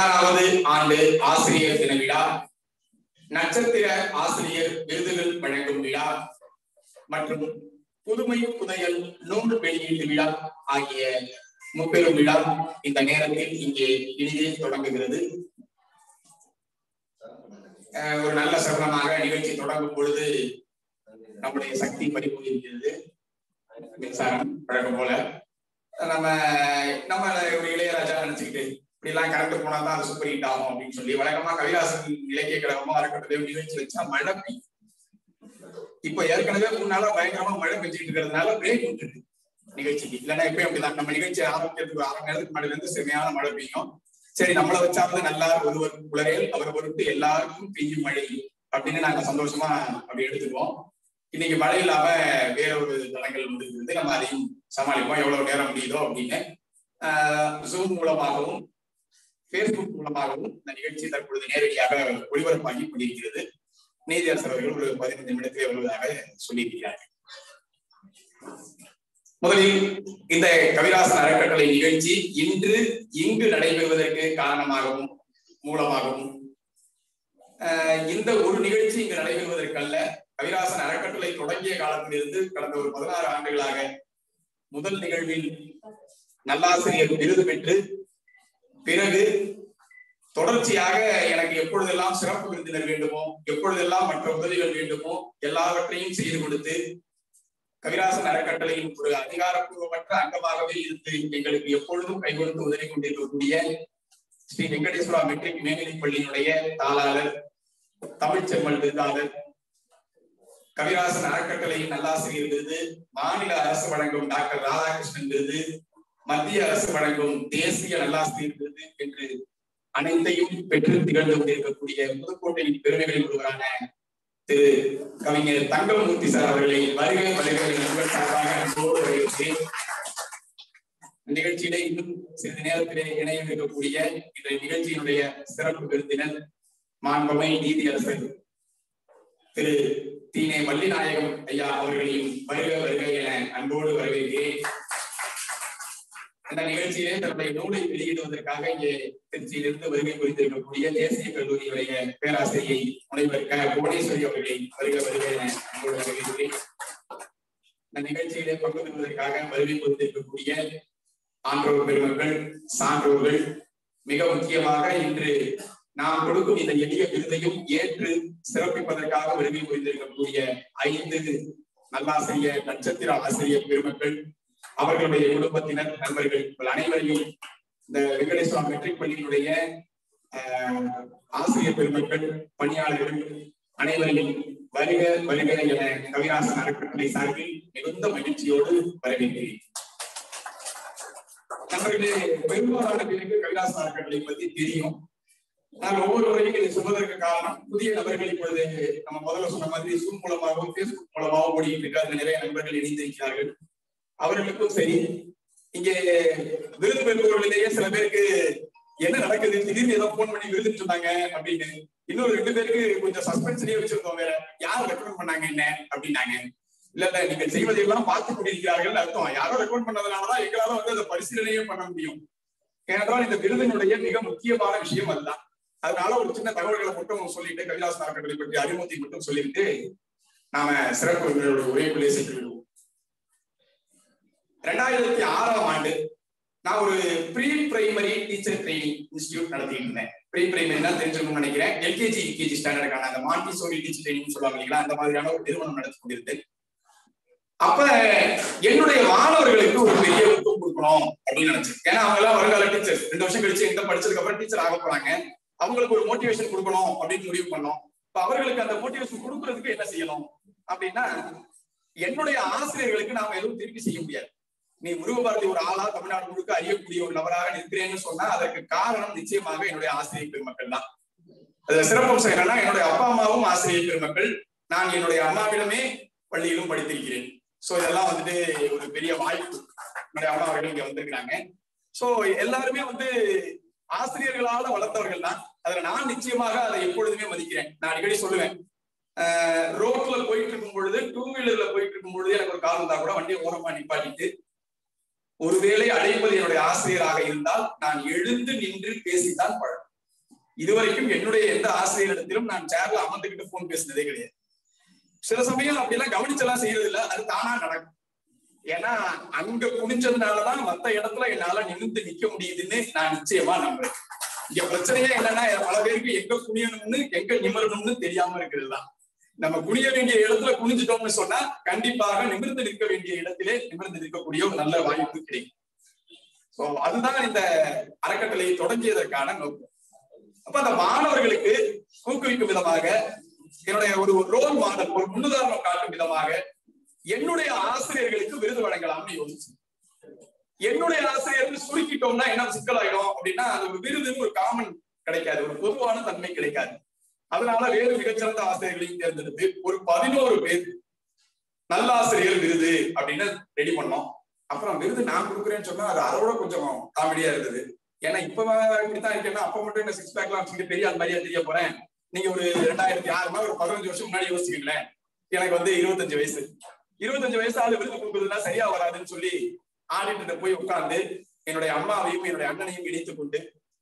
பதினாறாவது ஆண்டு ஆசிரியர் தின விழா நட்சத்திர ஆசிரியர் விருதுகள் வழங்கும் விழா மற்றும் புதுமை புதையல் நூல் வெளியீட்டு விழா ஆகிய முப்பெரும் விழா இந்த நேரத்தில் இங்கே இனிதே தொடங்குகிறது அஹ் ஒரு நல்ல சரணமாக நிகழ்ச்சி தொடங்கும் பொழுது நம்முடைய சக்தி பறிபோயிருக்கிறது மின்சாரம் வழக்கம் போல நம்ம நம்ம ஒரு இளையராஜா நினைச்சுக்கிட்டு இப்படி எல்லாம் கரண்ட் போனா தான் அது சூப்பர் ஹிட் ஆகும் அப்படின்னு சொல்லி வழக்கமா கவிதாசன் இலக்கிய கழகமோ அறக்கட்டளையோ நிகழ்ச்சி வச்சா மழை பெய்யும் இப்ப ஏற்கனவே மூணு நாளா பயங்கரமா மழை பெஞ்சிட்டு இருக்கிறதுனால பிரேக் விட்டுருக்கு நிகழ்ச்சிக்கு இல்லைன்னா இப்ப அப்படிதான் நம்ம நிகழ்ச்சி ஆரம்பிக்கிறதுக்கு அரை நேரத்துக்கு முன்னாடி இருந்து செமையான மழை பெய்யும் சரி நம்மளை வச்சாவது நல்லா ஒருவர் உலரேல் அவர் பொருட்டு எல்லாருக்கும் பெய்யும் மழை அப்படின்னு நாங்க சந்தோஷமா அப்படி எடுத்துக்குவோம் இன்னைக்கு மழை இல்லாம வேற ஒரு தடங்கள் முடிந்தது நம்ம அதையும் சமாளிப்போம் எவ்வளவு நேரம் முடியுதோ அப்படின்னு ஜூம் மூலமாகவும் பேஸ்புக் மூலமாகவும் இந்த நிகழ்ச்சி தற்பொழுது நேரடியாக ஒளிபரப்பாகி கொண்டிருக்கிறது நீதியரசர் அவர்கள் ஒரு பதினைந்து நிமிடத்திலே வருவதாக சொல்லியிருக்கிறார்கள் முதலில் இந்த கவிராசன் அறக்கட்டளை நிகழ்ச்சி இன்று இங்கு நடைபெறுவதற்கு காரணமாகவும் மூலமாகவும் இந்த ஒரு நிகழ்ச்சி இங்கு நடைபெறுவதற்கல்ல கவிராசன் அறக்கட்டளை தொடங்கிய காலத்திலிருந்து கடந்த ஒரு பதினாறு ஆண்டுகளாக முதல் நிகழ்வில் நல்லாசிரியர் விருது பெற்று பிறகு தொடர்ச்சியாக எனக்கு எப்பொழுதெல்லாம் சிறப்பு விருந்தினர் வேண்டுமோ எப்பொழுதெல்லாம் மற்ற உதவிகள் வேண்டுமோ எல்லாவற்றையும் செய்து கொடுத்து கவிராசன் அறக்கட்டளையின் ஒரு அதிகாரப்பூர்வமற்ற அங்கமாகவே இருந்து எங்களுக்கு எப்பொழுதும் கை கொடுத்து உதவி கொண்டிருக்கக்கூடிய ஸ்ரீ வெங்கடேஸ்வரா மெட்ரிக் மேல்நிலைப் பள்ளியினுடைய தாளாளர் தமிழ் செம்மல் விருதாளர் கவிராசன் அறக்கட்டளையின் நல்லாசிரியர் விருது மாநில அரசு வழங்கும் டாக்டர் ராதாகிருஷ்ணன் விருது மத்திய அரசு வழங்கும் தேசிய நல்லாசிரியர் விருது என்று அனைத்தையும் பெற்று திகழ்ந்து கொண்டிருக்கக்கூடிய புதுக்கோட்டையின் பெருமைகளில் ஒருவரான திரு கவிஞர் தங்கமூர்த்தி சார் அவர்களை வருகை வருகை உங்கள் சார்பாக அன்போடு வரவேற்கிறேன் நிகழ்ச்சியிலே இன்னும் சிறிது நேரத்திலே இணைய இருக்கக்கூடிய இந்த நிகழ்ச்சியினுடைய சிறப்பு விருந்தினர் மாண்பமை நீதியரசர் திரு தீனே மல்லிநாயகம் ஐயா அவர்களையும் வருக வருக என அன்போடு வரவேற்கிறேன் இந்த நிகழ்ச்சியிலே தன்னுடைய நூலை வெளியிடுவதற்காக இங்கே திருச்சியிலிருந்து வருகை புரிந்திருக்கக்கூடிய தேசிய கல்லூரியுடைய பேராசிரியை முனைவர் க புவனேஸ்வரி அவர்களை வருக வருக என அன்போடு வரவேற்கிறேன் இந்த நிகழ்ச்சியிலே பங்கு பெறுவதற்காக வருகை புரிந்திருக்கக்கூடிய ஆன்றோர் பெருமக்கள் சான்றோர்கள் மிக முக்கியமாக இன்று நாம் கொடுக்கும் இந்த எளிய விருதையும் ஏற்று சிறப்பிப்பதற்காக வருகை புரிந்திருக்கக்கூடிய ஐந்து நல்லாசிரியர் நட்சத்திர ஆசிரியர் பெருமக்கள் அவர்களுடைய குடும்பத்தினர் நண்பர்கள் அனைவரையும் இந்த வெங்கடேஸ்வரா மெட்ரிக் பள்ளியினுடைய ஆசிரியர் பெருமக்கள் பணியாளர்கள் அனைவரையும் வருக வருக என கவிராசன் அறக்கட்டளை சார்பில் மிகுந்த மகிழ்ச்சியோடு வரவேற்கிறேன் நண்பர்களே பெரும்பாலான பேருக்கு கைலாச அறக்கட்டளை பத்தி தெரியும் நான் ஒவ்வொரு முறையும் இதை சொல்வதற்கு காரணம் புதிய நபர்கள் இப்பொழுது நம்ம முதல்ல சொன்ன மாதிரி ஜூம் மூலமாகவும் பேஸ்புக் மூலமாகவும் ஓடிட்டு இருக்கு அதுல நிறைய நண்பர்கள் இணைந்திருக்கிறார்கள் அவர்களுக்கும் சரி இங்கே விருது பெறுபவர்களிலேயே சில பேருக்கு என்ன நடக்குது திடீர்னு ஏதோ போன் பண்ணி விருதுன்னு சொன்னாங்க அப்படின்னு இன்னொரு ரெண்டு பேருக்கு கொஞ்சம் சஸ்பென்ஸ்லயே வச்சிருந்தோம் வேற யார் ரெக்கமெண்ட் பண்ணாங்க என்ன அப்படின்னாங்க இல்ல இல்ல நீங்க செய்வதையெல்லாம் பார்த்து கொண்டிருக்கிறார்கள் அர்த்தம் யாரோ ரெக்கமெண்ட் பண்ணதுனாலதான் எங்களால வந்து அதை பரிசீலனையே பண்ண முடியும் ஏனென்றால் இந்த விருதினுடைய மிக முக்கியமான விஷயம் அதுதான் அதனால ஒரு சின்ன தகவல்களை மட்டும் சொல்லிட்டு கவிதாஸ் நாட்களை பற்றி அறிமுகத்தை மட்டும் சொல்லிட்டு நாம சிறப்பு விருந்தினருடைய உரைக்குள்ளே சென்று விடுவோம் ரெண்டாயிரத்தி ஆறாம் ஆண்டு நான் ஒரு pre primary teacher training institute நடத்திட்டு இருந்தேன் ப்ரீ பிரைமரினா தெரிஞ்சுக்கணும்னு நினைக்கிறேன் எல்கேஜி யூகேஜி ஸ்டாண்டர்டுக்கான அந்த மாண்டிசோரி டீச்சர் ட்ரைனிங் சொல்லுவாங்க இல்லைங்களா அந்த மாதிரியான ஒரு நிறுவனம் நடத்தி கொண்டிருந்தேன் அப்ப என்னுடைய மாணவர்களுக்கு ஒரு பெரிய ஊக்கம் கொடுக்கணும் அப்படின்னு நினைச்சேன் ஏன்னா அவங்க எல்லாம் வருங்கால டீச்சர்ஸ் ரெண்டு வருஷம் கழிச்சு எங்க படிச்சதுக்கு அப்புறம் டீச்சர் ஆக போறாங்க அவங்களுக்கு ஒரு மோட்டிவேஷன் கொடுக்கணும் அப்படின்னு முடிவு பண்ணோம் இப்ப அவர்களுக்கு அந்த மோட்டிவேஷன் கொடுக்கறதுக்கு என்ன செய்யணும் அப்படின்னா என்னுடைய ஆசிரியர்களுக்கு நாம எதுவும் திருப்பி செய்ய முடியாது நீ முருகபாரதி ஒரு ஆளா தமிழ்நாடு முழுக்க அறியக்கூடிய ஒரு நபராக நிற்கிறேன்னு சொன்னா அதற்கு காரணம் நிச்சயமாக என்னுடைய ஆசிரியர் பெருமக்கள் தான் அதுல சிறப்பம்சம் என்னன்னா என்னுடைய அப்பா அம்மாவும் ஆசிரியர் பெருமக்கள் நான் என்னுடைய அம்மாவிடமே பள்ளியிலும் படித்திருக்கிறேன் சோ இதெல்லாம் வந்துட்டு ஒரு பெரிய வாய்ப்பு என்னுடைய அம்மா அவர்கள் இங்க வந்திருக்கிறாங்க சோ எல்லாருமே வந்து ஆசிரியர்களால வளர்த்தவர்கள் தான் அதுல நான் நிச்சயமாக அதை எப்பொழுதுமே மதிக்கிறேன் நான் அடிக்கடி சொல்லுவேன் ரோட்ல போயிட்டு இருக்கும் பொழுது டூ வீலர்ல போயிட்டு இருக்கும் பொழுது எனக்கு ஒரு கால் இருந்தா கூட வண்டியை ஓரமா நிப்பாட்டிட்டு ஒருவேளை அழைப்பது என்னுடைய ஆசிரியராக இருந்தால் நான் எழுந்து நின்று பேசித்தான் பழகும் இதுவரைக்கும் என்னுடைய எந்த ஆசிரியரிடத்திலும் நான் சேர்ல அமர்ந்துகிட்டு போன் பேசினதே கிடையாது சில சமயம் அப்படிலாம் கவனிச்செல்லாம் செய்யறது இல்ல அது தானா நடக்கும் ஏன்னா அங்க குனிஞ்சதுனாலதான் மத்த இடத்துல என்னால நிமிர்ந்து நிக்க முடியுதுன்னு நான் நிச்சயமா நம்புறேன் இங்க பிரச்சனையே என்னன்னா பல பேருக்கு எங்க குனியணும்னு எங்க நிமிரணும்னு தெரியாம இருக்கிறது தான் நம்ம குனிய வேண்டிய இடத்துல குனிஞ்சிட்டோம்னு சொன்னா கண்டிப்பாக நிமிர்ந்து நிற்க வேண்டிய இடத்திலே நிமிர்ந்து நிற்கக்கூடிய ஒரு நல்ல வாய்ப்பு கிடைக்கும் சோ அதுதான் இந்த அறக்கட்டளையை தொடங்கியதற்கான நோக்கம் அப்ப அந்த மாணவர்களுக்கு ஊக்குவிக்கும் விதமாக என்னுடைய ஒரு ரோல் மாடல் ஒரு முன்னுதாரணம் காட்டும் விதமாக என்னுடைய ஆசிரியர்களுக்கு விருது வழங்கலாம்னு யோசிச்சு என்னுடைய ஆசிரியர்கள் சுருக்கிட்டோம்னா என்ன சிக்கலாயிடும் அப்படின்னா அது ஒரு விருதுன்னு ஒரு காமன் கிடைக்காது ஒரு பொதுவான தன்மை கிடைக்காது அதனால வேறு மிகச்சிறந்த ஆசிரியர்களையும் தேர்ந்தெடுத்து ஒரு பதினோரு பேர் நல்லாசிரியர் விருது அப்படின்னு ரெடி பண்ணோம் அப்புறம் விருது நான் கொடுக்குறேன்னு சொன்னா அது அதோட கொஞ்சம் காமெடியா இருந்தது ஏன்னா இப்ப இப்படித்தான் இருக்கேன்னா அப்ப மட்டும் என்ன சிக்ஸ் பேக்லாம் வச்சுக்கிட்டு பெரிய ஆள் மாதிரியா தெரிய போறேன் நீங்க ஒரு ரெண்டாயிரத்தி ஆறுனா ஒரு பதினஞ்சு வருஷம் முன்னாடி யோசிச்சுக்கங்களேன் எனக்கு வந்து இருபத்தஞ்சு வயசு இருபத்தஞ்சு வயசு ஆளு விருது கொடுக்குறதுனா சரியா வராதுன்னு சொல்லி ஆடிட்டு போய் உட்கார்ந்து என்னுடைய அம்மாவையும் என்னுடைய அண்ணனையும் இணைத்துக் கொண்டு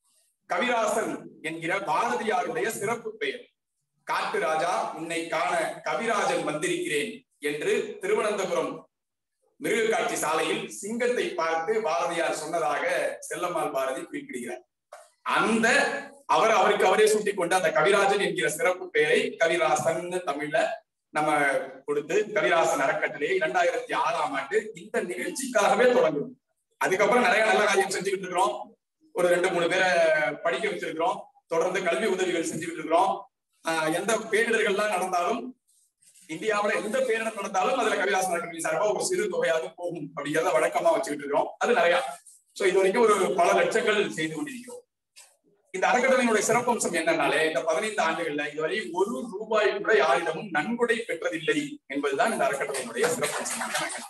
கவிராசன் என்கிற பாரதியாருடைய சிறப்பு பெயர் காட்டு ராஜா உன்னை காண கவிராஜன் வந்திருக்கிறேன் என்று திருவனந்தபுரம் மிருகக்காட்சி சாலையில் சிங்கத்தை பார்த்து பாரதியார் சொன்னதாக செல்லம்மாள் பாரதி குறிப்பிடுகிறார் அந்த அவர் அவருக்கு அவரே சூட்டிக் கொண்டு அந்த கவிராஜன் என்கிற சிறப்பு பெயரை கவிராசன் தமிழ்ல நம்ம கொடுத்து கவிராசன் அறக்கட்டளையை இரண்டாயிரத்தி ஆறாம் ஆண்டு இந்த நிகழ்ச்சிக்காகவே தொடங்கும் அதுக்கப்புறம் நிறைய நல்ல காரியம் செஞ்சுக்கிட்டு இருக்கிறோம் ஒரு ரெண்டு மூணு பேரை படிக்க வச்சிருக்கிறோம் தொடர்ந்து கல்வி உதவிகள் செஞ்சுக்கிட்டு இருக்கிறோம் ஆஹ் எந்த பேரிடர்கள்லாம் நடந்தாலும் இந்தியாவுல எந்த பேரிடர் நடந்தாலும் அதுல கவிதாசன் அறக்கட்டளை சார்பா ஒரு சிறு தொகையாவது போகும் அப்படிங்கிறத வழக்கமா வச்சுக்கிட்டு இருக்கிறோம் அது நிறைய சோ இது வரைக்கும் ஒரு பல லட்சங்கள் செய்து கொண்டிருக்கிறோம் இந்த அறக்கட்டளையினுடைய சிறப்பம்சம் என்னன்னாலே இந்த பதினைந்து ஆண்டுகள்ல இதுவரை ஒரு ரூபாய் கூட யாரிடமும் நன்கொடை பெற்றதில்லை என்பதுதான் இந்த அறக்கட்டளையினுடைய சிறப்பம்சம்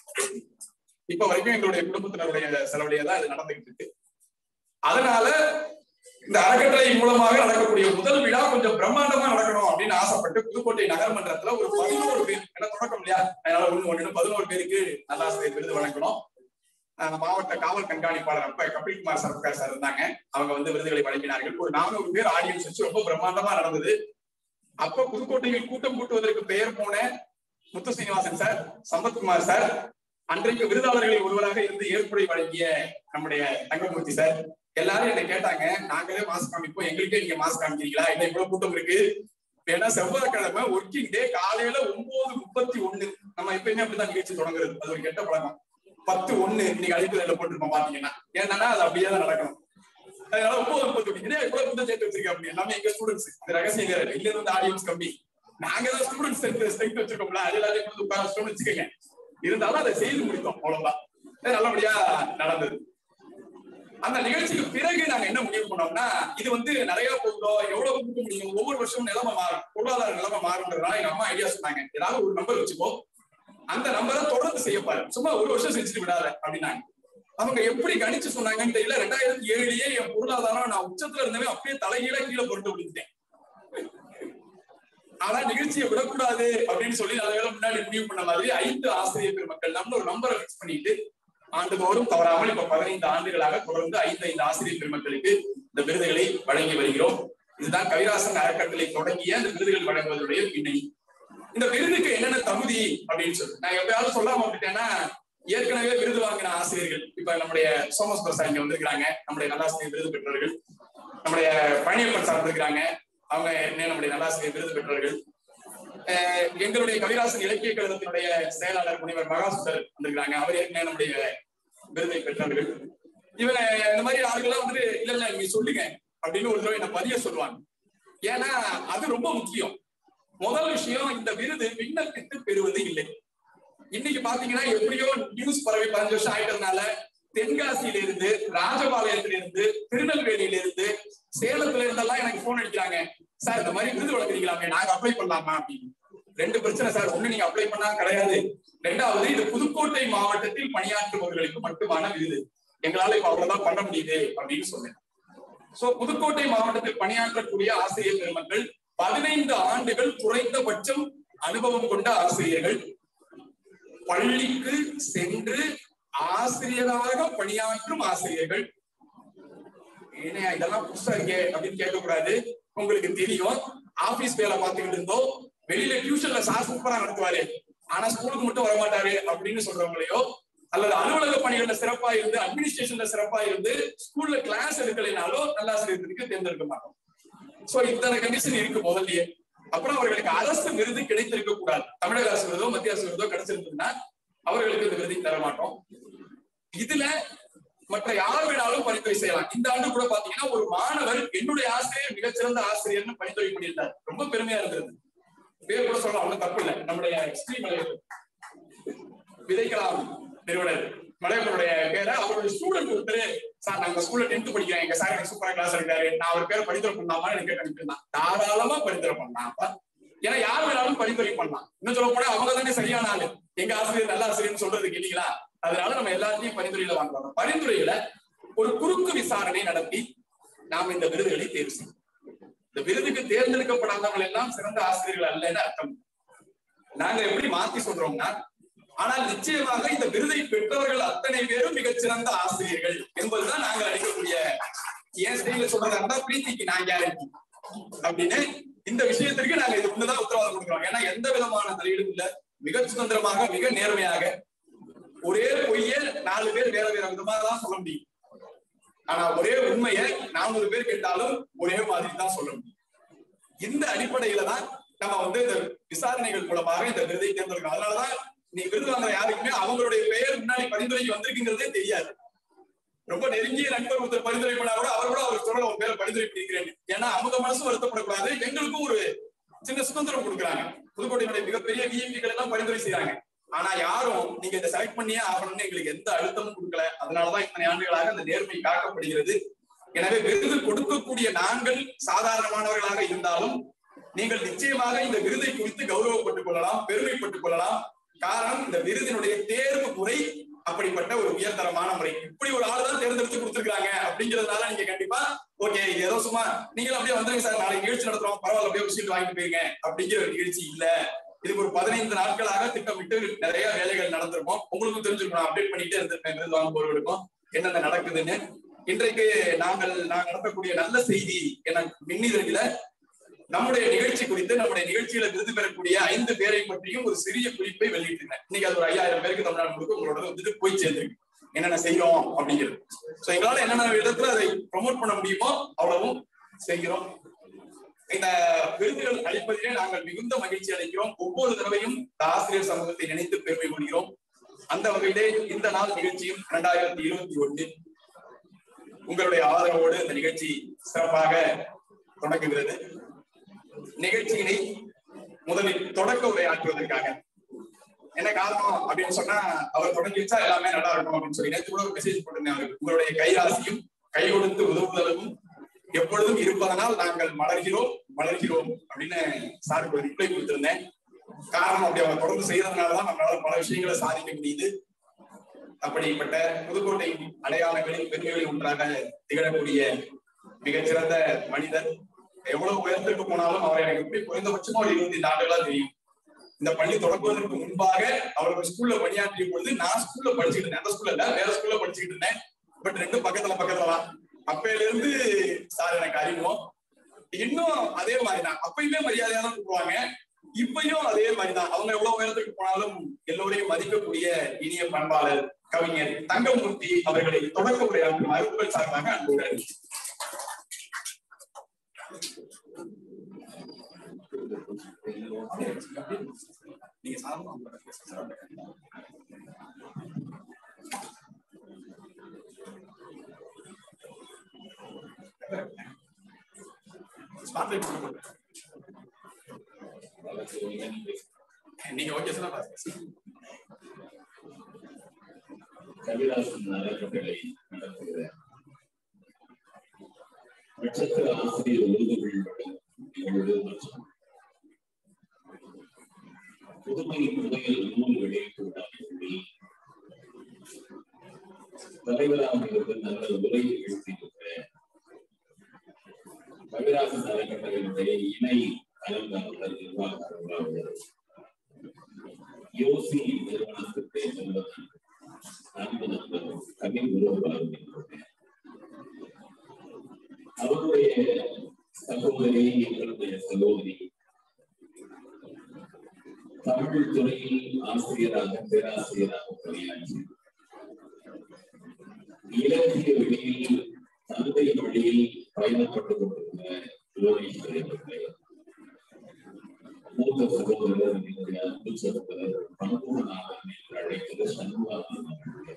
இப்ப வரைக்கும் எங்களுடைய குடும்பத்தினருடைய செலவுடைய தான் இது நடந்துகிட்டு இருக்கு அதனால இந்த அறக்கட்டளை மூலமாக நடக்கக்கூடிய முதல் விழா கொஞ்சம் பிரம்மாண்டமா நடக்கணும் அப்படின்னு ஆசைப்பட்டு புதுக்கோட்டை நகர்மன்றத்துல ஒரு பதினோரு பேர் என்ன தொடக்கம் இல்லையா அதனால ஒண்ணு ஒண்ணு பதினோரு பேருக்கு நல்லாசிரியர் விருது வழங்கணும் மாவட்ட காவல் கண்காணிப்பாளர் அப்ப கபில்குமார் சர்க்கார் சார் இருந்தாங்க அவங்க வந்து விருதுகளை வழங்கினார்கள் ஒரு நானூறு பேர் ஆடியன்ஸ் வச்சு ரொம்ப பிரம்மாண்டமா நடந்தது அப்ப புதுக்கோட்டையில் கூட்டம் கூட்டுவதற்கு பெயர் போன முத்து சீனிவாசன் சார் சம்பத்குமார் சார் அன்றைக்கு விருதாளர்களில் ஒருவராக இருந்து ஏற்புரை வழங்கிய நம்முடைய தங்கமூர்த்தி சார் எல்லாரும் என்ன கேட்டாங்க நாங்களே மாஸ்க் காமிப்போம் எங்களுக்கே நீங்க மாஸ்க் காமிக்கிறீங்களா என்ன இவ்வளவு கூட்டம் இருக்கு ஏன்னா செவ்வாய்க்கிழமை ஒர்க்கிங் டே காலையில ஒன்பது முப்பத்தி ஒண்ணு நம்ம எப்பயுமே அப்படிதான் நிகழ்ச்சி தொடங்குறது அது ஒரு கெட்ட பழக்கம் பத்து ஒண்ணு இன்னைக்கு அழைப்பு போட்டிருப்போம் பாத்தீங்கன்னா ஏன்னா அது அப்படியே தான் நடக்கணும் அதனால ஒன்பது முப்பத்தி ஒண்ணு இதே இவ்வளவு கூட்டம் சேர்த்து வச்சிருக்கேன் அப்படி எல்லாமே எங்க ஸ்டூடெண்ட்ஸ் இது ரகசியம் வேற இல்ல இருந்து ஆடியன்ஸ் கம்மி நாங்க தான் ஸ்டூடெண்ட்ஸ் ஸ்ட்ரென்த் வச்சிருக்கோம்ல அது எல்லாத்தையும் கொண்டு உட்கார வச்சிட்டோம்னு வச்சுக்கோங்க இருந்தாலும் அதை செய்து முடித்தோம் அவ்வளவுதான் நல்லபடியா நடந்தது அந்த நிகழ்ச்சிக்கு பிறகு நாங்க என்ன முடிவு பண்ணோம்னா இது வந்து நிறைய போகிறோம் எவ்வளவு கொடுக்க முடியும் ஒவ்வொரு வருஷமும் நிலைமை மாறும் பொருளாதார நிலைமை மாறுன்றதுனால எங்க அம்மா ஐடியா சொன்னாங்க ஏதாவது ஒரு நம்பர் வச்சுக்கோ அந்த நம்பரை தொடர்ந்து செய்யப்பாரு சும்மா ஒரு வருஷம் செஞ்சுட்டு விடாத அப்படின்னாங்க அவங்க எப்படி கணிச்சு சொன்னாங்கன்னு தெரியல ரெண்டாயிரத்தி ஏழுலயே என் பொருளாதாரம் நான் உச்சத்துல இருந்தவே அப்படியே தலைகீழ கீழே பொருட்டு விழுந்துட்டேன் ஆனா நிகழ்ச்சியை விடக்கூடாது அப்படின்னு சொல்லி நல்ல வேலை முன்னாடி முடிவு பண்ண மாதிரி ஐந்து ஆசிரியர் பெருமக்கள் நம்ம ஒரு நம்பரை பிக்ஸ் பண்ணிட்டு ஆண்டுதோறும் தவறாமல் இப்ப பதினைந்து ஆண்டுகளாக தொடர்ந்து ஐந்து ஐந்து ஆசிரியர் பெருமக்களுக்கு இந்த விருதுகளை வழங்கி வருகிறோம் இதுதான் கவிராசன் அறக்கட்டளை தொடங்கிய அந்த விருதுகள் வழங்குவதனுடைய பின்னணி இந்த விருதுக்கு என்னென்ன தகுதி அப்படின்னு சொல்லி நான் எப்பயாவது சொல்லாம விட்டுட்டேன்னா ஏற்கனவே விருது வாங்கின ஆசிரியர்கள் இப்ப நம்முடைய சோமஸ் பிரசா இங்க வந்திருக்கிறாங்க நம்முடைய நல்லாசிரியர் விருது பெற்றவர்கள் நம்முடைய பழனியப்பன் சார் வந்திருக்கிறாங்க அவங்க ஏற்கனவே நம்முடைய நல்லாசிரியர் விருது பெற்றவர்கள் எங்களுடைய கவிராசன் இலக்கிய கழகத்தினுடைய செயலாளர் முனைவர் மகாசுந்தர் வந்திருக்கிறாங்க அவர் ஏற்கனவே நம்முடைய விருதை பெற்றவர்கள் இவங்க இந்த மாதிரி ஆளுகள்லாம் வந்துட்டு இல்ல இல்ல நீங்க சொல்லுங்க அப்படின்னு ஒரு தடவை என்ன பதிய சொல்லுவாங்க ஏன்னா அது ரொம்ப முக்கியம் முதல் விஷயம் இந்த விருது விண்ணப்பித்து பெறுவது இல்லை இன்னைக்கு பாத்தீங்கன்னா எப்படியோ நியூஸ் பரவி பதினஞ்சு வருஷம் ஆயிட்டதுனால தென்காசியில இருந்து ராஜபாளையத்துல இருந்து திருநெல்வேலியில இருந்து சேலத்துல இருந்தெல்லாம் எனக்கு போன் அடிக்கிறாங்க சார் இந்த மாதிரி விருது வழங்குறீங்களாமே நாங்க அப்ளை பண்ணலாமா அப்படின்னு ரெண்டு பிரச்சனை சார் ஒண்ணு நீங்க அப்ளை பண்ணா கிடையாது ரெண்டாவது இது புதுக்கோட்டை மாவட்டத்தில் பணியாற்றுபவர்களுக்கு மட்டுமான விருது எங்களால இப்ப அவ்வளவுதான் பண்ண முடியுது அப்படின்னு சொன்னேன் சோ புதுக்கோட்டை மாவட்டத்தில் பணியாற்றக்கூடிய ஆசிரியர் பெருமக்கள் பதினைந்து ஆண்டுகள் குறைந்தபட்சம் அனுபவம் கொண்ட ஆசிரியர்கள் பள்ளிக்கு சென்று ஆசிரியராக பணியாற்றும் ஆசிரியர்கள் என்ன இதெல்லாம் புதுசா இருக்கே அப்படின்னு கேட்க கூடாது உங்களுக்கு தெரியும் ஆபீஸ் வேலை பார்த்துக்கிட்டு இருந்தோம் வெளியில டியூஷன்ல சார் சூப்பரா நடத்துவாரு ஆனா ஸ்கூலுக்கு மட்டும் வரமாட்டாரு அப்படின்னு சொல்றவங்களையோ அல்லது அலுவலக பணிகள்ல சிறப்பா இருந்து அட்மினிஸ்ட்ரேஷன்ல சிறப்பா இருந்து ஸ்கூல்ல கிளாஸ் எடுக்கலைனாலோ நல்லாசிரியர்களுக்கு தேர்ந்தெடுக்க மாட்டோம் சோ இத்தனை கண்டிஷன் இருக்கு முதல்லயே அப்புறம் அவர்களுக்கு அரசு விருது கிடைத்திருக்க கூடாது தமிழக அரசு விருதோ மத்திய அரசு விருதோ கிடைச்சிருந்ததுன்னா அவர்களுக்கு இந்த விருதை தர மாட்டோம் இதுல மற்ற யார் வேணாலும் பரிந்துரை செய்யலாம் இந்த ஆண்டு கூட பாத்தீங்கன்னா ஒரு மாணவர் என்னுடைய ஆசிரியர் மிகச்சிறந்த ஆசிரியர்னு பரிந்துரை பண்ணியிருந்தார் ரொம்ப பெருமையா இருந்தது பேர் கூட சொல்லலாம் ஒன்றும் தப்பு இல்லை நம்முடைய ஸ்ரீமலை விதைக்கலாம் நிறுவனர் மலையவனுடைய பேரை அவருடைய ஸ்டூடெண்ட் ஒருத்தர் சார் நாங்க ஸ்கூல்ல டென்த் படிக்கிறேன் எங்க சார் எனக்கு சூப்பரா கிளாஸ் எடுக்காரு நான் அவர் பேரை பரிந்துரை பண்ணலாமா எனக்கு கேட்டு தாராளமா பரிந்துரை பண்ணலாம் அப்ப ஏன்னா யார் வேணாலும் பரிந்துரை பண்ணலாம் இன்னும் சொல்ல போனா அவங்க தானே சரியான ஆளு எங்க ஆசிரியர் நல்ல ஆசிரியர்னு சொல்றதுக்கு இல்லைங்களா அதனால நம்ம எல்லாத்தையும் பரிந்துரையில வாங்குறோம் பரிந்துரையில ஒரு குறுக்கு விசாரணை நடத்தி நாம் இந்த விருதுகளை தேர்வு செய்யணும் இந்த விருதுக்கு தேர்ந்தெடுக்கப்படாதவங்க எல்லாம் சிறந்த ஆசிரியர்கள் அல்லன்னு அர்த்தம் நாங்க எப்படி மாத்தி சொல்றோம்னா ஆனால் நிச்சயமாக இந்த விருதை பெற்றவர்கள் அத்தனை பேரும் மிகச்சிறந்த ஆசிரியர்கள் என்பதுதான் நாங்கள் அளிக்கக்கூடிய என் ஸ்டைல சொல்றதா இருந்தா பிரீத்திக்கு நான் கேரண்டி அப்படின்னு இந்த விஷயத்திற்கு நாங்க இது ஒண்ணுதான் உத்தரவாதம் கொடுக்கிறோம் ஏன்னா எந்த விதமான தலையீடும் இல்ல மிக சுதந்திரமாக மிக நேர்மையாக ஒரே பொய்ய நாலு பேர் வேற வேற விதமா தான் சொல்ல முடியும் ஆனா ஒரே உண்மையை நானூறு பேர் கேட்டாலும் ஒரே மாதிரி தான் சொல்ல முடியும் இந்த அடிப்படையில தான் நம்ம வந்து இந்த விசாரணைகள் மூலமாக இந்த விருதை தேர்ந்தெடுக்கணும் அதனாலதான் நீ விருது வாங்குற யாருக்குமே அவங்களுடைய பெயர் முன்னாடி பரிந்துரைக்கு வந்திருக்குங்கிறதே தெரியாது ரொம்ப நெருங்கிய நண்பர் ஒருத்தர் பரிந்துரை பண்ணா கூட அவர் கூட அவர் சொல்ல ஒரு பேரை பரிந்துரை பண்ணிக்கிறேன் ஏன்னா அவங்க மனசும் வருத்தப்படக்கூடாது எங்களுக்கும் ஒரு சின்ன சுதந்திரம் கொடுக்குறாங்க புதுக்கோட்டையினுடைய மிகப்பெரிய விஐபிகள் எல்லாம் பரிந்துரை செய்யறாங்க ஆனா யாரும் நீங்க இதை செலக்ட் பண்ணியே ஆகணும்னு எங்களுக்கு எந்த அழுத்தமும் கொடுக்கல அதனாலதான் இத்தனை ஆண்டுகளாக அந்த நேர்மை காக்கப்படுகிறது எனவே விருது கொடுக்கக்கூடிய நாங்கள் சாதாரணமானவர்களாக இருந்தாலும் நீங்கள் நிச்சயமாக இந்த விருதை குறித்து கௌரவப்பட்டுக் கொள்ளலாம் பெருமைப்பட்டுக் கொள்ளலாம் காரணம் இந்த விருதினுடைய தேர்வு முறை அப்படிப்பட்ட ஒரு உயர்தரமான முறை இப்படி ஒரு ஆள் தான் தேர்ந்தெடுத்து கொடுத்துருக்காங்க அப்படிங்கிறதுனால நீங்க கண்டிப்பா ஓகே ஏதோ சும்மா நீங்களும் அப்படியே வந்துருங்க சார் நாளைக்கு நிகழ்ச்சி நடத்துறோம் பரவாயில்ல அப்படியே சீட் வாங்கிட்டு போயிருங்க அப்படிங்கிற ஒரு நிகழ்ச்சி இல்ல இதுக்கு ஒரு பதினைந்து நாட்களாக திட்டமிட்டு நிறைய வேலைகள் நடந்திருக்கும் உங்களுக்கும் தெரிஞ்சிருக்கும் நான் அப்டேட் பண்ணிட்டே இருந்திருப்பேன் விருது வாங்குபவர்களுக்கும் என்னென்ன நடக்குதுன்னு இன்றைக்கு நாங்கள் நான் நடத்தக்கூடிய நல்ல செய்தி என மின்னிதழில நம்முடைய நிகழ்ச்சி குறித்து நம்முடைய நிகழ்ச்சியில விருது பெறக்கூடிய ஐந்து பேரை பற்றியும் ஒரு சிறிய குறிப்பை வெளியிட்டிருந்தேன் இன்னைக்கு அது ஒரு ஐயாயிரம் பேருக்கு தமிழ்நாடு முழுக்க உங்களோட வந்துட்டு போய் சேர்ந்திருக்கு என்னென்ன செய்யறோம் அப்படிங்கிறது சோ எங்களால என்னென்ன விதத்துல அதை ப்ரொமோட் பண்ண முடியுமோ அவ்வளவும் செய்கிறோம் இந்த விருதுகள் அளிப்பதிலே நாங்கள் மிகுந்த மகிழ்ச்சி அடைக்கிறோம் ஒவ்வொரு தடவையும் இந்த ஆசிரியர் சமூகத்தை நினைத்து பெருமை கொள்கிறோம் அந்த வகையிலே இந்த நாள் நிகழ்ச்சியும் இரண்டாயிரத்தி இருபத்தி ஒன்று உங்களுடைய ஆதரவோடு இந்த நிகழ்ச்சி சிறப்பாக தொடங்குகிறது நிகழ்ச்சியினை முதலில் தொடக்க உரையாற்றுவதற்காக என்ன காரணம் அப்படின்னு சொன்னா அவர் தொடங்கி வச்சா எல்லாமே நல்லா இருக்கும் அப்படின்னு சொல்லி நேற்று கூட ஒரு மெசேஜ் போட்டிருந்தேன் அவருக்கு உங்களுடைய கைராசியும் கை கொடுத்து உதவுதலும் எப்பொழுதும் இருப்பதனால் நாங்கள் மலர்கிறோம் மலர்கிறோம் அப்படின்னு சாருக்கு ஒரு ரிப்ளை கொடுத்திருந்தேன் காரணம் அப்படி அவங்க தொடர்ந்து செய்யறதுனாலதான் நம்மளால பல விஷயங்களை சாதிக்க முடியுது அப்படிப்பட்ட புதுக்கோட்டை அடையாளங்களில் பெருமைகளில் ஒன்றாக திகழக்கூடிய மிகச்சிறந்த மனிதர் எவ்வளவு உயரத்திற்கு போனாலும் அவர் எனக்கு எப்படி குறைந்தபட்சமா ஒரு இருபத்தி ஐந்து ஆண்டுகளா தெரியும் இந்த பள்ளி தொடங்குவதற்கு முன்பாக அவர் ஸ்கூல்ல பணியாற்றிய பொழுது நான் ஸ்கூல்ல படிச்சுட்டு இருந்தேன் அந்த ஸ்கூல்ல இல்ல வேற ஸ்கூல்ல படிச்சுட்டு இருந்தேன் பட் ரெண்டும் பக்கத்துல பக்கத்துல தான் அப்பையில இருந்து சார் எனக்கு அறிமுகம் இன்னும் அதே மாதிரிதான் அப்பயுமே மரியாதையா தான் கூப்பிடுவாங்க இப்பயும் அதே மாதிரிதான் அவங்க எவ்வளவு உயரத்துக்கு போனாலும் எல்லோரையும் மதிக்கக்கூடிய இனிய பண்பாளர் கவிஞர் தங்கமூர்த்தி அவர்களை தொடக்க உரையாற்றுமாறு உங்கள் சார்பாக அன்புடன் நீங்க சாதாரண ஸ்பாட்லைட் நீங்க ஓகே சொன்னா கவிதாசன் அறக்கட்டளை நடத்துகிற நட்சத்திர ஆசிரியர் விருதுகள் நிகழ்வு மற்றும் புதுமை புதையல் நூல் வெளியீட்டு விழாவில் தலைவராக இருந்து நல்ல உரை நிகழ்த்தியிருக்கிற கவிராசன் அறக்கட்டளையினுடைய இணை அலங்காரர் நிர்வாக அலுவலர் யோசி நிறுவனத்திற்கு செல்வதன் அன்பு நண்பர் கவின் குருவாக அவருடைய சகோதரி எங்களுடைய சகோதரி தமிழ் துறையில் ஆசிரியராக பேராசிரியராக பணியாற்றி இலக்கிய வழியில் தந்தை வழியில் பயணப்பட்டுக் கொண்டிருந்த புவனேஸ்வரி அவர்களே மூத்த சகோதரர் என்னுடைய அன்பு சகோதரர் பண்புநாதன் என்று அழைக்கிற சண்முகானந்தன் அவர்களே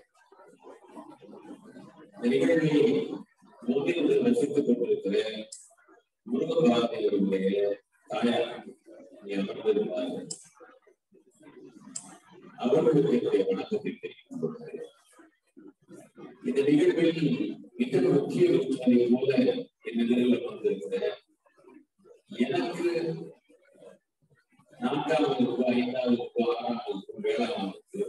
இந்த நிகழ்வை முன்னிருந்து ரசித்துக் கொண்டிருக்கிற முருகபாரதியருடைய தாயார் இங்கே அமர்ந்திருந்தார்கள் அவர்களுக்கு என்னுடைய வணக்கத்தை தெரிவித்துக் கொள்கிறேன் இந்த நிகழ்வில் மிக முக்கிய விருந்தினரை போல என் நிலையில் வந்திருக்கிற எனக்கு நான்காம் வகுப்பு ஐந்தாவது வகுப்பு ஆறாம் வகுப்பு ஏழாம் வகுப்பு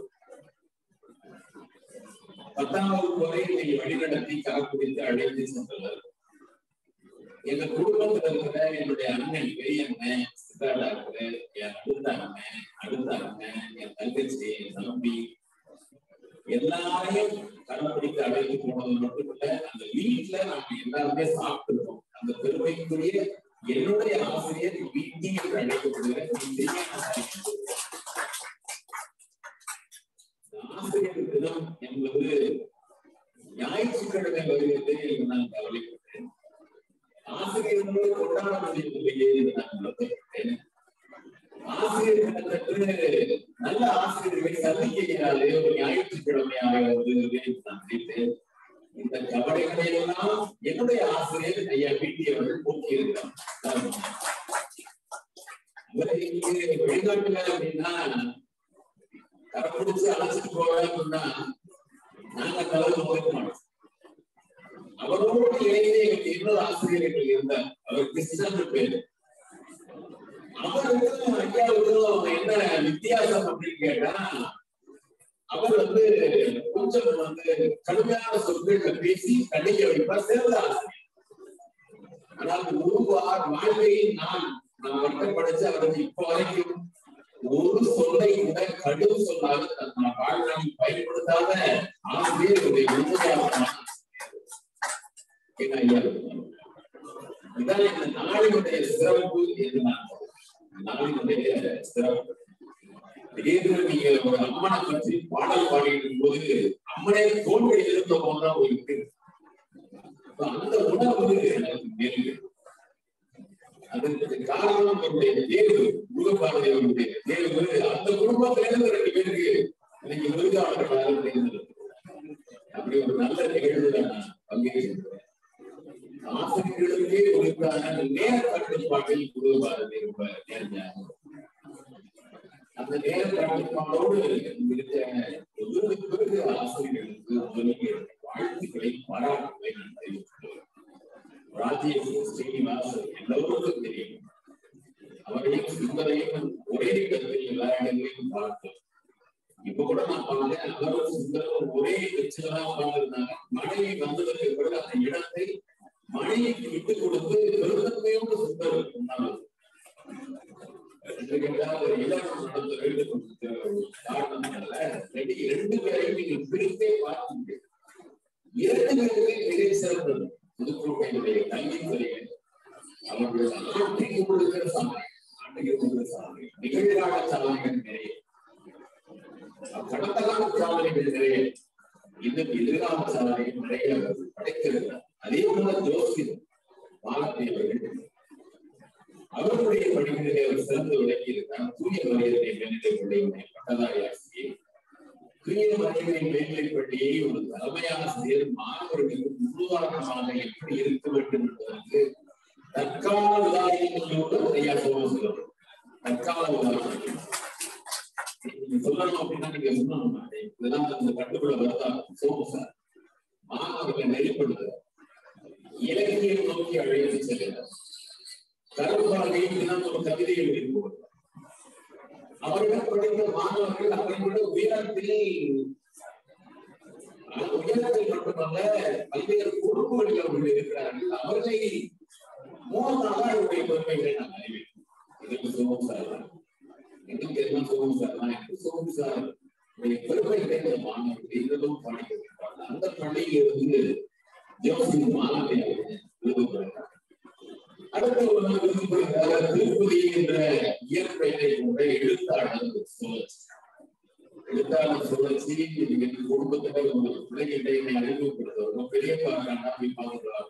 பத்தாம் வகுப்பு வரை என்னை வழிநடத்தி கரப்பிடித்து அழைத்து சென்றவர் எங்க குடும்பத்துல இருக்கிற என்னுடைய அண்ணன் பெரிய அண்ணன் சித்தாடா இருக்கிற என் அடுத்த அண்ணன் அடுத்த அண்ணன் என் தங்கச்சி என் தம்பி எல்லாரையும் கடைப்பிடித்து அழைத்து போனது மட்டுமல்ல அந்த வீட்டுல நாம எல்லாருமே சாப்பிட்டுருக்கோம் அந்த பெருமைக்குரிய என்னுடைய ஆசிரியர் வீட்டி என்று அழைக்கப்படுகிற வீட்டையே நான் அறிவிக்கிறேன். ஆசிரியர் தினம் என்பது ஞாயிற்றுக்கிழமை வருகிறது என்று நான் கவலைப்பட்டேன் ஆசிரியர்களோடு கொண்டாட முடியவில்லையே என்று நான் வருத்தப்பட்டேன் ஆசிரியர் தினத்தன்று நல்ல ஆசிரியர்களை சந்திக்கையினாலே ஒரு ஞாயிற்றுக்கிழமையாக வருகிறது என்று நான் நினைத்தேன் இந்த கவலைகளை எல்லாம் என்னுடைய ஆசிரியர் ஐயா வீட்டி அவர்கள் போக்கியிருக்கிறார் அவரை இங்கே வெளிநாட்டுல அப்படின்னா கரப்பிடிச்சு அழைச்சிட்டு போவேன்னா நாங்க அந்த அளவுக்கு போக மாட்டோம் அவரோடு இணைந்து எங்களுக்கு இன்னொரு ஆசிரியர்கள் இருந்தார் அவர் கிருஷ்ணன் பேரு அவருக்கும் ஐயாவுக்கும் என்ன வித்தியாசம் அப்படின்னு கேட்டா அவர் வந்து கொஞ்சம் வந்து கடுமையான சொற்கள்ல பேசி கண்டிக்க வைப்பார் சிறந்த ஆசிரியர் அதாவது ஒரு வார் வாழ்க்கையில் நான் நான் மட்டும் படிச்சு அவருக்கு இப்ப வரைக்கும் ஒரு சொல்லை கூட கடும் சொல்லாத தன் வாழ்நாளில் பயன்படுத்தாத ஆசிரியர் ஒரு உண்மையான எங்க ஐயா இருந்தார். இதான் இந்த நாளினுடைய சிறப்பு என்று நான் சொல்றேன். நாளினுடைய சிறப்பு திடீர்னு நீங்க ஒரு அம்மனை பற்றி பாடல் பாடிட்டு போது அம்மனே தோல்வி எழுந்த போதுதான் ஒரு இருக்கு அப்ப அந்த உணர்வு எனக்கு மேல் அதற்கு காரணம் அவருடைய தேர்வு முருகபாரதி அவருடைய தேர்வு அந்த குடும்பத்தில இருந்து ரெண்டு பேருக்கு இன்னைக்கு விருதாளர்களாக தேர்ந்தெடுத்து அப்படி ஒரு நல்ல நிகழ்வுல நான் பங்கேற்கிறேன் ஆசிரியர்களுக்கே ஒருக்கான நேர கட்டுப்பாட்டில் முருகபாரதி ரொம்ப நேர்மையாக அந்த நேர கட்டுப்பாடோடு இருக்க விருது பிறகு ஆசிரியர்களுக்கு முதலிய வாழ்த்துக்களை பாராட்டுகளை நான் தெரிவித்துள்ளேன் ராஜேஷ் ஸ்ரீனிவாஸ் எல்லோருக்கும் தெரியும் அவரையும் சுந்தரையும் ஒரே இடத்தில் எல்லா இடங்களையும் பார்த்தோம் இப்ப கூட நான் பார்த்தேன் அவரும் சுந்தரம் ஒரே கட்சியில்தான் உட்கார்ந்திருந்தாங்க மனைவி வந்ததற்கு பிறகு அந்த இடத்தை மனைவிக்கு விட்டு கொடுத்து பெருந்தன்மையோடு சுந்தரம் உண்ணாமல் ஒரு இலக்கம் நடத்த வேண்டும் காரணம் அல்ல ரெண்டு ரெண்டு பேரையும் நீங்கள் பிரித்தே பார்த்தீங்க இரண்டு பேருமே மிக சிறந்தது புதுக்கோட்டையினுடைய கல்வித்துறையை அவர்கள் ஆட்டைக்கு கொடுக்கிற சாதனை ஆட்டைக்கு கொடுக்கிற சாதனை நிகழ்கால சாதனைகள் நிறைய கடந்த கால சாதனைகள் நிறைய இன்னும் எதிர்கால சாதனைகள் நிறைய அவர்கள் படைத்திருக்கிறார் அதே போல ஜோசியம் பாலத்தேவர்கள் அவர்களுடைய பணிகளிலே அவர் சிறந்து விளங்கி இருக்கிறார் தூய மனிதனை மேல்நிலை பள்ளியுடைய பட்டதாரி ஆசிரியர் தூய மனிதனை மேல்நிலை பள்ளியை ஒரு தலைமையாசிரியர் மாணவர்களுக்கு முன்னுதாரணமாக எப்படி இருக்க வேண்டும் என்பதற்கு தற்கால உதாரணங்களோடு ஐயா சோமசுரம் தற்கால உதாரணங்கள் நீங்க சொல்லணும் அப்படின்னா நீங்க சொல்லணும் இதெல்லாம் இந்த கட்டுக்குள்ள வருதா சோமு சார் மாணவர்களை நெறிப்படுத்துகிறார் இலக்கியம் நோக்கி அழைத்து செல்கிறார் கருப்பாகை தினம் ஒரு கவிதையை எழுதுவார் அவர்கள் படித்த மாணவர்கள் அவரை விட உயரத்தில் உயரத்தில் மட்டுமல்ல பல்வேறு பொறுப்புகளில் அவர்கள் இருக்கிறார்கள் அவர்களை மூலமாக அவருடைய பெருமைகளை நான் அறிவேன் இதற்கு சோமம் சார் தான் எனக்கு எல்லாம் சோமம் சார் தான் எனக்கு சோமம் சார் பெருமைகளை இந்த மாணவர்கள் இதெல்லாம் படிக்கிறார்கள் அந்த பள்ளியில் இருந்து ஜோசின் மாணவியாக விருது பெறுகிறார் அடுத்த ஒரு விருது பெறுகிறார் திருப்பதி என்ற இயற்பெயரை கொண்ட எழுத்தாளர் சுழற்சி எழுத்தாளர் சுழற்சி என் குடும்பத்துல ஒரு பிள்ளைகிட்ட என்னை அறிமுகப்படுத்துவார் பெரிய பார்க்கலாம் போய் பார்க்கலாம்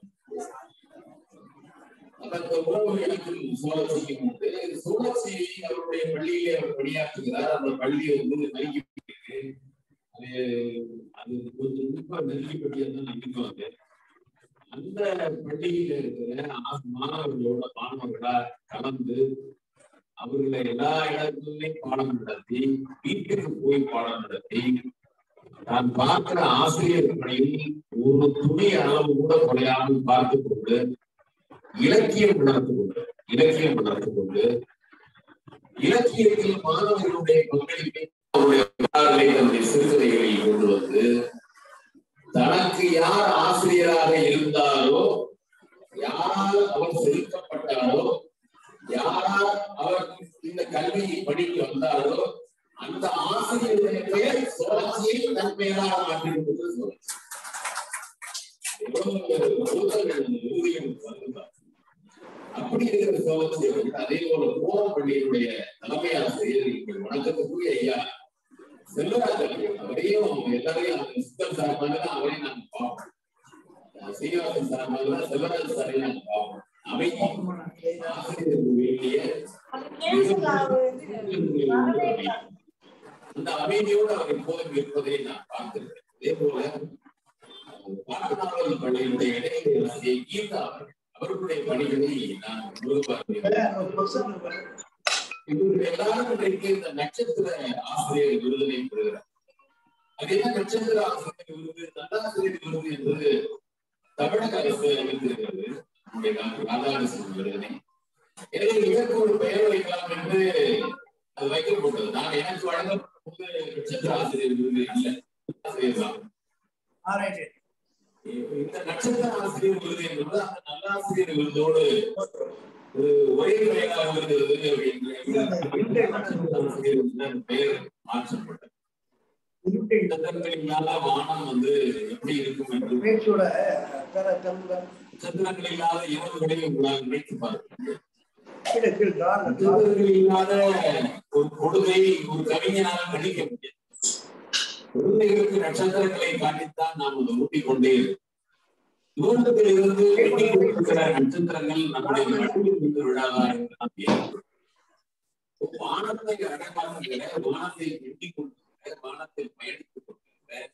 அதற்கு உறவு எனக்கும் சுழற்சிக்கும் உண்டு சுழற்சி அவருடைய பள்ளியிலே அவர் பணியாற்றுகிறார் அந்த பள்ளி வந்து நல்கிப்பட்டிருக்கு அது அது கொஞ்சம் ரொம்ப நெருங்கிப்பட்டியா தான் நம்பிக்குவாங்க அந்த பள்ளியில இருக்கிற ஆ- மாணவர்களோட மாணவர்களா கலந்து அவர்களை எல்லா இடத்துலயுமே பாடம் நடத்தி வீட்டுக்கு போய் பாடம் நடத்தி நான் பார்க்கிற ஆசிரியர் பணியில் ஒரு துணி அளவு கூட குறையாமல் பார்த்து கொண்டு இலக்கியம் வளர்த்து கொண்டு இலக்கியம் வளர்த்து கொண்டு இலக்கியத்தில் மாணவர்களுடைய பங்களிப்பை அவருடைய வரலாறுகளை தன்னுடைய சிறுகதைகளில் கொண்டு வந்து தனக்கு யார் ஆசிரியராக இருந்தாரோ யாரால் அவர் செலுத்தப்பட்டாரோ யாரால் அவர் இந்த கல்வியை படிக்க வந்தாரோ அந்த ஆசிரியருடைய பெயர் சுழற்சியை தன் பெயராக மாற்றிவிட்டது சுழற்சி எவ்வளவு புத்தகங்கள் இந்த விருதுகளுக்கு வந்துதான் அப்படி இருக்கிற சுழற்சி அவர்கள் அதே போல கோலம் பள்ளியினுடைய தலைமை ஆசிரியர் எங்கள் வணக்கத்துக்குரிய ஐயா செல்வராஜ் அவர்கள் அவரையும் எல்லாரையும் அந்த சித்தம் சார்பாக தான் அவரையும் நாங்கள் பார்ப்போம் அஹ் சீனிவாசன் சார்பாக தான் செல்வராஜ் சாரையும் நாங்கள் பார்ப்போம் அமைதி ஆசிரியருக்கு வேண்டிய அந்த அமைதியோடு அவர் எப்போதும் இருப்பதை நான் பார்த்திருக்கிறேன் அதே போல பாட்டநாவல் பள்ளியினுடைய இடைநிலை ஆசிரியர் கீதா அவர்கள் அவர்களுடைய பணிகளை நான் பார்க்கிறேன் இவர்கள் எல்லாரும் இன்றைக்கு இந்த நட்சத்திர ஆசிரியர் விருதினை பெறுகிறார் அது என்ன நட்சத்திர ஆசிரியர் விருது நல்லாசிரியர் விருது என்பது தமிழக அரசு அறிவித்திருக்கிறது நம்முடைய டாக்டர் ராதாகிருஷ்ணன் விருதினை எனவே இதற்கு ஒரு பெயர் வைக்கலாம் என்று அது வைக்கப்பட்டது நான் எனக்கு வழங்கப்பட்ட நட்சத்திர ஆசிரியர் விருது இல்லை ஆசிரியர் தான் இந்த நட்சத்திர ஆசிரியர் விருது என்பது அந்த நல்லாசிரியர் விருதோடு ஒரு ஒரே பெயராக வருகிறது அப்படின்ற பெயர் மாற்றப்பட்டது நட்சத்திரங்களினால வானம் வந்து எப்படி இருக்கும் என்று பேச்சோட தர தமிழ் நட்சத்திரங்கள் இல்லாத இரவுகளை உங்களால் நினைத்து பார்க்க கீழே கீழ் கால் நட்சத்திரங்கள் இல்லாத ஒரு கொடுமை ஒரு கவிஞனால் கணிக்க முடியாது குழந்தைகளுக்கு நட்சத்திரங்களை காட்டித்தான் நாம் அதை ஊட்டிக் கொண்டே இருக்கோம் தூரத்தில் இருந்து எட்டி கொண்டிருக்கிற நட்சத்திரங்கள் நம்முடைய மனதில் இருந்து விழாதா என்று நாம் கேட்கிறோம் வானத்தை அடக்காக வானத்தை எட்டி கொண்டிருக்கிற வானத்தில் பயணித்துக் கொண்டிருக்கிற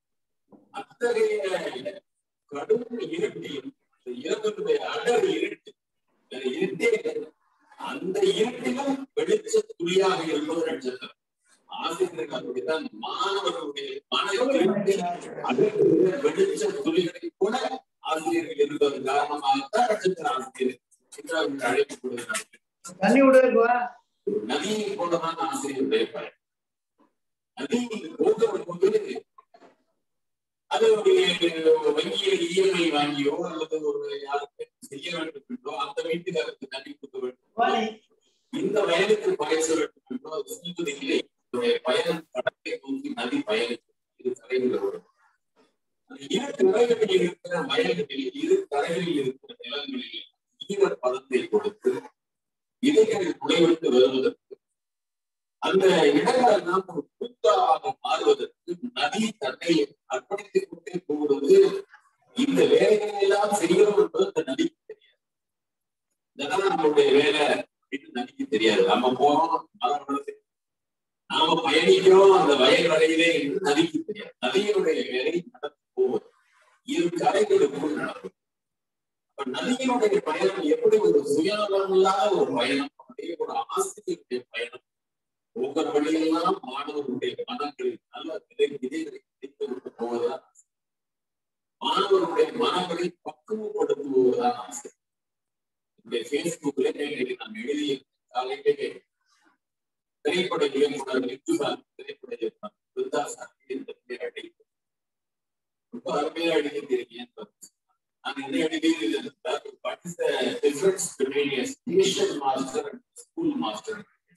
அத்தகைய கடும் இருட்டில் இந்த இரவனுடைய அடர் இருட்டு இந்த இருட்டே இல்லை. அந்த இருட்டிலும் வெளிச்ச துளியாக இருப்பது நட்சத்திரம் ஆசிரியர்கள் அப்படித்தான் மாணவர்களுடைய மன இருட்டில் அடர்கிற வெளிச்ச துளிகளை கூட ஆசிரியர்கள் இருப்பது காரணமாகத்தான் நட்சத்திர ஆசிரியர் என்று அழைக்கப்படுகிறார்கள் தண்ணி விடுவா ஒரு நதியை போலதான் ஆசிரியருடைய பயன் நதி போகிற போது அது ஒரு வங்கியில் இஎம்ஐ வாங்கியோ அல்லது ஒரு யாருக்கு செய்ய வேண்டும் என்றோ அந்த வீட்டுக்காரருக்கு தண்ணி கொடுக்க வேண்டும் இந்த வயலுக்கு பயச வேண்டும் என்றோ அது செல்வது இல்லை இதனுடைய பயணம் கடலை நோக்கி நதி பயணிக்கும் இது கரையில் வரும் அந்த இரு கரைகளில் இருக்கிற வயல்களில் இரு கரைகளில் இருக்கிற நிலங்களில் ஈர பதத்தை கொடுத்து விதைகள் முளைவிட்டு வருவதற்கு அந்த இடங்கள் எல்லாம் ஒரு புத்தாக மாறுவதற்கு நதி தன்னை அர்ப்பணித்துக் கொண்டே போகிறது இந்த வேலைகளை எல்லாம் செய்கிறோம் என்பது அந்த நதிக்கு தெரியாது இதெல்லாம் நம்மளுடைய வேலை அப்படின்னு நதிக்கு தெரியாது நம்ம போறோம் மரம் வளர்த்து நாம பயணிக்கிறோம் அந்த வயல் வரையிலே என்று நதிக்கு தெரியாது நதியினுடைய வேலை நடந்து போவது இரு கரைகளுக்குள் நடக்கும் அப்ப நதியினுடைய பயணம் எப்படி ஒரு சுயநலம் இல்லாத ஒரு பயணம் அப்படியே ஒரு ஆசிரியருடைய பயணம் ஒவ்வொரு வழியெல்லாம் மாணவர்களுடைய மனங்களில் நல்ல விதை விதைகளை விதைத்து விட்டு போவதுதான் ஆசை. மாணவர்களுடைய மனங்களை பக்குவப்படுத்துவதுதான் ஆசை இந்த பேஸ்புக்ல இன்னைக்கு நான் எழுதிய காலையிலே திரைப்பட இயக்குனர் லித்துசாமி திரைப்பட இயக்குனர் விருதாசாமி இந்த பேர் அழைப்பு ரொம்ப அருமையா எழுதியிருக்கீங்க நான் என்ன எழுதியது what is the difference between a station master and school master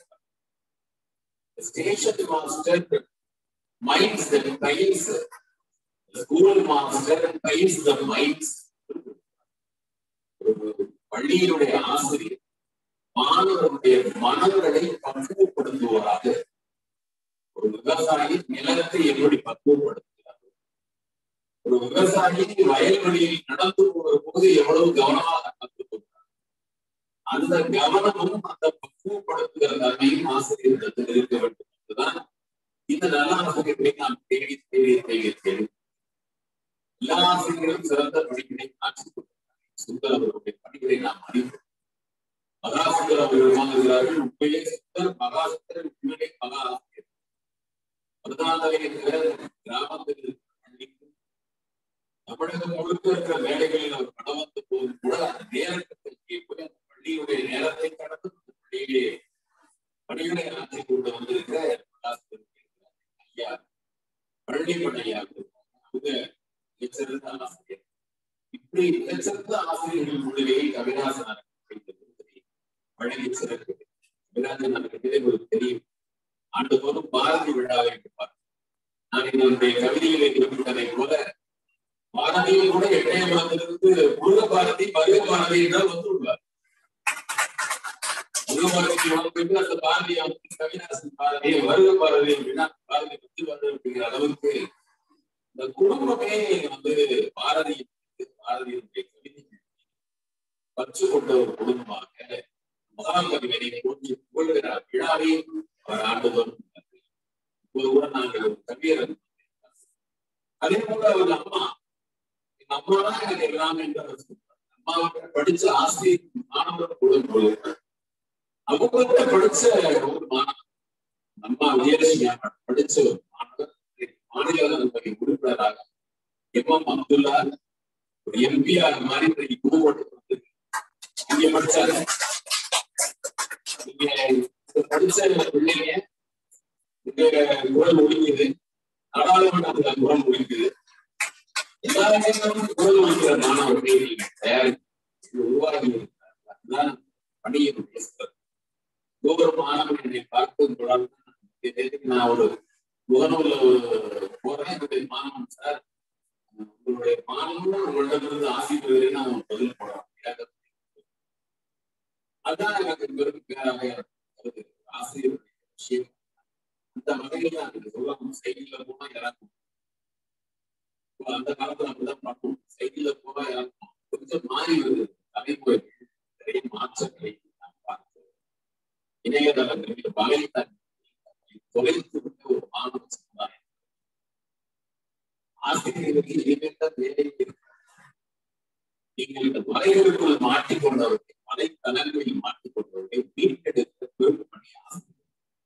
station master minds the times school master times the minds ஒரு பள்ளியினுடைய ஆசிரியர் மாணவருடைய மனங்களை பக்குவப்படுத்துவராக ஒரு விவசாயி நிலத்தை எப்படி பக்குவப்படுத்துகிறார் ஒரு விவசாயி வயல்வெளியில் நடந்து போகிற போது எவ்வளவு கவனமாக நடந்து போகிறார் அந்த கவனமும் அந்த பக்குவப்படுத்துகிற தன்மையும் ஆசிரியரிடத்தில் இருக்க வேண்டும் என்றுதான் இந்த நல்ல ஆசிரியர்களை நாம் தேடி தேடி தேடி தேடி எல்லா ஆசிரியர்களும் சிறந்த பணிகளை ஆட்சி சுந்தர் அவர்களுடைய பணிகளை நாம் அறிவோம் மகாசுந்தர் அவர்கள் வாங்குகிறார்கள் உண்மையே சுந்தர் மகாசுந்தர் உண்மையிலே மகா ஆசிரியர் அதனாலே இருக்கிற கிராமத்தில் பள்ளிக்கும் தமிழகம் முழுக்க இருக்கிற வேலைகளில் அவர் பணம் வந்த போது கூட அந்த நேரத்தை போய் அந்த பள்ளியுடைய நேரத்தை கடந்து அந்த பள்ளியிலே பணிகளை ஆற்றி கொண்டு வந்திருக்கிற மகாசுந்தர் ஐயா பள்ளி பணியாக அவங்க மிகச்சிறந்த ஆசிரியர் இப்படி மிகச்சிறந்த ஆசிரியர்கள் முன்னிலையை கவிராசன் வழங்கி சிறப்பு கவிராஜன் அவர்களுக்கு உங்களுக்கு தெரியும் ஆண்டுதோறும் பாரதி விழாவை இருப்பார் நான் என்னுடைய கவிதைகளை குறிப்பிட்டதை போல பாரதியில் கூட எட்டயபுரத்திலிருந்து முருக பாரதி பருக பாரதி என்றால் வந்துள்ளார் முருக பாரதிக்கு வந்து அந்த பாரதியை வந்து கவிதாசன் பாரதியை வருக பாரதி அப்படின்னா பாரதி வந்து வந்து அப்படிங்கிற அளவுக்கு இந்த குடும்பமே வந்து பாரதி பாரதியினுடைய கவிதை பற்று கொண்ட ஒரு குடும்பமாக மகாகவிகளை போற்றி புகழ்கிறார் விழாவை அவர் ஆண்டுதோறும் இப்போது கூட நாங்கள் ஒரு கவியர் அதே போல அவர் அம்மா எங்க அம்மா தான் எனக்கு எல்லாமே என்று அவர் சொல்றார் அம்மாவுக்கு படிச்ச ஆசிரியர் மாணவர் குழு அவங்க படிச்ச ஒரு மாணவர் அம்மா விஜயலட்சுமி படிச்ச ஒரு மாணவர் மாநிலங்களவை உறுப்பினராக எம் எம் அப்துல்லா ஒரு எம்பிஆர் மாதிரி இன்னைக்கு புதுக்கோட்டை வந்து இங்க படிச்சாரு இங்க படிச்ச பிள்ளைங்க இங்க குரல் ஒழிக்குது நாடாளுமன்றத்துல குரல் ஒழிக்குது எல்லா இடங்களிலும் குரல் ஒழிக்கிற மாணவர்கள் தயாரித்து உருவாகி அதுதான் பணியினுடைய சிறப்பு ஒவ்வொரு மாணவன் என்னை பார்ப்பது தொடர்ந்து நான் ஒரு முகநூல்ல ஒரு போறேன் என்னுடைய மாணவன் சார் உங்களுடைய மாணவன் உங்களிடமிருந்து ஆசிரியரை நான் பதில் போடுறேன் அதான் எனக்கு பெரும் பேராக வருது ஆசிரியர் விஷயம் அந்த வகையில எனக்கு சொல்லணும் செய்தியில போனா இறக்கும் அந்த காலத்துல அப்படிதான் பண்ணுவோம் செய்தியில போனா இறக்கும் கொஞ்சம் மாறி வருது தலைமுறைகள் நிறைய மாற்றங்களை நாம் பார்க்கிறோம் இணையதளங்களில் வலைத்தள தொலைத்து விட்ட ஒரு மாணவ சமுதாயம் ஆசிரியர்களுக்கு இனிமேல் தான் வேலை இருக்கு நீங்கள் இந்த வலைகளுக்குள் மாட்டிக்கொண்டவர்கள் வலைத்தளங்களில் மாட்டிக்கொண்டவர்களை மீட்டெடுக்க பெரும் பணி ஆசிரியர்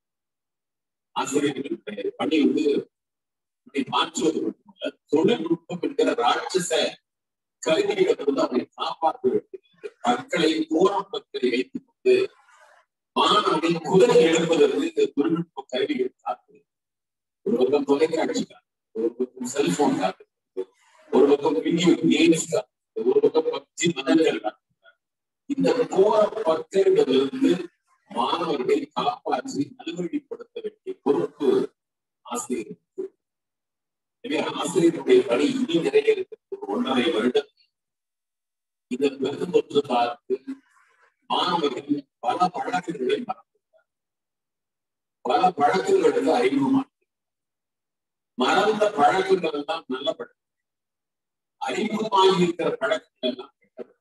ஆசிரியர்களுடைய பணி வந்து இப்படி மாற்றுவது மட்டுமல்ல தொழில்நுட்பம் என்கிற ராட்சச கல்வியிடமிருந்து அவரை காப்பாற்ற வேண்டும் பற்களை கோரம் பற்களை வைத்துக் கொண்டு மாணவனை குதிரை எழுப்பதற்கு இந்த தொழில்நுட்ப கருவிகள் காத்து ஒரு பக்கம் தொலைக்காட்சி ஒரு பக்கம் செல்போன் காத்து ஒரு பக்கம் வீடியோ கேம்ஸ் காத்து ஒரு பக்கம் பப்ஜி மதங்கள் இந்த கோர பற்களிடமிருந்து மாணவர்களை காப்பாற்றி நல்வழிப்படுத்த வேண்டிய பொறுப்பு ஆசிரியருக்கு எனவே ஆசிரியருடைய பணி இனி நிறைய இருக்கிறது ஒரு ஒன்றரை வருடம் இந்த பெருந்தொற்று பார்த்து மாணவர்கள் பல பழக்கங்களை மறந்துள்ளார் பல பழக்கங்களுக்கு அறிமுகமாக மறந்த பழக்கங்கள் எல்லாம் நல்ல பழக்கம் அறிமுகமாகி இருக்கிற பழக்கங்கள் எல்லாம் கெட்ட பழக்கம்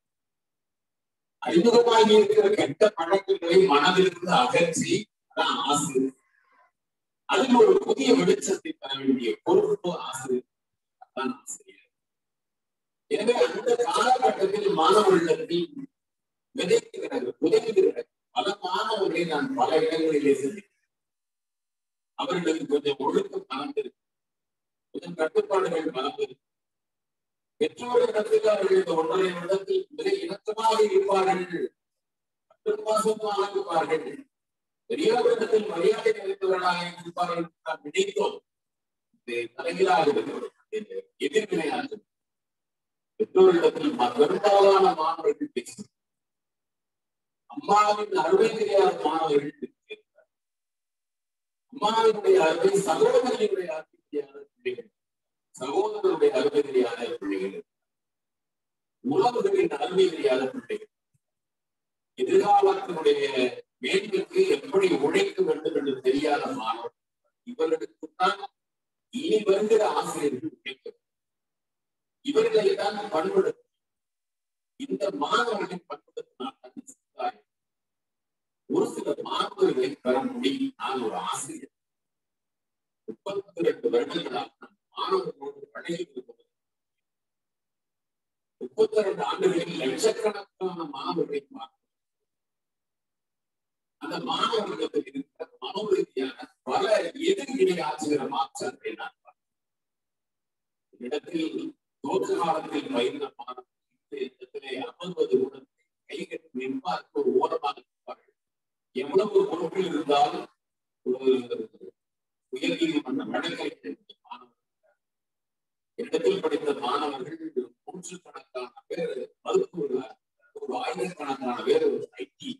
அறிமுகமாகி இருக்கிற கெட்ட பழக்கங்களை மனதிலிருந்து அகற்றி அதான் ஆசிரியர் அதில் ஒரு புதிய வெளிச்சத்தை தர வேண்டிய பொறுப்பு ஆசிரியர் அதான் ஆசிரியர் எனவே அந்த காலகட்டத்தில் மாணவர்களிடத்தில் விதைக்கிறார்கள் உதவுகிறார்கள் பல மாணவர்களை நான் பல இடங்களிலே சந்திக்கிறேன் அவர்களுக்கு கொஞ்சம் ஒழுக்கம் மறந்திருக்கு கொஞ்சம் கட்டுப்பாடுகள் மறந்திருக்கு பெற்றோரிடத்தில் அவர்கள் இந்த ஒன்றரை வருடத்தில் மிக இணக்கமாக இருப்பார்கள் கட்டுப்பாசமாக இருப்பார்கள் பெரியவரிடத்தில் மரியாதை நிறைந்தவர்களாக இருப்பார்கள் என்று நாம் நினைத்தோம் இது தலைகீழாக இருக்கிறது எதிர்வினையாக பெற்றோரிடத்தில் பெரும்பாலான மாணவர்கள் பேசுகிறார் அம்மாவின் அருமை தெரியாத மாணவர்கள் இருக்கிறார் அம்மாவினுடைய அருமை சகோதரியுடைய அருமை தெரியாத பிள்ளைகள் சகோதரருடைய அருமை தெரியாத பிள்ளைகள் உறவுகளின் அருமை தெரியாத பிள்ளைகள் எதிர்காலத்தினுடைய மேன்மைக்கு எப்படி உழைக்க வேண்டும் என்று தெரியாத மாணவர் இவர்களுக்கு தான் இனி வருகிற ஆசிரியர்கள் உழைக்க இவர்களை தான் பண்படுத்த இந்த மாணவர்களை பண்படுத்தினால் தான் சமுதாயம் ஒரு சில மாணவர்களை பெற முடியும் நான் ஒரு ஆசிரியர் முப்பத்தி ரெண்டு வருடங்களாக நான் மாணவர்களோடு பழகி இருப்பது முப்பத்தி ரெண்டு ஆண்டுகளில் லட்சக்கணக்கான மாணவர்களை பார்க்கிறேன். அந்த மாணவர்களுக்கு இருக்கிற மனோரீதியான பல எதிர்வினை ஆற்றுகிற மாற்றத்தை நான் பார்க்கிறேன். இடத்தில் தோற்ற காலத்தில் பயிர்ந்த மாணவர்கள் இந்த இடத்திலே அமர்வது உணர்ந்து கைகட்டி நிற்பார்க்கு ஒரு ஓரமாக இருப்பார்கள் எவ்வளவு பொறுப்பில் இருந்தாலும் ஒரு உயர் நீதிமன்ற வழக்கறிஞர் மாணவர்கள் இடத்தில் படித்த மாணவர்கள் நூற்றுக்கணக்கான பேர் மருத்துவர்கள் ஒரு ஆயிரக்கணக்கான பேர் ஐடி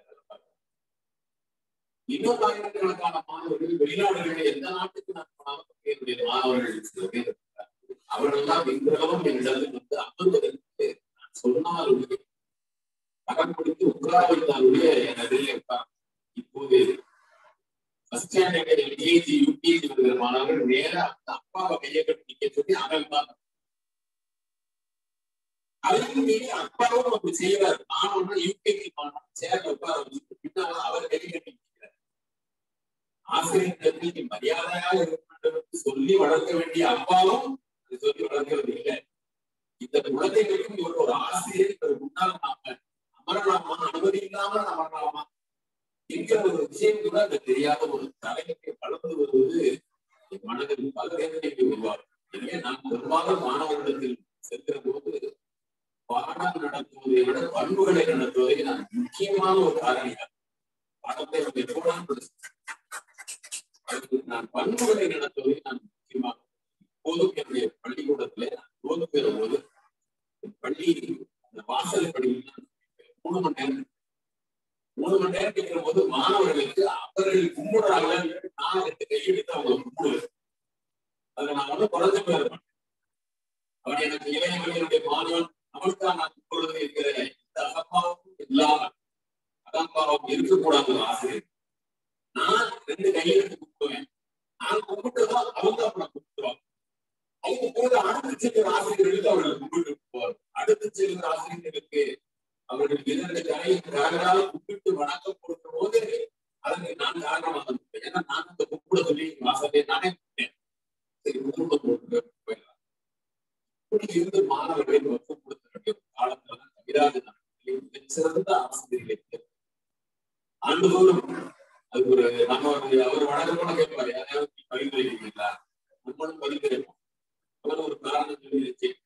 இன்னொரு ஆயிரக்கணக்கான மாணவர்கள் வெளிநாடுகளில் எந்த நாட்டுக்கு நான் போனாலும் என்னுடைய மாணவர்கள் சில பேர் இருக்கிறார். அவர்களெல்லாம் இன்றளவும் என்னிடத்தில் வந்து அமர்வதற்கு நான் சொன்னால் ஒழிய, படம் பிடித்து உட்கார வைத்தால் ஒழிய எனது இப்போது ஃபர்ஸ்ட் ஸ்டாண்டர்ட் எல்கேஜி யூகேஜி இருக்கிற மாணவர்கள் நேரா அந்த அப்பாவை கையை கட்டி நிக்க சொல்லி அவன் தான் அதையும் மீறி அப்பாவும் அப்படி செய்யறாரு மாணவனா யூகேஜி மாணவன் சேர்ல உட்கார வச்சுட்டு பின்னால அவர் கையை கட்டி நிற்கிறார் ஆசிரியர் நீ மரியாதையாக இருக்க வேண்டும் என்று சொல்லி வளர்க்க வேண்டிய அப்பாவும் அதை சொல்லி வளர்க்கிறது இல்லை இந்த குழந்தைகளுக்கும் இவர் ஒரு ஆசிரியர் இவர் முன்னால் நாம அமரலாமா அனுமதி இல்லாமல் அமரலாமா என்கிற ஒரு விஷயம் கூட அந்த தெரியாத ஒரு தலைமைக்கு வளர்ந்து வருவது என் மனதில் பல வேதனைகளை உருவாகும் எனவே நான் பெரும்பாலும் மாணவர்களிடத்தில் செல்கிற போது பாடம் நடத்துவதை விட பண்புகளை நடத்துவதை நான் முக்கியமான ஒரு காரணியாக பாடத்தை நம்ம எப்போதும் படிச்சு- அதுக்கு நான் பண்புகளை நடத்துவதை நான் முக்கியமாக இப்போதும் என்னுடைய பள்ளிக்கூடத்திலே நான் போது பெற போது பள்ளி அந்த வாசல் படியில் நான் மூணு மணி நேரம் மூணு மணி நேரம் கேட்கிற போது மாணவர்களுக்கு அவர்கள் கும்பிடுறாங்க நான் ரெண்டு கையெடுத்து அவங்க கும்பிடுவேன் அதுல நான் வந்து குறைஞ்ச பேர் இருப்பேன் அவன் எனக்கு இளைஞர்களுடைய மாணவன் அவனுக்கா நான் கும்பிடுறது இருக்கிற இந்த அகப்பாவும் இல்லாம அகம்பாவம் இருக்கக்கூடாது ஆசிரியர் நான் ரெண்டு கையெழுத்து கும்பிடுவேன் நான் கும்பிட்டுதான் அவங்க அப்புறம் கும்பிடுவாங்க அவங்க போது அடுத்து செல்கிற ஆசிரியர்களுக்கு அவர்கள் கும்பிட்டு போவார் அடுத்து செல்கிற ஆசிரியர்களுக்கு அவர்கள் இரண்டு கரை கரங்களால் கும்பிட்டு வணக்கம் கொடுக்கும் போது அதற்கு நான் காரணமாக இருப்பேன் ஏன்னா நான் அந்த கும்பிட சொல்லி வாசலே நானே கும்பிட்டேன். சரி கும்பிட போட்டு போயிடலாம் இப்படி இருந்து மாணவர்களை வசம் கொடுத்த வேண்டிய ஒரு காலத்துல தான் கவிராஜன் அவர்கள் மிகச் சிறந்த ஆசிரியர்களை ஆண்டுதோறும் அது ஒரு நம்ம ஒரு- அவர் வழக்கமான கேட்பாரு யாரையாவது நீ பரிந்துரைக்கிறீங்களா நம்மளும் பரிந்துரைப்போம் அவர் ஒரு காரணம் சொல்லி ரிஜெக்ட்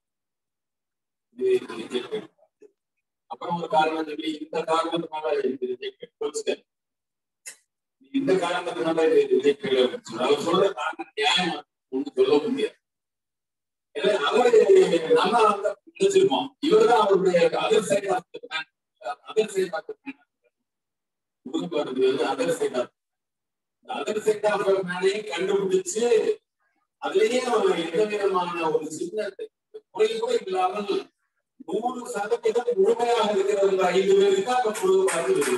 இது ரிஜெக்ட் அப்புறம் ஒரு காரணம் சொல்லி இந்த காரணத்தினால இது ரிஜெக்ட் போச்சு இந்த காரணத்தினால இது ரிஜெக்ட் அவர் சொல்ற காரணம் நியாயம் ஒண்ணு சொல்ல முடியாது ஏன்னா அவரு நம்ம வந்து நினைச்சிருப்போம் இவர்தான் அவருடைய other side of other side of உருவானது வந்து other side of other side of மேனையும் கண்டுபிடிச்சு அதுலயே அவன் எந்த விதமான ஒரு சின்ன குறை கூட இல்லாமல் நூறு சதவீதம் முழுமையாக இருக்கிறவங்க ஐந்து பேருக்கு அப்ப முழுமையாக இருக்குது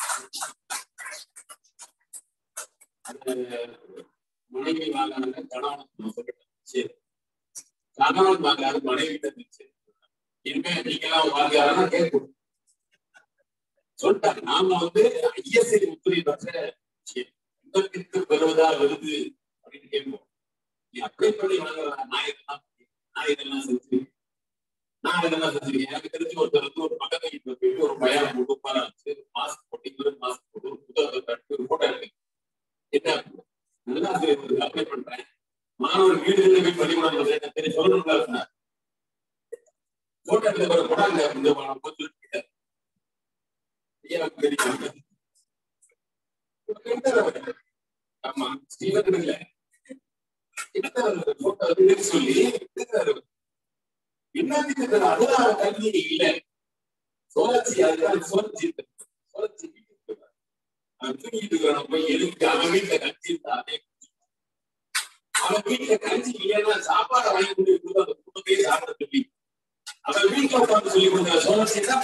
அந்த மனைவி வாங்காங்க கணவன் சொல்லிட்டேன் சரி கணவன் வாங்காது மனைவி சரி இனிமே நீங்க எல்லாம் வாங்காதான் கேட்கணும் சொல்லிட்டாங்க நாம வந்து ஐஎஸ்ஐ முத்திரை பெற்ற விஷயம். இன்பத்திற்கு பெறுவதா வருது அப்படின்னு கேட்போம் நீ அப்ளை பண்ணி வாங்கலாம் நான் இதெல்லாம் நான் இதெல்லாம் செஞ்சு நான் இதெல்லாம் செஞ்சிருக்கேன் எனக்கு தெரிஞ்ச ஒருத்தர் வந்து ஒரு பக்கத்து வீட்டுல போயிட்டு ஒரு பயம் போட்டு உட்கார வச்சு மாஸ்க் போட்டு இவரு மாஸ்க் போட்டு ஒரு புத்தகத்தை கட்டி ஒரு போட்டோ எடுத்து என்ன நல்லா அப்ளை பண்றேன் மாணவர் வீடுகளில் போய் பள்ளிக்கூடம் பண்றேன் தெரியும் சொல்லணும்ல சொன்னார் போட்டோ எடுத்து ஒரு படம் இந்த இந்த போட்டு ஐயா தெரியும் ஆமா ஸ்ரீவன் இல்ல போட்டோ எடுத்து சொல்லி எடுத்தாரு இன்னத்துக்கு அதுதான் கல்வி இல்ல சுழற்சி அதுதான் சுழற்சி சுழற்சி அவன் தூங்கிட்டு இருக்கிறவன் போய் எதுக்கு அவன் வீட்டுல கஞ்சி இருந்தா அதே குடிச்சு. அவன் வீட்டுல கஞ்சி இல்லைன்னா சாப்பாடை வாங்கி கொண்டு கொடுத்து அந்த குடும்பத்தையே சாப்பிட சொல்லி அவன் வீட்டுல உட்கார்ந்து சொல்லி கொடுக்கிற சோழத்தை தான்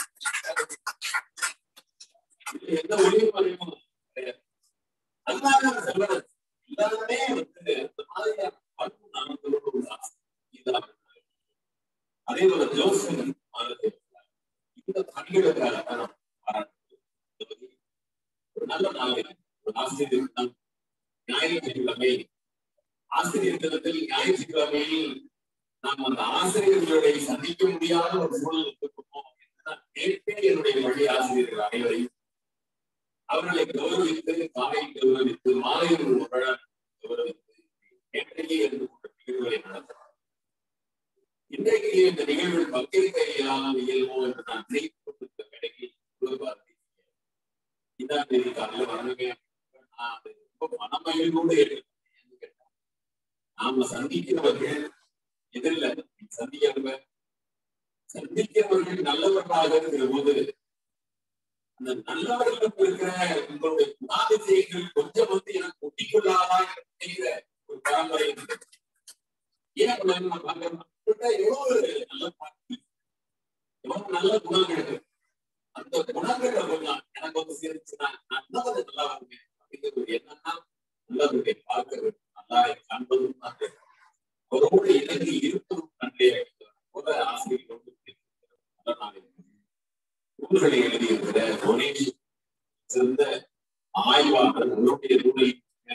இதுல எந்த ஒளிவு மறைவும் கிடையாது அதனால சொல்றது எல்லாருமே வந்து அந்த மாதிரியான பண்பு நமக்கு ஒரு ஆசை. இதுதான் அதே போல ஜோசப் மாறுது இந்த பணிகளுக்காக தான் நாம் பாராட்டுகிறோம். ஒரு நல்ல நாளில் ஒரு ஆசிரியர் தினம் ஞாயிற்றுக்கிழமை ஆசிரியர் தினத்தில் ஞாயிற்றுக்கிழமையில் நாம் அந்த ஆசிரியர்களை சந்திக்க முடியாத ஒரு சூழல் இருக்கணும் நான் நேற்றே என்னுடைய வழி ஆசிரியர்கள் அனைவரையும் அவர்களை கௌரவித்து காலை கௌரவித்து மாலை ஒரு விழா கௌரவித்து நேற்றையே இருந்து கொண்ட நிகழ்வுகளை நடத்தலாம் இன்றைக்கு இந்த நிகழ்வில் பங்கேற்க இயலாமல் இயல்போ என்று நான் நினைத்துக் கொண்டிருந்த வேலையை குழுவார்த்தை இதான் தேதி காலையில் வரணுமே நான் அதை ரொம்ப மனமகிழ்வோடு எடுக்கிறேன் கேட்டேன் நாம சந்திக்கிறவர்கள் எதிரில் சந்திக்கிறவங்க சந்திக்கிறவர்கள் நல்லவர்களாக இருக்கிற போது அந்த நல்லவர்களுக்கு இருக்கிற உங்களுடைய குணாதிசயங்கள் கொஞ்சம் வந்து எனக்கு ஒட்டிக்கொள்ளாதா என்கிற ஒரு பரம்பரை இருக்கு ஏன் அப்படி நான் பார்க்கிறேன் உங்கள்ட்ட எவ்வளவு நல்ல பாட்டு எவ்வளவு நல்ல குணங்கள் இருக்கு அந்த குணங்களை கொஞ்சம் எனக்கு வந்து சேர்ந்துச்சுன்னா நான் இன்னும் கொஞ்சம் நல்லா வருவேன் அப்படிங்கிற ஒரு எண்ணம் தான் நல்லவர்களை பார்க்கிறது நல்லா காண்பதும் தான் அவரோடு இணங்கி இருப்பதும் நன்றே போல ஆசிரியர் நல்ல நாளில் நூல்களை எழுதியிருக்கிற புவனேஷ் சிறந்த ஆய்வாளர் உங்களுடைய நூலை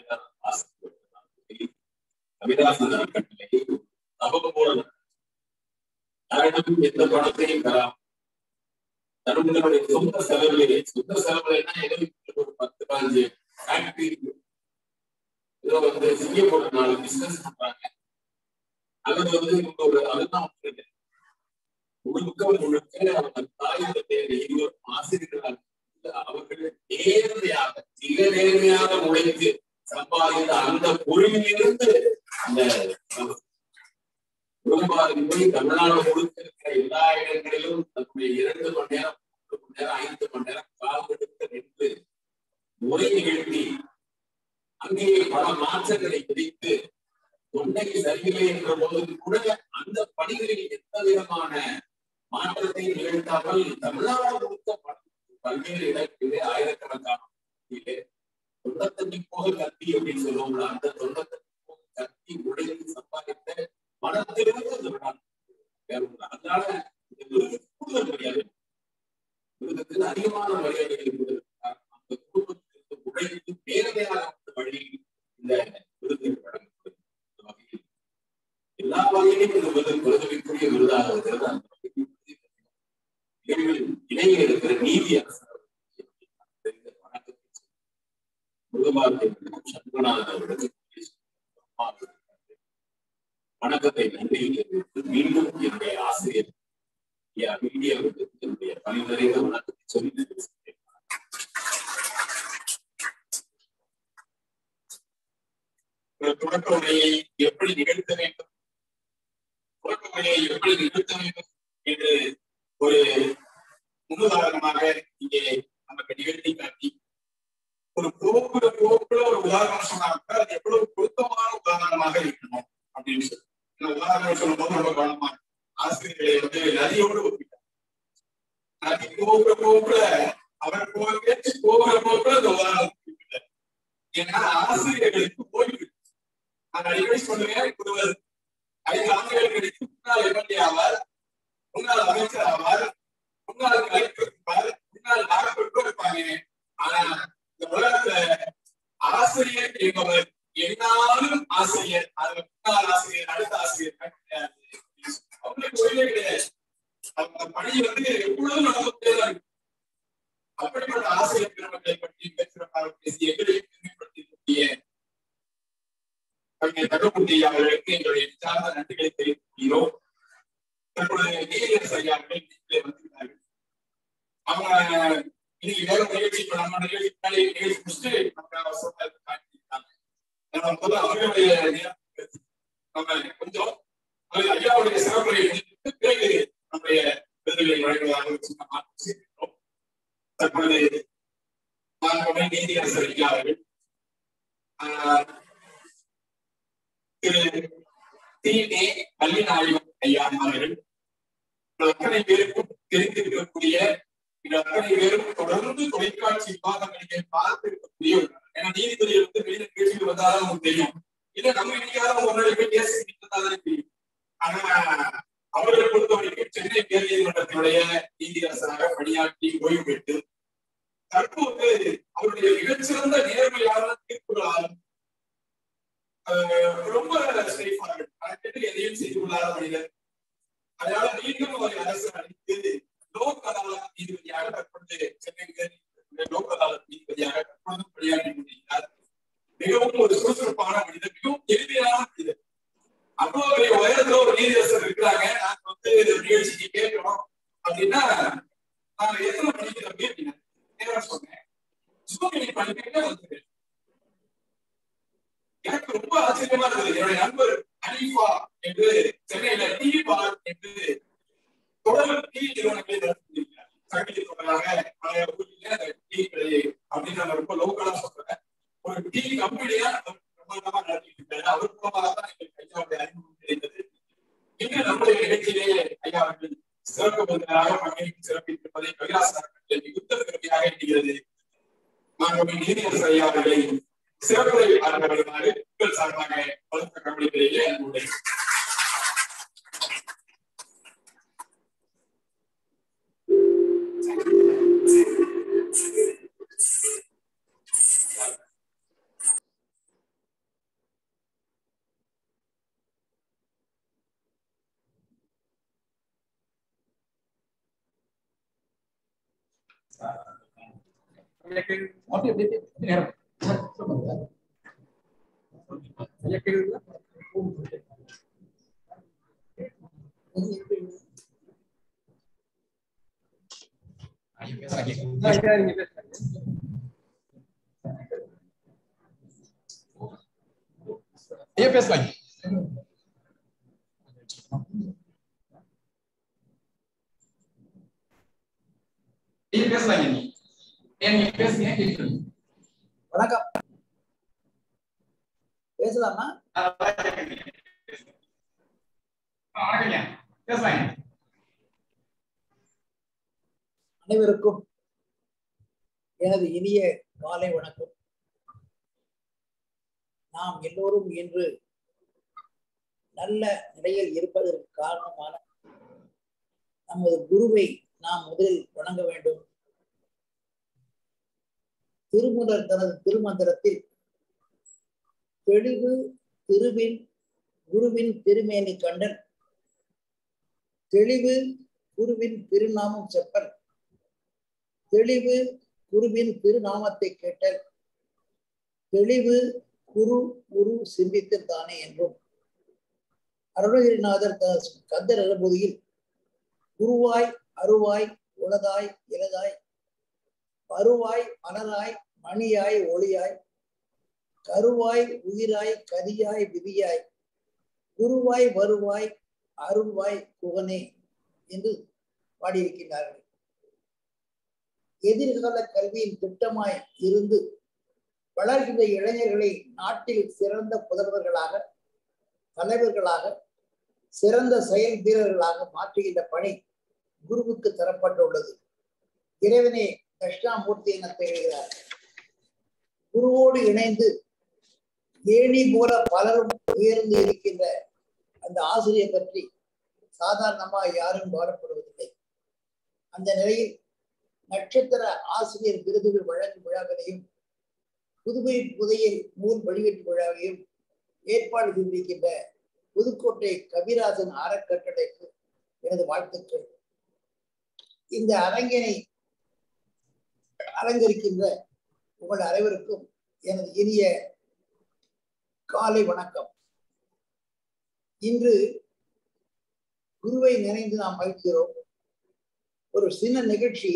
கவிதாசன் அறக்கட்டளை தபம் போல யாரிடமும் எந்த பணத்தையும் பெறாம தன்னுடைய சொந்த செலவிலே சொந்த செலவுலைன்னா எங்களுக்கு ஒரு பத்து பதினஞ்சு ஃபேக்டரி ஏதோ வந்து சிங்கப்பூர் நாலு பிசினஸ் பண்றாங்க அல்லது வந்து இவங்க ஒரு அதுதான் வந்து முழுக்க முழுக்க அவங்க தாயுடைய இருவர் ஆசிரியர்களாக அவர்கள் நேர்மையாக மிக நேர்மையாக உழைத்து சம்பாதித்த அந்த பொருளிலிருந்து அந்த குடும்பாதி போய் தமிழ்நாடு முழுக்க இருக்கிற எல்லா இடங்களிலும் தன்னுடைய இரண்டு மணி நேரம் மூன்று மணி நேரம் ஐந்து மணி நேரம் கால் எடுத்து நின்று முறை நிகழ்த்தி அங்கே பல மாற்றங்களை விதித்து தொண்டை சரியில்லை என்ற போது கூட அந்த பணிகளில் எந்த விதமான மாற்றத்தை நிகழ்த்தாமல் தமிழ்நாடு முழுக்க பல- பல்வேறு இடங்களிலே ஆயிரக்கணக்கான இடங்களிலே தொண்டத்தண்ணி போக கத்தி அப்படின்னு சொல்லுவோம்ல அந்த தொண்டத்தண்ணி போக கத்தி உழைத்து சம்பாதித்த மனத்திலிருந்து அந்த விழா வேற ஒன்று. அதனால இந்த விருதுக்கு கூடுதல் மரியாதை விருதுக்கு அதிகமான மரியாதை இருப்பது அந்த குடும்பத்திற்கு உழைத்து நேரடியாக அந்த வழியில் இந்த விருது வழங்கப்படுகிறது இந்த வகையில் எல்லா வகையிலும் இந்த விருது விருதுக்குரிய விருதாக இருக்கிறது அந்த வகையில் நிகழ்வில் இணைய இருக்கிற நீதி அரசர் தெரிந்த வணக்கத்தை முருகபாரதி சண்முகநாதன் அவர்களுக்கு வணக்கத்தை நன்றி தெரிவித்து மீண்டும் என்னுடைய ஆசிரியர் ஐயா மீடியா அவர்களுக்கு என்னுடைய பணி நிறைந்த வணக்கத்தை சொல்லி தெரிவிக்கிறேன். ஒரு தொடக்க உரையை எப்படி நிகழ்த்த வேண்டும் தொடக்க உரையை எப்படி நிகழ்த்த வேண்டும் என்று ஒரு முன்னுதாரணமாக இங்கே நமக்கு நிகழ்த்தி காட்டி ஒரு போக்குல போக்குல ஒரு உதாரணம் சொன்னாங்க அது எவ்வளவு பொருத்தமான உதாரணமாக இருக்கணும் அப்படின்னு சொல்லி இந்த உதாரணம் சொல்லும்போது ரொம்ப கவனமா இருக்கு. ஆசிரியர்களை வந்து நதியோடு ஒப்பிட்டார் நதி போக்குல போக்குல அவர் போய் பேச்சு போகிற போக்குல இந்த உதாரணம் குறிப்பிட்டார் ஏன்னா ஆசிரியர்களுக்கு ஓய்வு நான் அடிக்கடி சொல்லுவேன் ஒருவர் ஐந்து ஆண்டுகள் கழித்து முன்னாள் எம்எல்ஏ ஆவார் முன்னாள் அமைச்சர் ஆவார் முன்னாள் கலெக்டர் இருப்பார் முன்னாள் டாக்டர் இருப்பாங்க ஆனா இந்த உலகத்துல ஆசிரியர் என்பவர் என்னாலும் ஆசிரியர் அது முன்னாள் ஆசிரியர் அடுத்த ஆசிரியர் கிடையாது அவங்களுக்கு ஓய்வே கிடையாது அவங்க பணி வந்து எப்பொழுதும் நடந்துட்டே தான் இருக்கு அப்படிப்பட்ட ஆசிரியர் பெருமக்களை பற்றி பேசுகிறதாக பேசி எங்களை பெருமைப்படுத்திய கவிஞர் தகப்பூர்த்தி அவர்களுக்கு எங்களுடைய சார்ந்த நன்றிகளை தெரிவிக்கிறோம் தற்பொழுது நீதியரசு ஐயா அவர்கள் வீட்டிலே வந்திருக்கிறார்கள் அவங்க இன்னைக்கு வேற நிகழ்ச்சி இப்ப நம்ம நிகழ்ச்சி முன்னாடி நிகழ்ச்சி முடிச்சுட்டு நம்ம அவசரமா காட்டியிருக்காங்க நம்ம முதல்ல அவர்களுடைய நேரம் நம்ம கொஞ்சம் அது ஐயாவுடைய சிறப்புரை முடித்து பிறகு நம்முடைய விருதுகளை வழங்குவதாக ஒரு சின்ன மாற்றம் செய்திருக்கிறோம் தற்பொழுது மாண்புமிகு நீதியரசர் ஐயா அவர்கள் ஆஹ், திரு டி ஏ மல்லிநாயகம் ஐயா அவர்கள் உங்கள் அத்தனை பேருக்கும் தெரிந்திருக்கக்கூடிய இந்த அத்தனை பேரும் தொடர்ந்து தொலைக்காட்சி விவாதங்களை பார்த்து இருக்கக்கூடிய ஏன்னா நீதிபதிகள் வந்து வெளியில பேசிட்டு வந்தாதான் உங்களுக்கு தெரியும் இல்ல நம்ம இன்னைக்காவது ஒரு நாளைக்கு போய் பேசிட்டு வந்தாதான் தெரியும் ஆனா அவர்களை பொறுத்த வரைக்கும் சென்னை உயர் நீதிமன்றத்தினுடைய நீதியரசராக பணியாற்றி ஓய்வு பெற்று தற்போது அவருடைய மிகச்சிறந்த நேர்மையான தீர்ப்புகளாலும் ஆஹ், ரொம்ப ஸ்ட்ரெயிட் கணக்கிட்டு எதையும் செய்து கொள்ளாத மனிதர் அதனால மீண்டும் அவரை அரசு அளித்து லோக் அதாலத் நீதிபதியாக தற்பொழுது சென்னை உயர் நீதிமன்றத்தினுடைய லோக் அதாலத் நீதிபதியாக தற்பொழுது பணியாற்றி கொண்டிருக்கிறார் மிகவும் ஒரு சுறுசுறுப்பான மனிதர் மிகவும் எளிமையான மனிதர் அவ்வளவு பெரிய உயரத்துல ஒரு நீதியரசர் இருக்கிறாங்க நாங்க வந்து இந்த நிகழ்ச்சிக்கு கேட்கிறோம் அப்படின்னா நாங்க எத்தனை மணிக்கு தம்பி அப்படின்னா நேரம் சொன்னேன் சுமதி பண்ணிட்டு வந்து எனக்கு ரொம்ப ஆச்சரியமா இருந்தது என்னுடைய நண்பர் அனிஃபா என்று சென்னையில டிவி பார் என்று தொடர் டிவி நிறுவனங்களை நடத்திருக்கிறார் சங்கீத தொடராக பழைய ஊரில் அந்த டிவி கடை அப்படின்னு நான் ரொம்ப லோக்கலா சொல்றேன் ஒரு டிவி கம்பெனியா அவர் பிரமாண்டமா நடத்திட்டு இருக்காரு அவர் மூலமாக தான் எங்களுக்கு ஐயாவுடைய அறிமுகம் கிடைத்தது இன்று நம்முடைய நிகழ்ச்சியிலே ஐயா அவர்கள் சிறப்பு விருந்தினராக பங்கேற்று சிறப்பித்திருப்பதை கைலாச அறக்கட்டளை மிகுந்த பெருமையாக இருக்கிறது மாண்புமிகு நீதியரசர் ஐயா அவர்களை சிறப்புரை ஆற்ற வருமாறு உங்கள் சார்பாக பலத்த கவனிப்பிலேயே அன்புடைய ஐயா பேசலாம் நீங்க பேசலாம் நீ ஏன் நீங்க பேசுங்க கேட்குறீங்க வணக்கம் பேசலாமா வணக்கங்க பேசலாங்க அனைவருக்கும் எனது இனிய காலை வணக்கம் நாம் எல்லோரும் இன்று நல்ல நிலையில் இருப்பதற்கு காரணமான நமது குருவை நாம் முதலில் வணங்க வேண்டும் திருமுலர் தனது திருமந்திரத்தில் தெளிவு திருவின் குருவின் திருமேனி கண்டன் தெளிவு குருவின் திருநாமம் செப்பல் தெளிவு குருவின் திருநாமத்தை கேட்டல் தெளிவு குரு குரு சிந்தித்தல் தானே என்றும் அருணகிரிநாதர் தனது கந்தர் அனுபூதியில் குருவாய் அருவாய் உளதாய் இலதாய் பருவாய் மலராய் மணியாய் ஒளியாய் கருவாய் உயிராய் கதியாய் விதியாய் குருவாய் வருவாய் அருள்வாய் குகனே என்று பாடியிருக்கிறார்கள் எதிர்கால கல்வியின் திட்டமாய் இருந்து வளர்கின்ற இளைஞர்களை நாட்டில் சிறந்த புதல்வர்களாக தலைவர்களாக சிறந்த செயல் வீரர்களாக மாற்றுகின்ற பணி குருவுக்கு தரப்பட்டுள்ளது இறைவனே தட்சிணாமூர்த்தி என பெயர்கிறார் குருவோடு இணைந்து ஏணி போல பலரும் உயர்ந்து இருக்கின்ற அந்த ஆசிரியர் பற்றி சாதாரணமாக யாரும் பாடப்படுவதில்லை அந்த நிலையில் நட்சத்திர ஆசிரியர் விருதுகள் வழங்கும் விழாவினையும் புதுவை புதையில் நூல் வெளியீட்டு விழாவையும் ஏற்பாடு செய்திருக்கின்ற புதுக்கோட்டை கவிராசன் அறக்கட்டளைக்கு எனது வாழ்த்துக்கள் இந்த அரங்கினை அலங்கரிக்கின்ற உங்கள் அனைவருக்கும் எனது இனிய காலை வணக்கம் இன்று குருவை நினைந்து நாம் மகிழ்கிறோம் ஒரு சின்ன நிகழ்ச்சி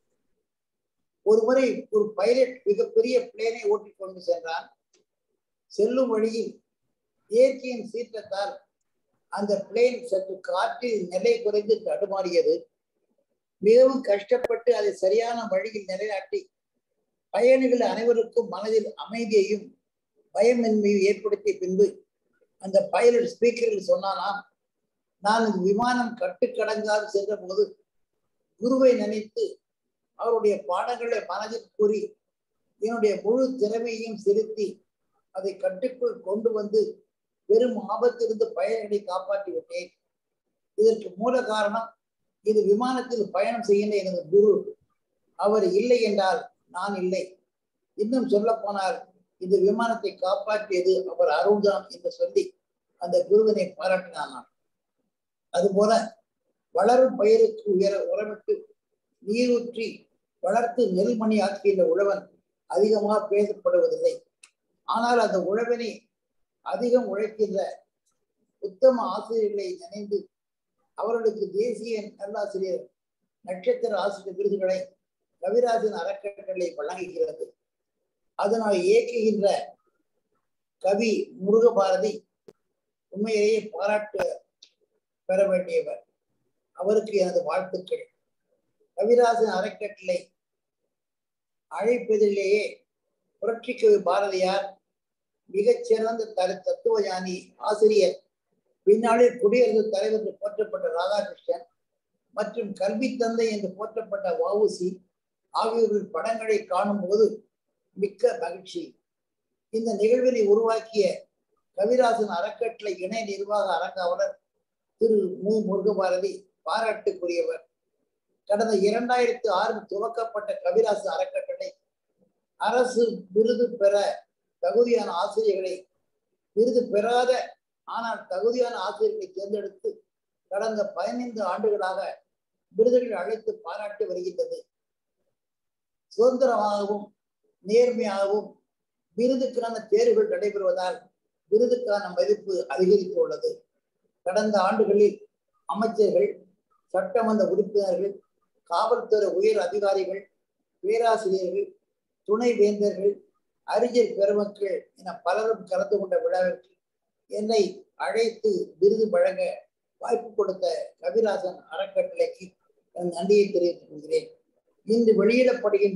ஒரு முறை ஒரு பைலட் மிகப்பெரிய பிளேனை ஓட்டிக் கொண்டு சென்றான் செல்லும் வழியில் இயற்கையின் சீற்றத்தால் அந்த பிளேன் சற்று காற்றில் நிலை குறைந்து தடுமாறியது மிகவும் கஷ்டப்பட்டு அதை சரியான வழியில் நிலைநாட்டி பயணிகள் அனைவருக்கும் மனதில் அமைதியையும் பயமின்மையும் ஏற்படுத்திய பின்பு அந்த பைலட் ஸ்பீக்கரில் சொன்னானாம் நான் இந்த விமானம் கட்டுக்கடங்காது சென்ற போது குருவை நினைத்து அவருடைய பாடங்களை மனதில் கூறி என்னுடைய முழு திறமையையும் செலுத்தி அதை கட்டுக்குள் கொண்டு வந்து பெரும் ஆபத்திலிருந்து பயணிகளை காப்பாற்றி விட்டேன் இதற்கு மூல காரணம் இது விமானத்தில் பயணம் செய்கின்ற எனது குரு அவர் இல்லை என்றால் நான் இல்லை இன்னும் சொல்ல போனால் இந்த விமானத்தை காப்பாற்றியது அவர் அருள்தான் என்று சொல்லி அந்த குருவினை பாராட்டினான் நான். அதுபோல வளரும் பயிருக்கு உயர உரமிட்டு நீரூற்றி வளர்த்து நெல்மணி ஆக்கிய உழவன் அதிகமாக பேசப்படுவதில்லை ஆனால் அந்த உழவனை அதிகம் உழைக்கின்ற உத்தம ஆசிரியர்களை நினைந்து அவர்களுக்கு தேசிய நல்லாசிரியர் நட்சத்திர ஆசிரியர் விருதுகளை கவிராஜன் அறக்கட்டளை வழங்குகிறது அதனால் இயக்குகின்ற கவி முருகபாரதி உண்மையிலேயே பாராட்டு பெற வேண்டியவர் அவருக்கு எனது வாழ்த்துக்கள் கவிராஜன் அறக்கட்டளை அழைப்பதிலேயே புரட்சிக்கவி பாரதியார் மிகச் சிறந்த தரு தத்துவ ஞானி ஆசிரியர் பின்னாளில் குடியரசுத் தலைவர் என்று போற்றப்பட்ட ராதாகிருஷ்ணன் மற்றும் கல்வி தந்தை என்று போற்றப்பட்ட வஉசி ஆகியோரின் படங்களை காணும் போது மிக்க மகிழ்ச்சி இந்த நிகழ்வினை உருவாக்கிய கவிராசன் அறக்கட்டளை இணை நிர்வாக அரங்காவலர் திரு மு முருகபாரதி பாராட்டுக்குரியவர் கடந்த இரண்டாயிரத்தி ஆறில் துவக்கப்பட்ட கவிராசு அறக்கட்டளை அரசு விருது பெற தகுதியான ஆசிரியர்களை விருது பெறாத ஆனால் தகுதியான ஆசிரியர்களை தேர்ந்தெடுத்து கடந்த பதினைந்து ஆண்டுகளாக விருதுகள் அழைத்து பாராட்டி வருகின்றது சுதந்திரமாகவும் நேர்மையாகவும் விருதுக்கான தேர்வுகள் நடைபெறுவதால் விருதுக்கான மதிப்பு அதிகரித்துள்ளது கடந்த ஆண்டுகளில் அமைச்சர்கள் சட்டமன்ற உறுப்பினர்கள் காவல்துறை உயர் அதிகாரிகள் பேராசிரியர்கள் துணை வேந்தர்கள் அறிஞர் பெருமக்கள் என பலரும் கலந்து கொண்ட விழாவிற்கு என்னை அழைத்து விருது வழங்க வாய்ப்பு கொடுத்த கவிராசன் அறக்கட்டளைக்கு என் நன்றியை தெரிவித்துக் கொள்கிறேன் இன்று வெளியிடப்படுகின்ற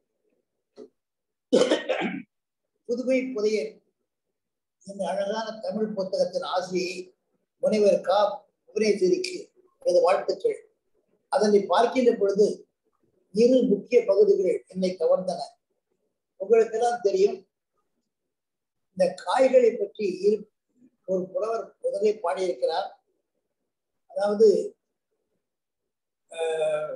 புதுமை புதையல் இந்த அழகான தமிழ் புத்தகத்தின் ஆசிரியை முனைவர் கா புவனேஸ்வரிக்கு எனது வாழ்த்துக்கள் அதனை பார்க்கின்ற பொழுது இரு முக்கிய பகுதிகள் என்னை கவர்ந்தன உங்களுக்கெல்லாம் தெரியும் இந்த காய்களை பற்றி இரு ஒரு புலவர் முதலே பாடியிருக்கிறார் அதாவது ஆஹ்,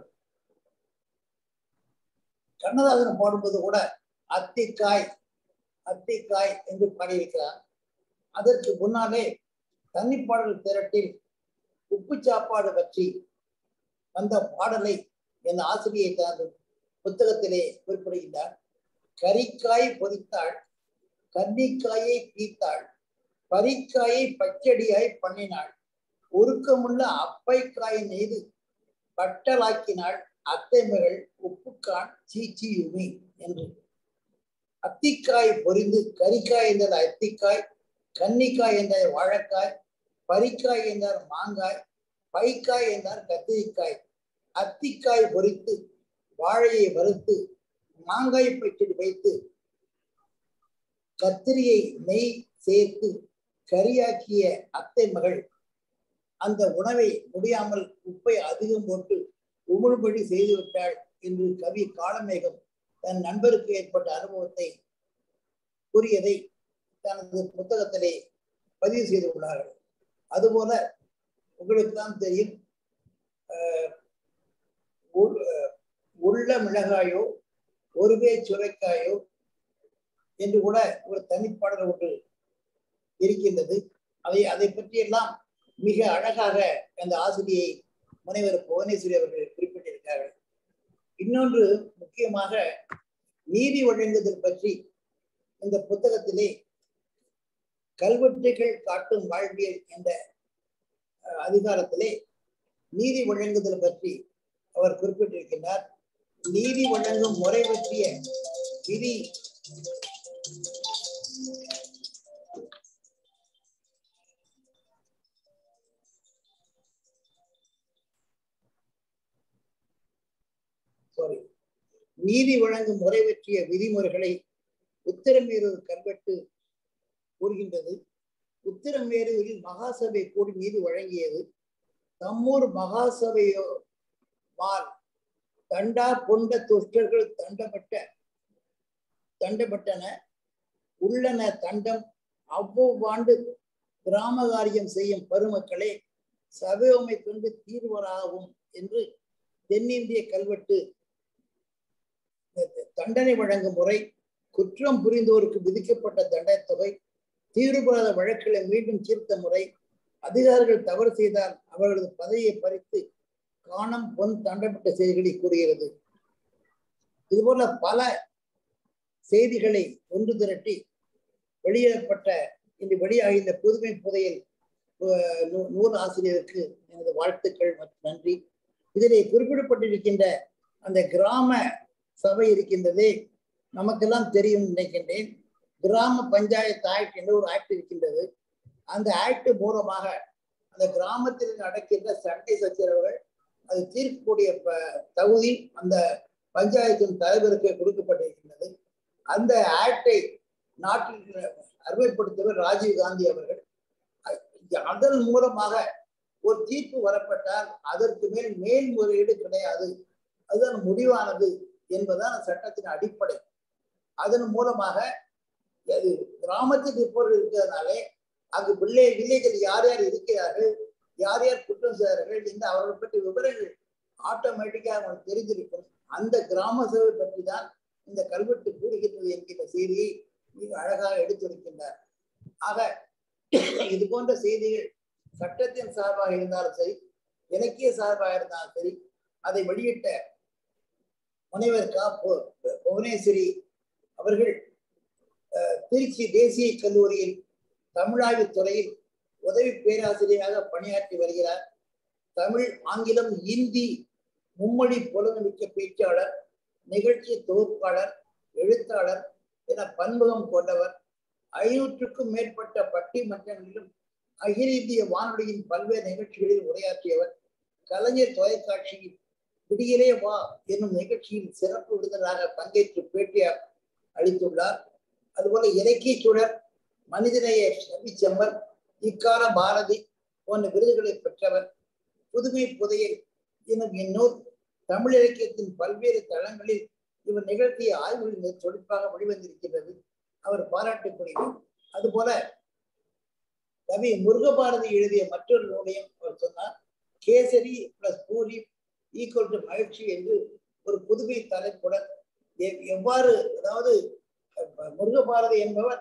கண்ணதாசன் பாடும்போது கூட அத்திக்காய் அத்திக்காய் என்று பாடியிருக்கிறார் அதற்கு முன்னாலே தன்னிப்பாடல் திரட்டில் உப்பு சாப்பாடு பற்றி வந்த பாடலை என் ஆசிரியை தனது புத்தகத்திலே குறிப்பிடுகின்றார் கரிக்காய் பொதித்தாள் கன்னிக்காயை தீத்தாள் பரிக்காயை பச்சடியாய் பண்ணினாள் உருக்கமுள்ள அப்பைக்காய் நெய்து பட்டலாக்கினாள் அத்தை மகள் உப்புக்கான் சீச்சியுமி என்று அத்திக்காய் பொரிந்து கரிக்காய் என்றது அத்திக்காய் கன்னிக்காய் என்றது வாழைக்காய் பரிக்காய் என்றார் மாங்காய் பைக்காய் என்றார் கத்திரிக்காய் அத்திக்காய் பொரித்து வாழையை வறுத்து மாங்காய் பச்சடி வைத்து கத்திரியை நெய் சேர்த்து கரியாக்கிய அத்தை மகள் அந்த உணவை முடியாமல் உப்பை அதிகம் போட்டு உமிழ்படி செய்துவிட்டாள் என்று கவி காலமேகம் தன் நண்பருக்கு ஏற்பட்ட அனுபவத்தை கூறியதை தனது புத்தகத்திலே பதிவு செய்துள்ளார்கள் அதுபோல உங்களுக்கு தான் தெரியும் அஹ், உள்- அஹ், உள்ள மிளகாயோ ஒருவே சுரைக்காயோ என்று கூட ஒரு தனிப்பாடல் ஒன்று இருக்கின்றது அதை அதை பற்றியெல்லாம் மிக அழகாக அந்த ஆசிரியை முனைவர் புவனேஸ்வரி அவர்கள் குறிப்பிட்டிருக்கிறார்கள் இன்னொன்று முக்கியமாக நீதி வழங்குதல் பற்றி இந்த புத்தகத்திலே கல்வெட்டுகள் காட்டும் வாழ்வியல் என்ற அஹ், அதிகாரத்திலே நீதி வழங்குதல் பற்றி அவர் குறிப்பிட்டிருக்கின்றார் நீதி வழங்கும் முறை பற்றிய விதி சாரி நீதி வழங்கும் முறை பற்றிய விதிமுறைகளை உத்தரமேரூர் கல்வெட்டு கூறுகின்றது உத்தரமேரூரில் மகாசபை கூடி நீதி வழங்கியது தம்மூர் மகாசபையோ மால் தண்டா கொண்ட துஷ்டர்கள் தண்டப்பட்ட தண்டப்பட்டன உள்ளன தண்டம் அவ்வளவாண்டு கிராம காரியம் செய்யும் பெருமக்களே சபையோமை கொண்டு தீர்வராகும் என்று தென்னிந்திய கல்வெட்டு தண்டனை வழங்கும் முறை குற்றம் புரிந்தோருக்கு விதிக்கப்பட்ட தண்டனை தொகை தீர்வுபடாத வழக்குகளை மீண்டும் தீர்த்த முறை அதிகாரிகள் தவறு செய்தால் அவர்களது பதவியை பறித்து காணம் பொன் தண்டப்பட்ட செய்திகளை கூறுகிறது இதுபோல பல செய்திகளை ஒன்று திரட்டி வெளியிடப்பட்ட இன்று வெளியாகி இந்த புதுமை புதையல் அஹ், நூ- நூல் ஆசிரியருக்கு எனது வாழ்த்துக்கள் மற்றும் நன்றி இதிலே குறிப்பிடப்பட்டிருக்கின்ற அந்த கிராம சபை இருக்கின்றதே நமக்கெல்லாம் தெரியும் நினைக்கின்றேன் கிராம பஞ்சாயத்து ஆக்ட் என்ற ஒரு ஆக்ட் இருக்கின்றது அந்த ஆக்ட் மூலமாக அந்த கிராமத்தில் நடக்கின்ற சண்டை சச்சரவுகள் அது தீர்க்கக்கூடிய ப- தகுதி அந்த பஞ்சாயத்தின் தலைவருக்கு கொடுக்கப்பட்டிருக்கின்றது அந்த ஆக்டை நாட்டில் அருமைப்படுத்தியவர் ராஜீவ் காந்தி அவர்கள் அ- அதன் மூலமாக ஒரு தீர்ப்பு வரப்பட்டால் அதற்கு மேல் மேல்முறையீடு கிடையாது அதுதான் முடிவானது என்பதுதான் சட்டத்தின் அடிப்படை அதன் மூலமாக அது கிராமத்துக்கு இப்போ இருக்கிறதுனாலே அங்கு பிள்ளை வில்லேஜில் யார் யார் இருக்கிறார்கள் யார் யார் குற்றம் செய்கிறார்கள் என்று அவர்களை பற்றி விவரங்கள் ஆட்டோமேட்டிக்காக அவங்களுக்கு தெரிஞ்சிருக்கும் அந்த கிராம சபை பற்றி தான் இந்த கல்வெட்டு கூறுகின்றது என்கிற செய்தியை மிக அழகாக எடுத்துரைக்கின்றார் ஆக இது போன்ற செய்திகள் சட்டத்தின் சார்பாக இருந்தாலும் சரி இலக்கிய சார்பாக இருந்தாலும் சரி அதை வெளியிட்ட முனைவர் கா பு- புவனேஸ்வரி அவர்கள் அஹ், திருச்சி தேசிய கல்லூரியில் தமிழாய்வு துறையில் உதவி பேராசிரியராக பணியாற்றி வருகிறார் தமிழ் ஆங்கிலம் இந்தி மும்மொழி புலமைமிக்க பேச்சாளர் நிகழ்ச்சி தொகுப்பாளர் எழுத்தாளர் என பன்முகம் கொண்டவர் ஐநூற்றுக்கும் மேற்பட்ட பட்டிமன்றங்களிலும் அகில இந்திய வானொலியின் பல்வேறு நிகழ்ச்சிகளில் உரையாற்றியவர் கலைஞர் தொலைக்காட்சியில் விடியலே வா என்னும் நிகழ்ச்சியில் சிறப்பு விருந்தினராக பங்கேற்று பேட்டி அளித்துள்ளார் அதுபோல இலக்கிய சுடர் மனிதநேய ரவிச்செம்மன் இக்கால பாரதி போன்ற விருதுகளை பெற்றவர் புதுமை புதையல் எனும் இந்நூல் தமிழ் இலக்கியத்தின் பல்வேறு தளங்களில் இவர் நிகழ்த்திய ஆய்வுகளின் தொழிற்பாக வெளிவந்திருக்கின்றது அவர் பாராட்டுக்குரியவர் அதுபோல கவி முருகபாரதி எழுதிய மற்றொரு நூலையும் அவர் சொன்னார் kesari plus puri equal to மகிழ்ச்சி என்று ஒரு புதுமை தலைப்புடன் எவ்- எவ்வாறு அதாவது அஹ், முருகபாரதி என்பவர்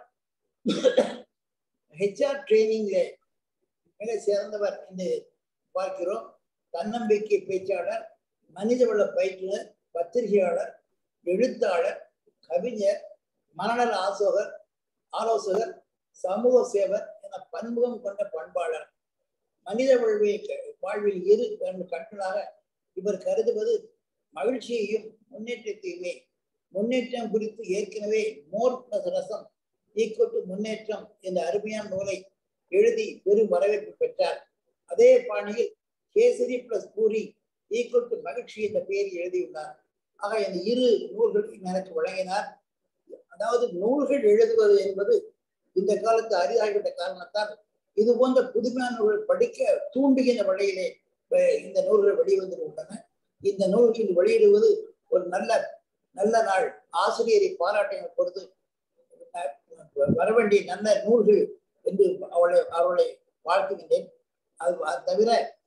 ஹெச்ஆர் ட்ரைனிங்ல மிக சிறந்தவர் என்று பார்க்கிறோம் தன்னம்பிக்கை பேச்சாளர் மனிதவள பயிற்றுனர் பத்திரிகையாளர் எழுத்தாளர் கவிஞர் மனநல ஆசோகர் ஆலோசகர் சமூக சேவர் என பன்முகம் கொண்ட பண்பாளர் மனித வாழ்வில் வாழ்வில் இரு கண்- கண்களாக இவர் கருதுவது மகிழ்ச்சியையும் முன்னேற்றத்தையுமே முன்னேற்றம் குறித்து ஏற்கனவே மோர் பிளஸ் ரசம் ஈக்குவல் டு முன்னேற்றம் என்ற அருமையான நூலை எழுதி பெரும் வரவேற்பு பெற்றார் அதே பாணியில் kesari plus puri equal to மகிழ்ச்சி என்ற பெயரில் எழுதியுள்ளார் ஆக இந்த இரு நூல்களையும் எனக்கு வழங்கினார் அதாவது நூல்கள் எழுதுவது என்பது இந்த காலத்து அரிதாகிவிட்ட காரணத்தால் இது போன்ற புதுமையான நூல்கள் படிக்க தூண்டுகின்ற வழியிலே அஹ், இந்த நூல்கள் வெளிவந்து உள்ளன இந்த நூல்கள் வெளியிடுவது ஒரு நல்ல நல்ல நாள் ஆசிரியரை பாராட்டின பொழுது அஹ், வரவேண்டிய நல்ல நூல்கள் என்று அவளை அவர்களை வாழ்த்துகின்றேன் அது அது தவிர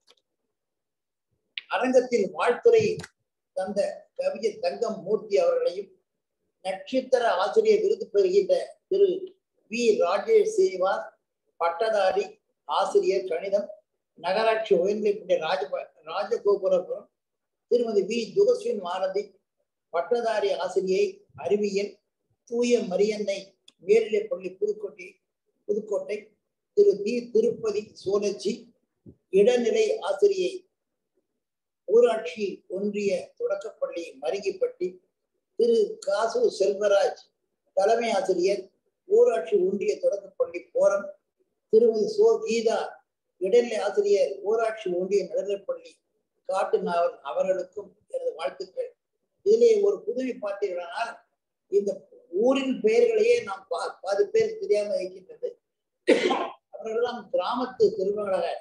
அரங்கத்தில் வாழ்த்துறை தந்த கவிஞர் தங்கம் மூர்த்தி அவர்களையும் நட்சத்திர ஆசிரியர் விருது பெறுகின்ற திரு வி ராஜேஷ் சீனிவாஸ் பட்டதாரி ஆசிரியர் கணிதம் நகராட்சி உயர்நிலைப்பள்ளி ராஜ ராஜகோபுரபுரம் திருமதி வி ஜோஸ்வின் மாரதி பட்டதாரி ஆசிரியை அறிவியல் தூய மரியன்னை மேல்நிலைப்பள்ளி புதுக்கோட்டை புதுக்கோட்டை திரு தி திருப்பதி சோழச்சி இடைநிலை ஆசிரியை ஊராட்சி ஒன்றிய தொடக்கப்பள்ளி மருங்கிப்பட்டி திரு காசு செல்வராஜ் தலைமை ஆசிரியர் ஊராட்சி ஒன்றிய தொடக்கப்பள்ளி போரம் திருமதி சோ கீதா இடைநிலை ஆசிரியர் ஊராட்சி ஒன்றிய நடுநிலைப்பள்ளி காட்டு நாவல் அவர்களுக்கும் எனது வாழ்த்துக்கள் இதிலே ஒரு புதுமை பார்த்தீர்களானால் இந்த ஊரின் பெயர்களையே நாம் பா- பாதி பேர் தெரியாமல் இருக்கின்றது அவர்களெல்லாம் கிராமத்து செல்வங்களாக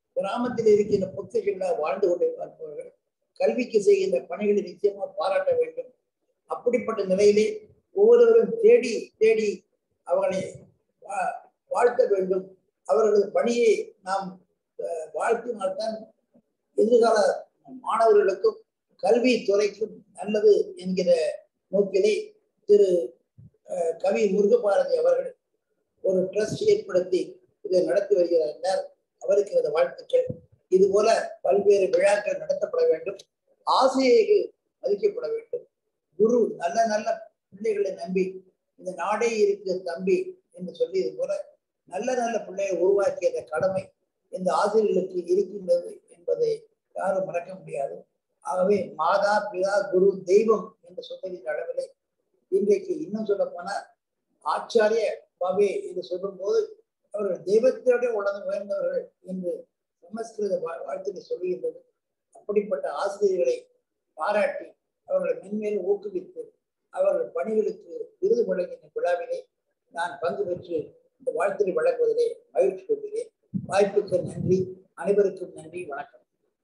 கிராமத்தில் இருக்கின்ற பொக்கிஷங்களாக வாழ்ந்து கொண்டே பார்ப்பவர்கள் கல்விக்கு செய்கின்ற பணிகளை நிச்சயமா பாராட்ட வேண்டும் அப்படிப்பட்ட நிலையிலே ஒவ்வொருவரும் தேடி தேடி அவர்களை வா- வாழ்த்த வேண்டும் அவர்களது பணியை நாம் அஹ், வாழ்த்தினால்தான் எதிர்கால மாணவர்களுக்கும் கல்வி துறைக்கும் நல்லது என்கிற நோக்கிலே திரு அஹ், கவி முருகபாரதி அவர்கள் ஒரு ட்ரஸ்ட் ஏற்படுத்தி இதை நடத்தி வருகிறார் என்றால் அவருக்கு எனது வாழ்த்துக்கள் இது போல பல்வேறு விழாக்கள் நடத்தப்பட வேண்டும் ஆசிரியர்கள் மதிக்கப்பட வேண்டும் குரு நல்ல நல்ல பிள்ளைகளை நம்பி இந்த நாடே இருக்கு தம்பி என்று சொல்லியது போல நல்ல நல்ல பிள்ளையை உருவாக்கிய அந்த கடமை இந்த ஆசிரியர்களுக்கு இருக்கின்றது என்பதை யாரும் மறக்க முடியாது ஆகவே மாதா பிதா குரு தெய்வம் என்று சொல்லுகின்ற அளவிலே இன்றைக்கு இன்னும் சொல்ல போனால் ஆச்சாரிய பவே என்று சொல்லும்போது அவர்கள் தெய்வத்தோட உலகம் உயர்ந்தவர்கள் என்று சமஸ்கிருத வா- வாழ்த்தினை சொல்லுகின்றது அப்படிப்பட்ட ஆசிரியர்களை பாராட்டி அவர்களை மென்மேலும் ஊக்குவித்து அவர்கள் பணிகளுக்கு விருது வழங்கின விழாவிலே நான் பங்கு பெற்று இந்த வாழ்த்தினை வழங்குவதிலே மகிழ்ச்சி கொள்கிறேன் வாய்ப்புக்கு நன்றி அனைவருக்கும் நன்றி வணக்கம்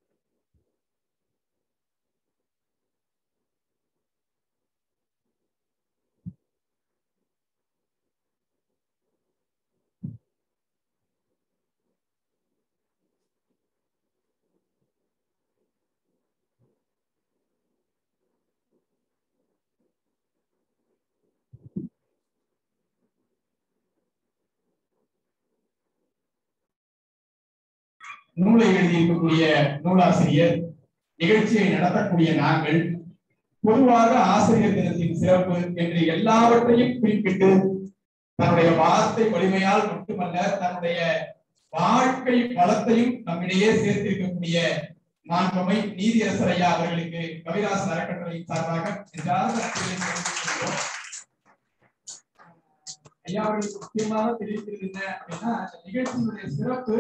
நூலை எழுதியிருக்கக்கூடிய நூலாசிரியர் நிகழ்ச்சியை நடத்தக்கூடிய நாங்கள் பொதுவாக ஆசிரியர் தினத்தின் சிறப்பு என்று எல்லாவற்றையும் குறிப்பிட்டு தன்னுடைய வார்த்தை வலிமையால் மட்டுமல்ல தன்னுடைய வாழ்க்கை வளத்தையும் நம்மிடையே சேர்த்திருக்கக்கூடிய மாண்பமை நீதியரசர் ஐயா அவர்களுக்கு கவிராசன் அறக்கட்டளையின் சார்பாக நெஞ்சார்ந்த நன்றிகளை தெரிவித்துக் கொள்கிறோம். ஐயா அவர்களுக்கு முக்கியமாக தெரிவிக்கிறது என்ன அப்படின்னா இந்த நிகழ்ச்சியினுடைய சிறப்பு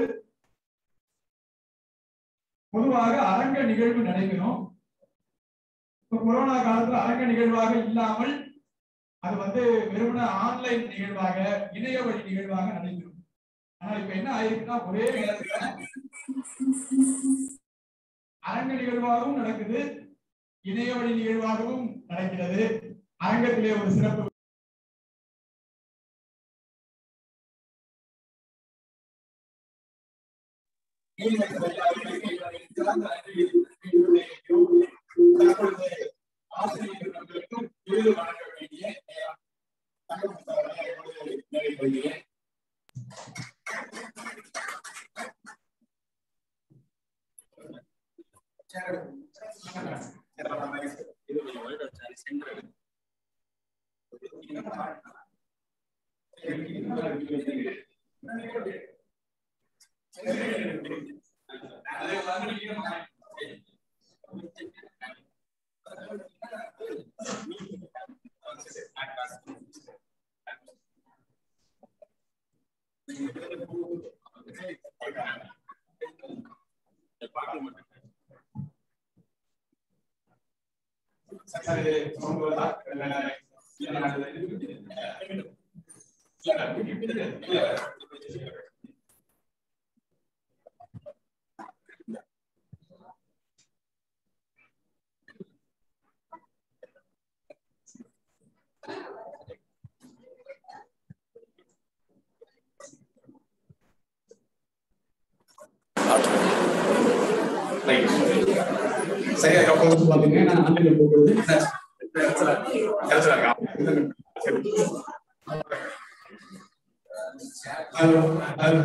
பொதுவாக அரங்க நிகழ்வு நடைபெறும் இப்ப கொரோனா காலத்துல அரங்க நிகழ்வாக இல்லாமல் அது வந்து வெறுமன ஆன்லைன் நிகழ்வாக இணைய வழி நிகழ்வாக நடைபெறும் ஆனால் இப்ப என்ன ஆயிருக்குன்னா ஒரே நேரத்துல அரங்க நிகழ்வாகவும் நடக்குது இணைய வழி நிகழ்வாகவும் நடக்கிறது அரங்கத்திலே ஒரு சிறப்பு ஆசிரியர்களுக்கும் விருது வழங்க வேண்டிய நேரம் தகவல் தகவலை இப்பொழுது நிறைவேறுகிறேன் ரைட் சரியா அப்போ வந்து பாத்தீங்கன்னா நான் ஆன்லைன்ல போகும்போது ஹலோ ஹலோ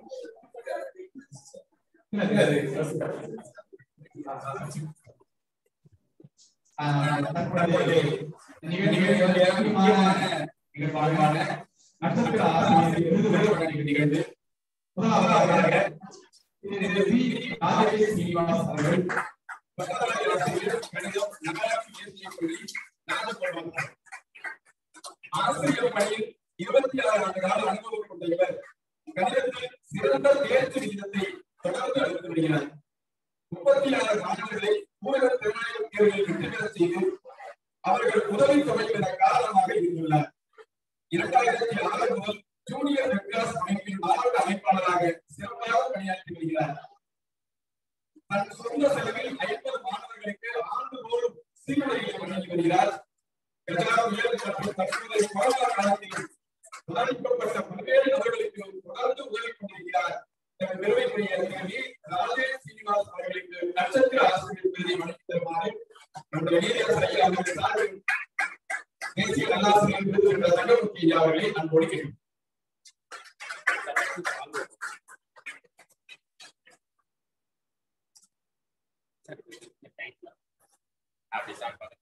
நிகழ்வான நட்சத்திர ஆசிரியர் விருதுகளை வழங்கிய நிகழ்வு முதலாவதாக திரு வி. ராஜேஷ் சீனிவாஸ் அவர்கள் ஆசிரியர் பணியில் இருபத்தி ஆறு ஆண்டு கால அனுபவம் கொண்ட இவர் கணிதத்தில் சிறந்த தேர்ச்சி விகிதத்தை தொடர்ந்து அளித்து வருகிறார் முப்பத்தி ஆறு மாணவர்களை ஊரக திறனாய்வு தேர்வில் வெற்றி பெறச் செய்து அவர்கள் உதவி தொகைக்கான காரணமாக இருந்துள்ளார் இரண்டாயிரத்தி ஆறு முதல் ஜூனியர் ரெட் கிராஸ் அமைப்பின் மாவட்ட அமைப்பாளராக சிறப்பாக பணியாற்றி வருகிறார் சொந்த செலவில் ஐம்பது மாணவர்களுக்கு ஆண்டுதோறும் சீருடைகளை வழங்கி வருகிறார் கஜா புயல் மற்றும் தற்போதைய கொரோனா காலத்தில் பாதிக்கப்பட்ட பல்வேறு நபர்களுக்கு தொடர்ந்து உதவி கொண்டிருக்கிறார் என பெருமைக்குரிய அதிகாரி ராஜேஷ் சீனிவாஸ் அவர்களுக்கு நட்சத்திர ஆசிரியர் விருதை வழங்கி தருமாறு நம்முடைய நீதியரசர் ஐயா அவர்கள் சார்பில் தேசிய நல்லாசிரியர் விருது என்ற தங்கமுத்தி ஐயா அவர்களை நான் கொடுக்கிறேன் அப்படி சாப்பிடுங்க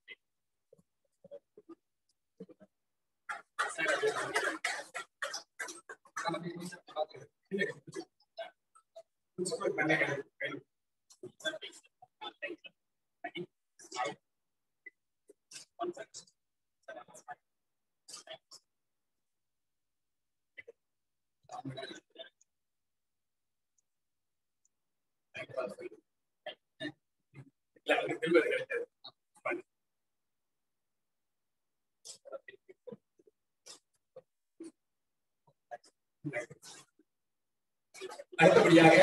இல்ல அவருக்கு திரும்ப கிடைக்காது அடுத்தபடியாக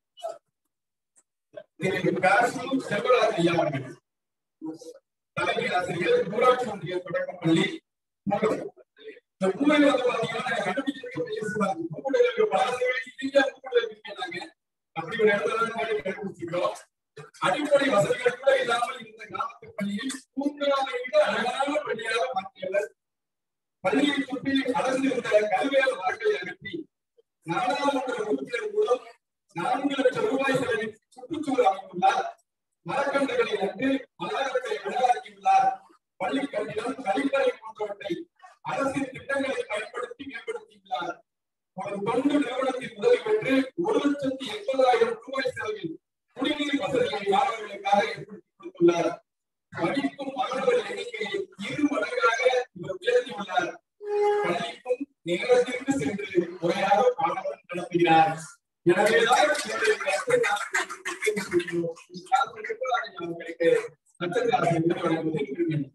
திரு காசி செல்வராஜ் ஐயா அவர்கள் தலைமை ஆசிரியர் ஊராட்சி ஒன்றிய தொடக்கப்பள்ளி மூலம். இந்த மூலையில வந்து பாத்தீங்கன்னா நாங்க கண்டுபிடிச்சிருக்க பேசுவாங்க மூலையில பல ஆசிரியர்கள் இந்தியா மூலையில இருக்கிறாங்க அப்படி ஒரு இடத்துல தான் நாங்க கண்டுபிடிச்சிருக்கோம் அடிப்படை வசதிகள் கூட இல்லாமல் இருந்த கிராமத்து பள்ளியில் பூங்காவை விட அழகான பள்ளியாக மாற்றியவர் பள்ளியை சுற்றி அடர்ந்திருந்த கல்வியால் வாழ்க்கையை அகற்றி நாடாளுமன்ற உறுப்பினர் மூலம் நான்கு லட்சம் ரூபாய் செலவில் சுற்றுச்சூழல் அமைத்துள்ளார் மரக்கன்றுகளை நட்டு மலரத்தை அழகாக்கியுள்ளார் பள்ளி கட்டிடம் கழிப்பறை போன்றவற்றை அரசின் திட்டங்களை பயன்படுத்தி மேம்படுத்தியுள்ளார் ஒரு தொண்டு நிறுவனத்தின் உதவி பெற்று ஒரு லட்சத்தி எண்பதாயிரம் ரூபாய் செலவில் குடிநீர் வசதியை மாணவர்களுக்காக ஏற்படுத்தி கொடுத்துள்ளார் படிக்கும் மாணவர் எண்ணிக்கையை இரு மடங்காக இவர் உயர்த்தியுள்ளார் பள்ளிக்கும் நேரத்திற்கு சென்று முறையாக பாடம் நடத்துகிறார் எனவேதான் இவருடைய கருத்தை நான் உங்களுக்கு கேட்டு சொல்கிறோம். இந்த காலகட்டத்தில் நான் அவர்களுக்கு நட்சத்திர ஆசிரியர் வழங்குவதை விரும்பினேன்.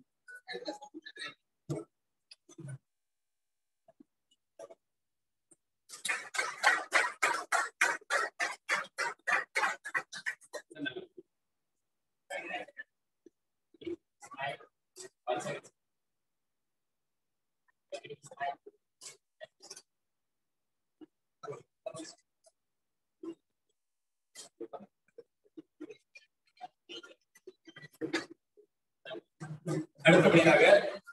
அடுத்தபடியாக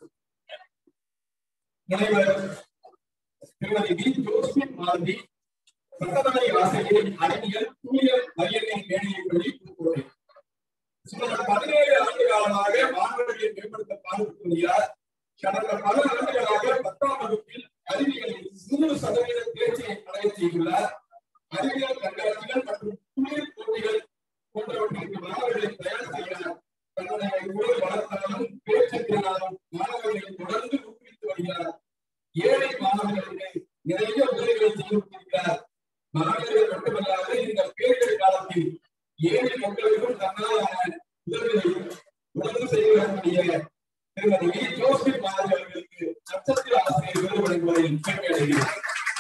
முனைவர் திருமதி வி ஜோசப் மாலதி பட்டதாரி ஆசிரியர் அறிவியல் தூயல் மையத்தின் மேடையை பள்ளி புதுக்கோட்டை சுமார் பதினேழு ஆண்டு காலமாக மாணவர்களை மேம்படுத்த பாடுபட்டு வருகிறார் கடந்த பல ஆண்டுகளாக பத்தாம் வகுப்பில் அறிவியலில் நூறு சதவீத தேர்ச்சியை அடைய செய்துள்ளார் அறிவியல் கண்காட்சிகள் மற்றும் குளிர் போட்டிகள் போன்றவற்றிற்கு மாணவர்களை தயார் செய்கிறார் தன்னுடைய உடல் வளர்த்தாலும் பேச்சு திறனாலும் மாணவர்களை தொடர்ந்து ஊக்குவித்து வருகிறார் ஏழை மாணவர்களுக்கு நிறைய உதவிகளை செய்து கொண்டிருக்கிறார் மாணவர்கள் மட்டுமல்லாது இந்த பேரிடர் காலத்தில் ஏழை மக்களுக்கும் தன்னாலான உதவிகளை தொடர்ந்து செய்து வரக்கூடிய திருமதி வி ஜோசப் மாணவி அவர்களுக்கு நட்சத்திர ஆசிரியர் விருது வழங்குவதில் பெருமை அடைகிறேன்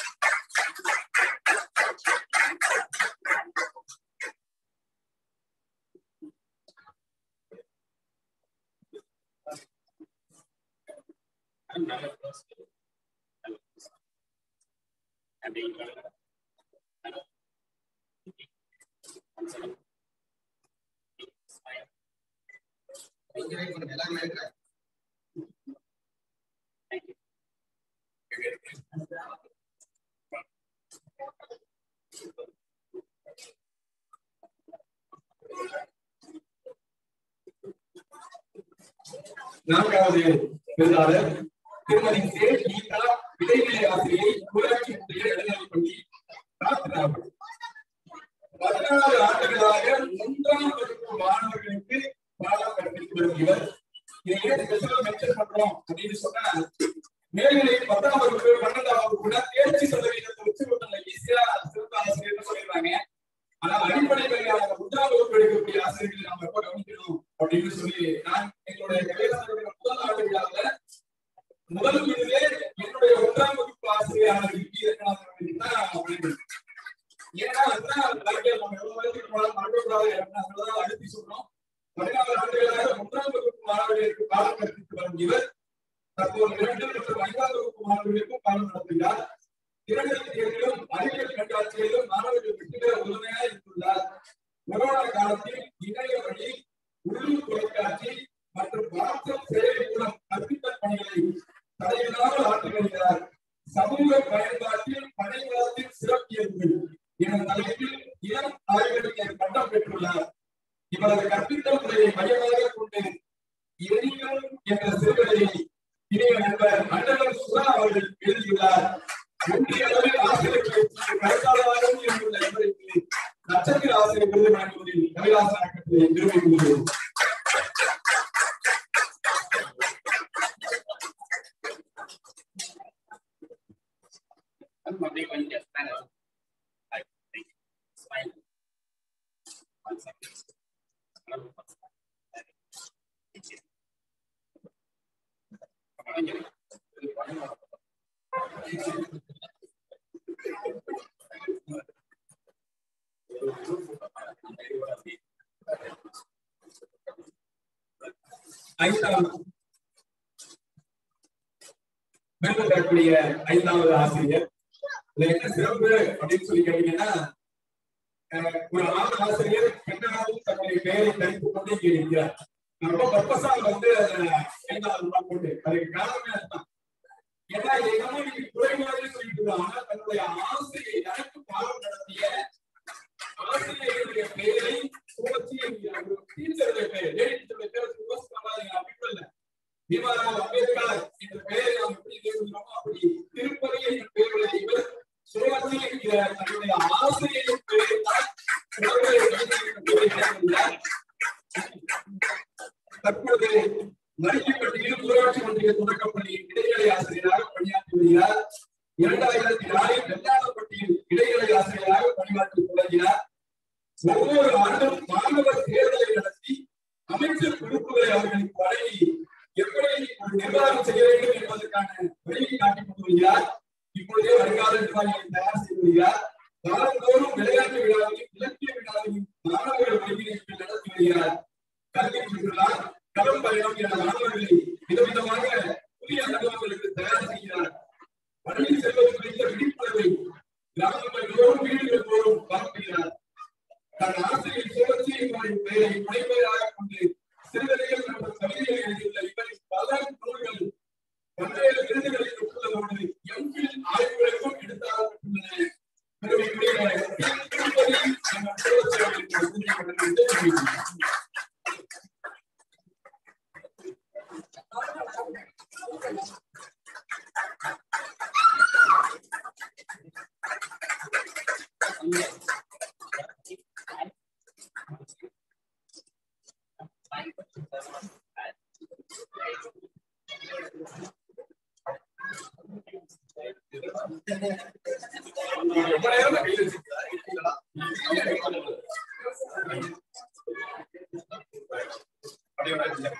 நான்காவது விருதாளர் திருமதி சே கீதா இடைநிலை ஆசிரியை ஊராட்சி ஒன்றிய இடைநிலைப் பள்ளி ராத்ராவ். பதினாறு ஆண்டுகளாக மூன்றாம் வகுப்பு மாணவர்களுக்கு பாடம் கற்பித்து வரும் இவர் இதை ஏன் ஸ்பெஷல் மென்ஷன் பண்றோம் அப்படின்னு சொன்னா மேல்நிலை பத்தாம் வகுப்பு பன்னெண்டாம் வகுப்புல தேர்ச்சி சதவீதத்தை வச்சு ஒருத்தங்க ஈஸியா சிறந்த ஆசிரியர்னு சொல்லிடுறாங்க ஆனா அடிப்படை கல்வியான மூன்றாம் வகுப்பு எடுக்கக்கூடிய ஆசிரியர்களை நாம எப்ப கவனிக்கணும் அப்படின்னு சொல்லி நான் எங்களுடைய கலைஞர்களுடைய முதல் ஆண்டு விழாவுல முதல் விருதே என்னுடைய ஒன்றாம் வகுப்பு ஆசிரியரான விக்கி ரங்கநாதன் அவர்களுக்கு தான் வழங்கினேன். ஏன்னா அதுதான் வாழ்க்கையில் நம்ம எவ்வளவு வயசுக்கு போனாலும் மறக்கக்கூடாது அதனாலதான் அழுத்தி சொல்றோம் பதினாறு ஆண்டுகளாக ஒன்றாம் வகுப்பு மாணவர்களுக்கு பாடம் கற்பித்து வரும் இவர் தற்போது இரண்டு மற்றும் ஐந்தாம் வகுப்பு மாணவர்களுக்கும் பாடம் நடத்துகிறார் இரண்டு தேர்விலும் அறிவியல் கண்காட்சியிலும் மாணவர்கள் வெற்றி பெற உறுதுணையாக இருந்துள்ளார் கொரோனா காலத்தில் இணைய வழி உள்ளூர் தொலைக்காட்சி மற்றும் வாட்ஸ்அப் செயலி மூலம் கற்பித்தல் பணிகளை தடையில்லாமல் ஆற்றி வருகிறார் சமூக பயன்பாட்டில் படைவாளத்தின் சிறப்பியல்பு என தலைப்பில் இளம் ஆய்வறிஞர் பட்டம் பெற்றுள்ளார் இவரது கற்பித்தல் முறையை மையமாக கொண்டு எரியும் என்ற சிறுகதையை இணைய நண்பர் மண்டலம் சுரா அவர்கள் எழுதியுள்ளார் ஒன்றிய அளவில் ஆசிரியர்களை கருத்தாளராகவும் இருந்துள்ள இவருக்கு நட்சத்திர ஆசிரியர் விருது வழங்குவதில் கவிதாச அறக்கட்டளை பெருமை கொள்கிறது I'm a big one, yes, I know. I think it's fine. One second. ஐந்தாவது விருது பெறக்கூடிய ஐந்தாவது ஆசிரியர் இதுல என்ன சிறப்பு அப்படின்னு சொல்லி கேட்டீங்கன்னா அஹ், ஒரு ஆண் ஆசிரியர் பெண்ணாகவும் தன்னுடைய பெயரை தரித்துக் கொண்டு இங்கே இருக்கிறார் நான் ரொம்ப பர்பஸா வந்து அதை ஐந்தாவது ரூபா போட்டு அதுக்கு காரணமே அதுதான் ஏன்னா இதை என்னமோ நீங்க குறைபாடு சொல்லிட்டு இருக்காங்க. ஆனா தன்னுடைய ஆசிரியர் எனக்கு பாடம் நடத்திய ஆசிரியருடைய பெயரை சுழற்சி டீச்சருடைய பெயர் லேடி டீச்சருடைய பேரை யோசிச்சு பண்ணாதீங்க அப்படி இல்ல பீமாராவ் அம்பேத்கர் என்ற பெயரை நாம் எப்படி தேர்ந்தோமோ அப்படி திருப்பதி என்ற பெயருடைய இவர் சுழற்சி என்கிற தன்னுடைய ஆசிரியரின் பெயரை தான் சுழற்சி என்ற பெயரை தேர்ந்துள்ளார். தற்பொழுது மணிக்கப்பட்டியில் ஊராட்சி ஒன்றிய தொடக்கப்பள்ளியின் இடைநிலை ஆசிரியராக பணியாற்றி வருகிறார் இரண்டாயிரத்தி நாலில் வெள்ளாளப்பட்டியில் இடைநிலை ஆசிரியராக பணியாற்றி தொடங்கினார் ஒவ்வொரு ஆண்டும் மாணவர் தேர்தலை நடத்தி அமைச்சர் பொறுப்புகளை அவர்களுக்கு வழங்கி எப்படி ஒரு நிர்வாகம் செய்ய வேண்டும் என்பதற்கான வழியை காட்டிக் கொண்டு வருகிறார் இப்பொழுதே வருங்கால நிர்வாகிகளை தயார் செய்து வருகிறார் காலந்தோறும் விளையாட்டு விழாவையும் இலக்கிய விழாவையும் மாணவர்கள் ஒருங்கிணைப்பில் நடத்தி வருகிறார் கல்வி சுற்றுலா களம் பயணம் என மாணவர்களை விதவிதமாக புதிய அனுபவங்களுக்கு தயார் செய்கிறார் பள்ளி செல்வது குறித்த விழிப்புணர்வை கிராமங்கள் தோறும் வீடுகள் தோறும் பரப்புகிறார் தன் ஆசிரியர் சுழற்சி என்பவரின் பெயரை புனைப்பெயராக கொண்டு சிறுகதைகள் மற்றும் கவிதைகள் எழுதியுள்ள இவரின் பல நூல்கள் பல்வேறு விருதுகளை பெற்றுள்ளதோடு எம்பில் ஆய்வுகளுக்கும் எடுத்தாகப்பட்டுள்ளன பெருமைக்குரிய திருப்பதி என்ற சுழற்சி அவர்களுக்கு விருதை வழங்குவது தெரிவிக்கிறேன். ரொம்ப நேரம் கையில் வச்சிருக்கீங்களா? அப்படியே வராதீங்க.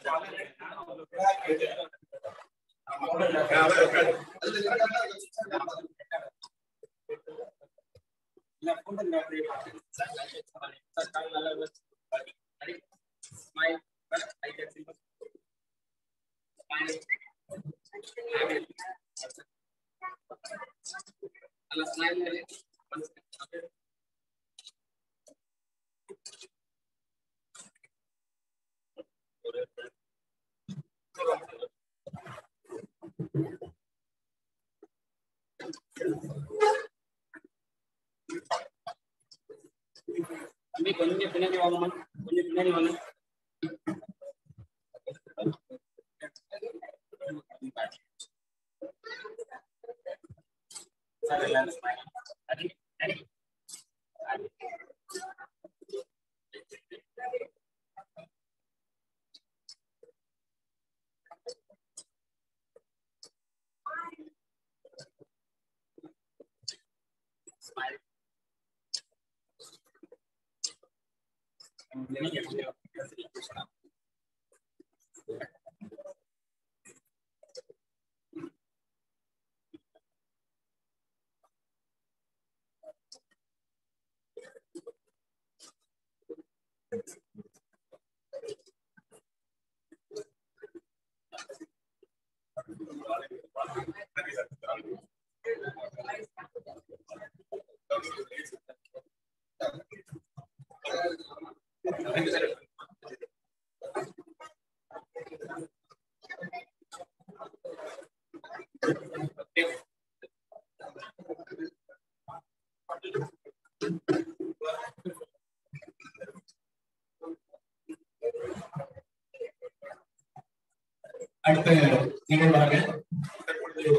தம்பி கொஞ்சம் பின்னாடி வாங்கம்மா கொஞ்சம் பின்னாடி வாங்க சார் எல்லாரும் smile. அடி, அடி. அடி. Smile. நீங்க கொஞ்சம் பேசலாம். அடுத்த நிகழ்வாக தற்பொழுது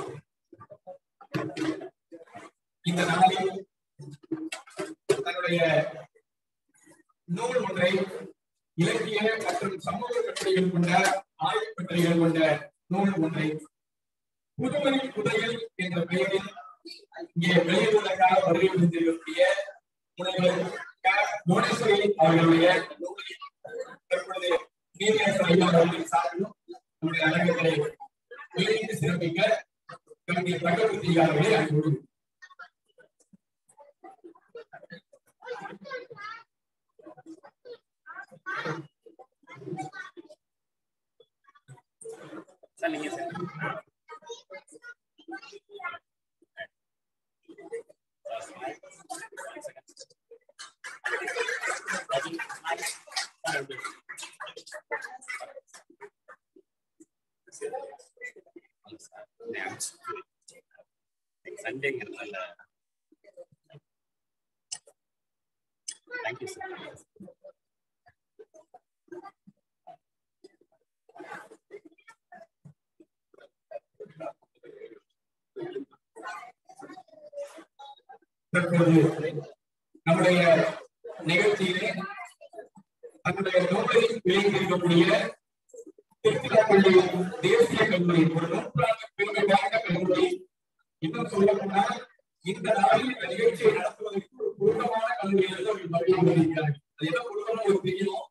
இந்த நாளில் தன்னுடைய நூல் ஒன்றை இலக்கிய மற்றும் சமூக கட்டுரைகள் கொண்ட ஆய்வு கட்டுரைகள் கொண்ட நூல் ஒன்றை புதுமை புதையல் என்ற பெயரில் இங்கே வெளியிடுவதற்காக வருகை புரிந்திருக்கக்கூடிய முனைவர் க. புவனேஸ்வரி அவர்களுடைய நூலை தற்பொழுது நீதியரசர் ஐயா அவர்களின் சார்பிலும் நம்முடைய அரங்கத்தை வெளியிட்டு சிறப்பிக்க நம்முடைய தகவல் அவர்களை அன்போடு சார் நீங்க சார் சண்டேங்கிறதுனால தேங்க்யூ சார் தற்போது நம்முடைய நிகழ்ச்சியிலே தன்னுடைய நூலை வெளியிட்டிருக்கக்கூடிய திருச்சிராப்பள்ளி தேசிய கல்லூரி ஒரு நூற்றாண்டு பெருமை வாய்ந்த கல்லூரி இன்னும் சொல்ல போனால் இந்த நாளில் இந்த நிகழ்ச்சியை நடத்துவதற்கு ஒரு பொருத்தமான கல்லூரி என்று அவர்கள் மறுபடியும் வருகிறார்கள் அது என்ன பொருத்தமா ஒரு தெரியும்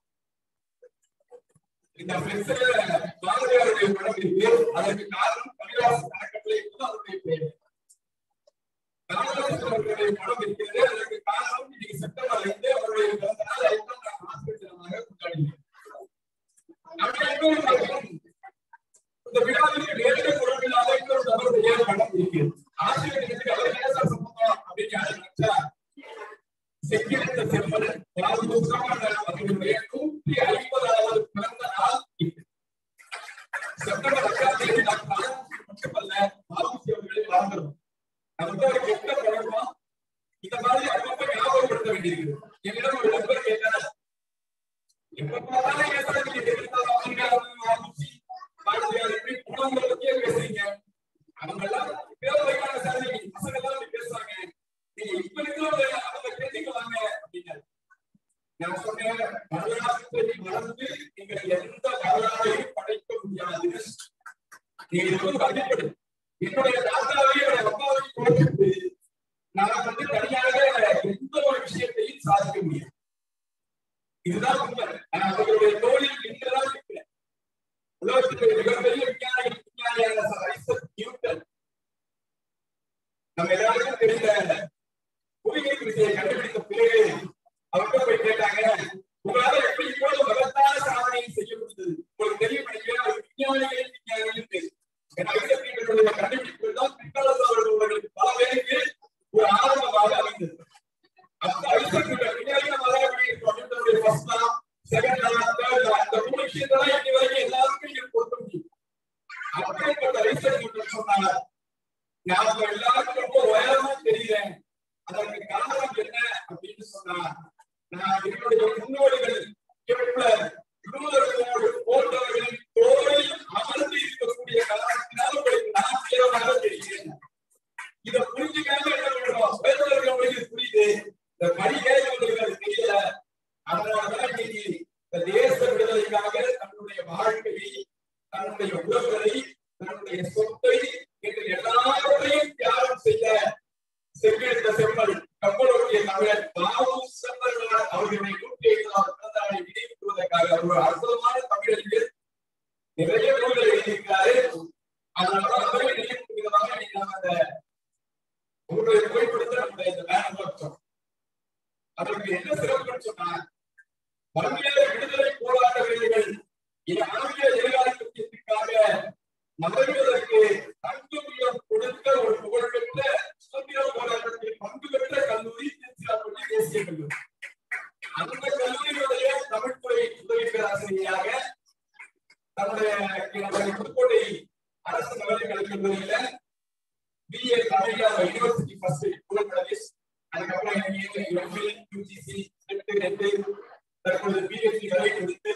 இந்த பிளெக்ஸ்ல பாரதியாருடைய படம் இருக்கு அதற்கு காரணம் கவிதாஸ் அறக்கட்டளை என்பது அதனுடைய பெயர் காமராஜர் அவர்களுடைய படம் இருக்கிறது அதற்கு காரணம் இன்னைக்கு செப்டம்பர் ஐந்து அவருடைய பிறந்த நாள் ஐந்தாம் நாள் ஆசிரியர் தினமாக கொண்டாடினோம் அப்படி இன்னொரு பக்கம் இந்த விழாவிற்கு நேரடி உறவில்லாத இன்னொரு நபருடைய படம் இருக்கிறது ஆசிரியர் தினத்துக்கு அவர் என்ன சார் சம்பந்தம் அப்படின்னு யாரும் நினைச்சா செக்கிழந்த செம்மன் அதாவது உத்தரவாத அவர்களுடைய நூற்றி ஐம்பதாவது பிறந்த நாள் இது. செப்டம்பர் அஞ்சாம் தேதி நாம் காலத்துக்கு மட்டுமல்ல பாபுசி அவர்களை வாழ்ந்தோம் நமக்கு ஒரு கெட்ட பழக்கம் இந்த மாதிரி அப்பப்ப ஞாபகப்படுத்த வேண்டியிருக்கு என்னிடம் ஒரு நண்பர் கேட்டார் எப்ப பார்த்தாலும் ஏன் சார் நீங்க எதிர்த்தாலும் அவங்க ஆரம்பிச்சு பாரதியார் எப்படி குணங்களை பத்தியே பேசுறீங்க அவங்க எல்லாம் பேர் வைக்காத சார் நீங்க பசங்க எல்லாம் இப்படி பேசுறாங்க நீங்க இப்ப இருக்கிறவங்க அவங்க தெரிஞ்சுக்கலாங்க அப்படின்னாரு நான் சொன்னேன் வரலாற்றை மறந்து நீங்கள் எந்த வரலாறையும் படைக்க முடியாது நீங்க இது வந்து அடிப்படை என்னுடைய தாத்தாவையும் என்னுடைய அப்பாவையும் கொடுத்து நான் வந்து தனியாக எந்த ஒரு விஷயத்தையும் சாதிக்க முடியும் இதுதான் உண்மை நான் அவர்களுடைய தோழில் நின்றுதான் இருக்கிறேன் உலகத்திலே மிகப்பெரிய விஞ்ஞானி விஞ்ஞானியான சர் ஐசக் நியூட்டன் நம்ம எல்லாருக்கும் தெரிந்த புவியீர்ப்பு விசையை கண்டுபிடித்த பிறகு அவர்கிட்ட போய் கேட்டாங்க உங்களால எப்படி இவ்வளவு மகத்தான சாதனையை செய்ய முடிந்தது உங்களுக்கு தெரியும் நினைக்கிறேன் ஒரு விஞ்ஞானிகளே விஞ்ஞானிகள் தெரியும் ஏன்னா ஐசக் நியூட்டனுடைய கண்டுபிடிப்புகள் தான் பிற்காலத்தில் அவர்களுக்கு பல பேருக்கு ஒரு ஆரம்பமாக அமைந்தது அந்த ஐசக் நியூட்டன் விஞ்ஞானிகள் நம்ம கண்டுபிடித்தவருடைய first law second law third law இந்த மூணு விஷயத்தெல்லாம் இன்னி வரைக்கும் எல்லாருக்கும் இது கொடுக்க முடியும் அப்படிப்பட்ட ஐசக் நியூட்டன் சொன்னாங்க நான் எல்லாருக்கும் ரொம்ப உயரமா தெரியுறேன் அதற்கு காரணம் என்ன அப்படின்னு சொன்னா நான் என்னுடைய முன்னோடிகள் கெப்லர் யூலர்களோடு போன்றவர்களின் தோளில் அமர்ந்து இருக்கக்கூடிய காரணத்தினால் உங்களுக்கு நான் உயரமாக தெரிகிறேன் இதை புரிஞ்சுக்காம என்ன பண்றோம் பேசுறவங்களுக்கு புரியுது இந்த பணி கேட்கறவங்களுக்கு அது தெரியல அதனாலதான் இன்னைக்கு இந்த தேச விடுதலைக்காக தன்னுடைய வாழ்க்கையை தன்னுடைய உறவுகளை தன்னுடைய சொத்தை என்று எல்லாவற்றையும் தியாகம் செய்ய செங்கெடுத்த செம்மல் கப்பலோட்டிய தமிழர் பாவம் செம்மல்வார் அவர்களுடைய நூற்றி ஐந்தாவது பிறந்த நாளை நினைவுறுவதற்காக ஒரு அற்புதமான தமிழறிஞர் நிறைய நூல்களை எழுதியிருக்கிறாரு அதனாலதான் அவரை நினைவு விதமாக இன்னைக்கு நாம அந்த உங்களுடைய புகைப்படத்தை நம்முடைய இந்த பேனர் வச்சோம் அதற்கு என்ன சிறப்புன்னு சொன்னா வன்னியர் விடுதலை போராட்ட வீரர்கள் இது ஆங்கில ஏகாதிபத்தியத்திற்காக மறைவதற்கு தங்குமியம் கொடுத்த ஒரு புகழ்பெற்ற சுதந்திர போராட்டத்தில் பங்கு பெற்ற கல்லூரி திருச்சிராப்பள்ளி தேசிய கல்லூரி அந்த கல்லூரியுடைய தமிழ்துறை உதவி பேராசிரியராக தன்னுடைய என்னுடைய புதுக்கோட்டை அரசு மகளிர் கல்லூரியில பிஏ தமிழ்ல யூனிவர்சிட்டி ஃபர்ஸ்ட் புகழ்படலிஸ் அதுக்கப்புறம் MBA MPhil UGC NET NET தற்பொழுது பிஹெச்டி வரை கொடுத்து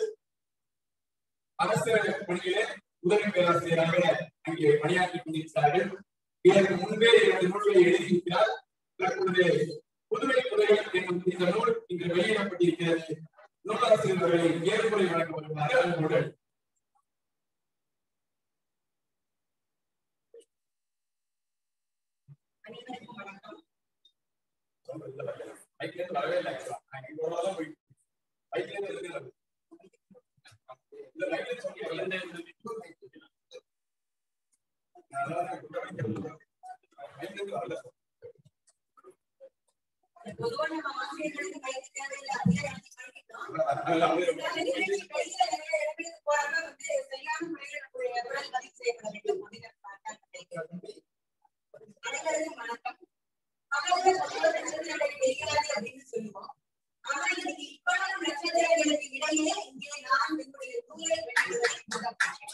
அரசு பணியிலே உதவி பேராசிரியராக அங்கே பணியாற்றிக் கொண்டிருக்கிறார்கள் இதற்கு முன்பே இரண்டு நூல்களை எழுதியிருக்கிறார் தற்பொழுது புதுமை துறை என்னும் இந்த நூல் இங்கு வெளியிடப்பட்டிருக்கிறது நூலாசிரியர் அவர்களை ஏற்புரை வழங்க வருமாறு அன்புடன் அனைவருக்கும் வணக்கம் மைக்ல இருந்து வரவே இல்லை actually. நான் இங்க ஒரு ஆளா போயிட்டு மைக்ல இருந்து எழுதுறது இந்த மைக்ல சொன்னீங்க பொதுவா நம்ம ஆசிரியர்களுக்கு பயிற்சி தேவையில்லை அப்படியே நம்ம படிக்கிறோம் இதுக்காக நிகழ்ச்சி கையில நிறைய இடங்களுக்கு போறாங்க வந்து சரியான முறையில் நம்முடைய குரல் பதிவு செய்யப்பட வேண்டும் அப்படின்னு நான் நினைக்கிறேன். அனைவருக்கும் வணக்கம் பகல்ல பொதுவா நட்சத்திரங்கள் தெரியாது அப்படின்னு சொல்லுவோம் ஆனா இன்னைக்கு இவ்வளவு நட்சத்திரங்களுக்கு இடையே இங்கே நான் என்னுடைய நூலை வெளியிடுவதை முதல்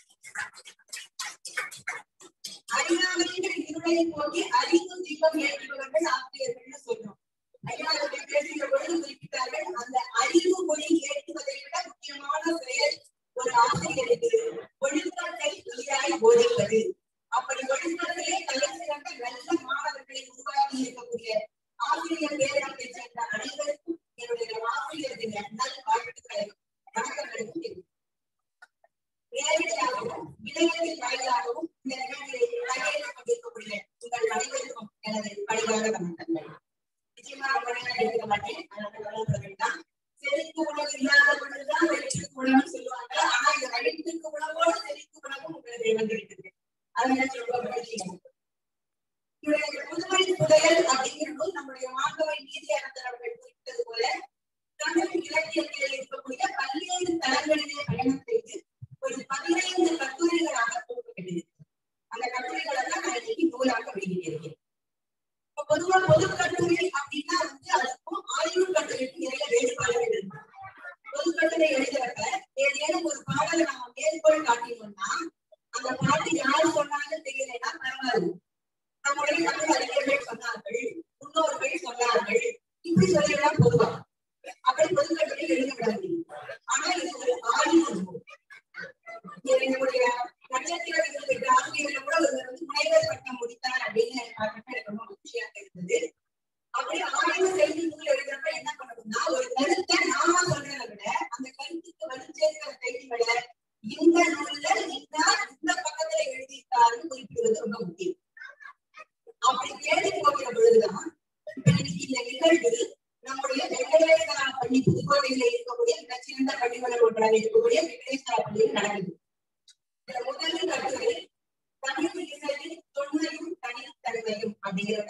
அறியாமைங்கிற இருளை போக்கி அறிவு தீபம் ஏற்றுபவர்கள் ஆசிரியர்கள்னு சொல்றோம் ஐயா அவர்கள் பேசுகிற பொழுது குறிப்பிட்டார்கள் அந்த அறிவு மொழி ஏற்றுவதை விட முக்கியமான செயல் ஒரு ஆசிரியருக்கு ஒழுக்கத்தை உயிராய் போதிப்பது அப்படி ஒழுக்கத்திலே தலை சிறந்த நல்ல மாணவர்களை உருவாக்கி இருக்கக்கூடிய ஆசிரியர் பேரத்தை சேர்ந்த அனைவருக்கும் என்னுடைய ஆசிரியர் தின நல் வாழ்த்துக்களையும் வணக்கங்களையும் தெரிவித்துக் நேரடியாகவும் இணையத்தின் வாயிலாகவும் இந்த நிகழ்ச்சியை பங்கேற்றுக் கொண்டிருக்கக்கூடிய உங்கள் அனைவருக்கும் எனது பணிவான வணக்கங்கள் நிச்சயமா ரொம்ப நேரம் எடுக்க மாட்டேன் அதனால வளர்க்க வேண்டாம் செழித்து உணவு இல்லாத பொழுதுதான் வயிற்றுக்கு உணவுன்னு சொல்லுவாங்க ஆனா இந்த வயிற்றுக்கு உணவோடு செழித்து உணவும் உங்களுக்கு வந்திருக்குது அதனால ரொம்ப மகிழ்ச்சி எனக்கு. இவருடைய புதுமை புதையல் அப்படிங்கிறது நம்முடைய மாணவ நீதி அரசர் அவர்கள் குறிப்பிட்டது போல தமிழ் இலக்கியத்தில் இருக்கக்கூடிய பல்வேறு தளங்களிலே பயணம் செய்து ஒரு பதினைந்து கட்டுரைகளாக தொகுக்கப்பட்டிருக்கு அந்த கட்டுரைகளை தான் நான் இன்னைக்கு நூலாக வெளியிட்டிருக்கேன் இப்ப பொதுவா பொது கட்டுரை அப்படின்னா வந்து அதுக்கும் ஆய்வு கட்டுரைக்கும் நிறைய வேறுபாடுகள் இருக்கு பொது கட்டுரை எழுதுறப்ப ஏதேனும் ஒரு பாடலை நம்ம மேற்கோள் காட்டினோம்னா அந்த பாட்டு யார் சொன்னாலும் தெரியலைன்னா பரவாயில்ல நம்முடைய தமிழ் அறிஞர்கள் சொன்னார்கள் முன்னோர்கள் சொன்னார்கள் இப்படி சொல்லலாம் பொதுவா அப்படி பொது கட்டுரை எழுத விடாது ஆனா இது ஒரு ஆய்வு நூல் என்னுடைய நட்சத்திர விருதுக்கு ஆசிரியர்கள் கூட ஒருவர் வந்து முனைவர் பட்டம் முடித்தார் அப்படின்னு பார்க்கப்ப எனக்கு ரொம்ப மகிழ்ச்சியாக இருந்தது அப்படி ஆய்வு செய்து நூல் எழுதுறப்ப என்ன பண்ணணும்னா ஒரு கருத்தை நாம சொல்றதை விட அந்த கருத்துக்கு வலுச்சேர்க்கிற செய்திகளை இந்த நூல்ல இந்த இந்த பக்கத்துல எழுதியிருக்காருன்னு குறிப்பிடுவது ரொம்ப முக்கியம் அப்படி தேடி போகிற பொழுதுதான் இப்ப இன்னைக்கு இந்த நிகழ்வு நம்முடைய வெங்கடேஸ்வரா பள்ளி புதுக்கோட்டையில இருக்கக்கூடிய மிகச்சிறந்த பள்ளிகளில் ஒன்றாக இருக்கக்கூடிய வெங்கடேஸ்வரா பள்ளியில் நடக்குது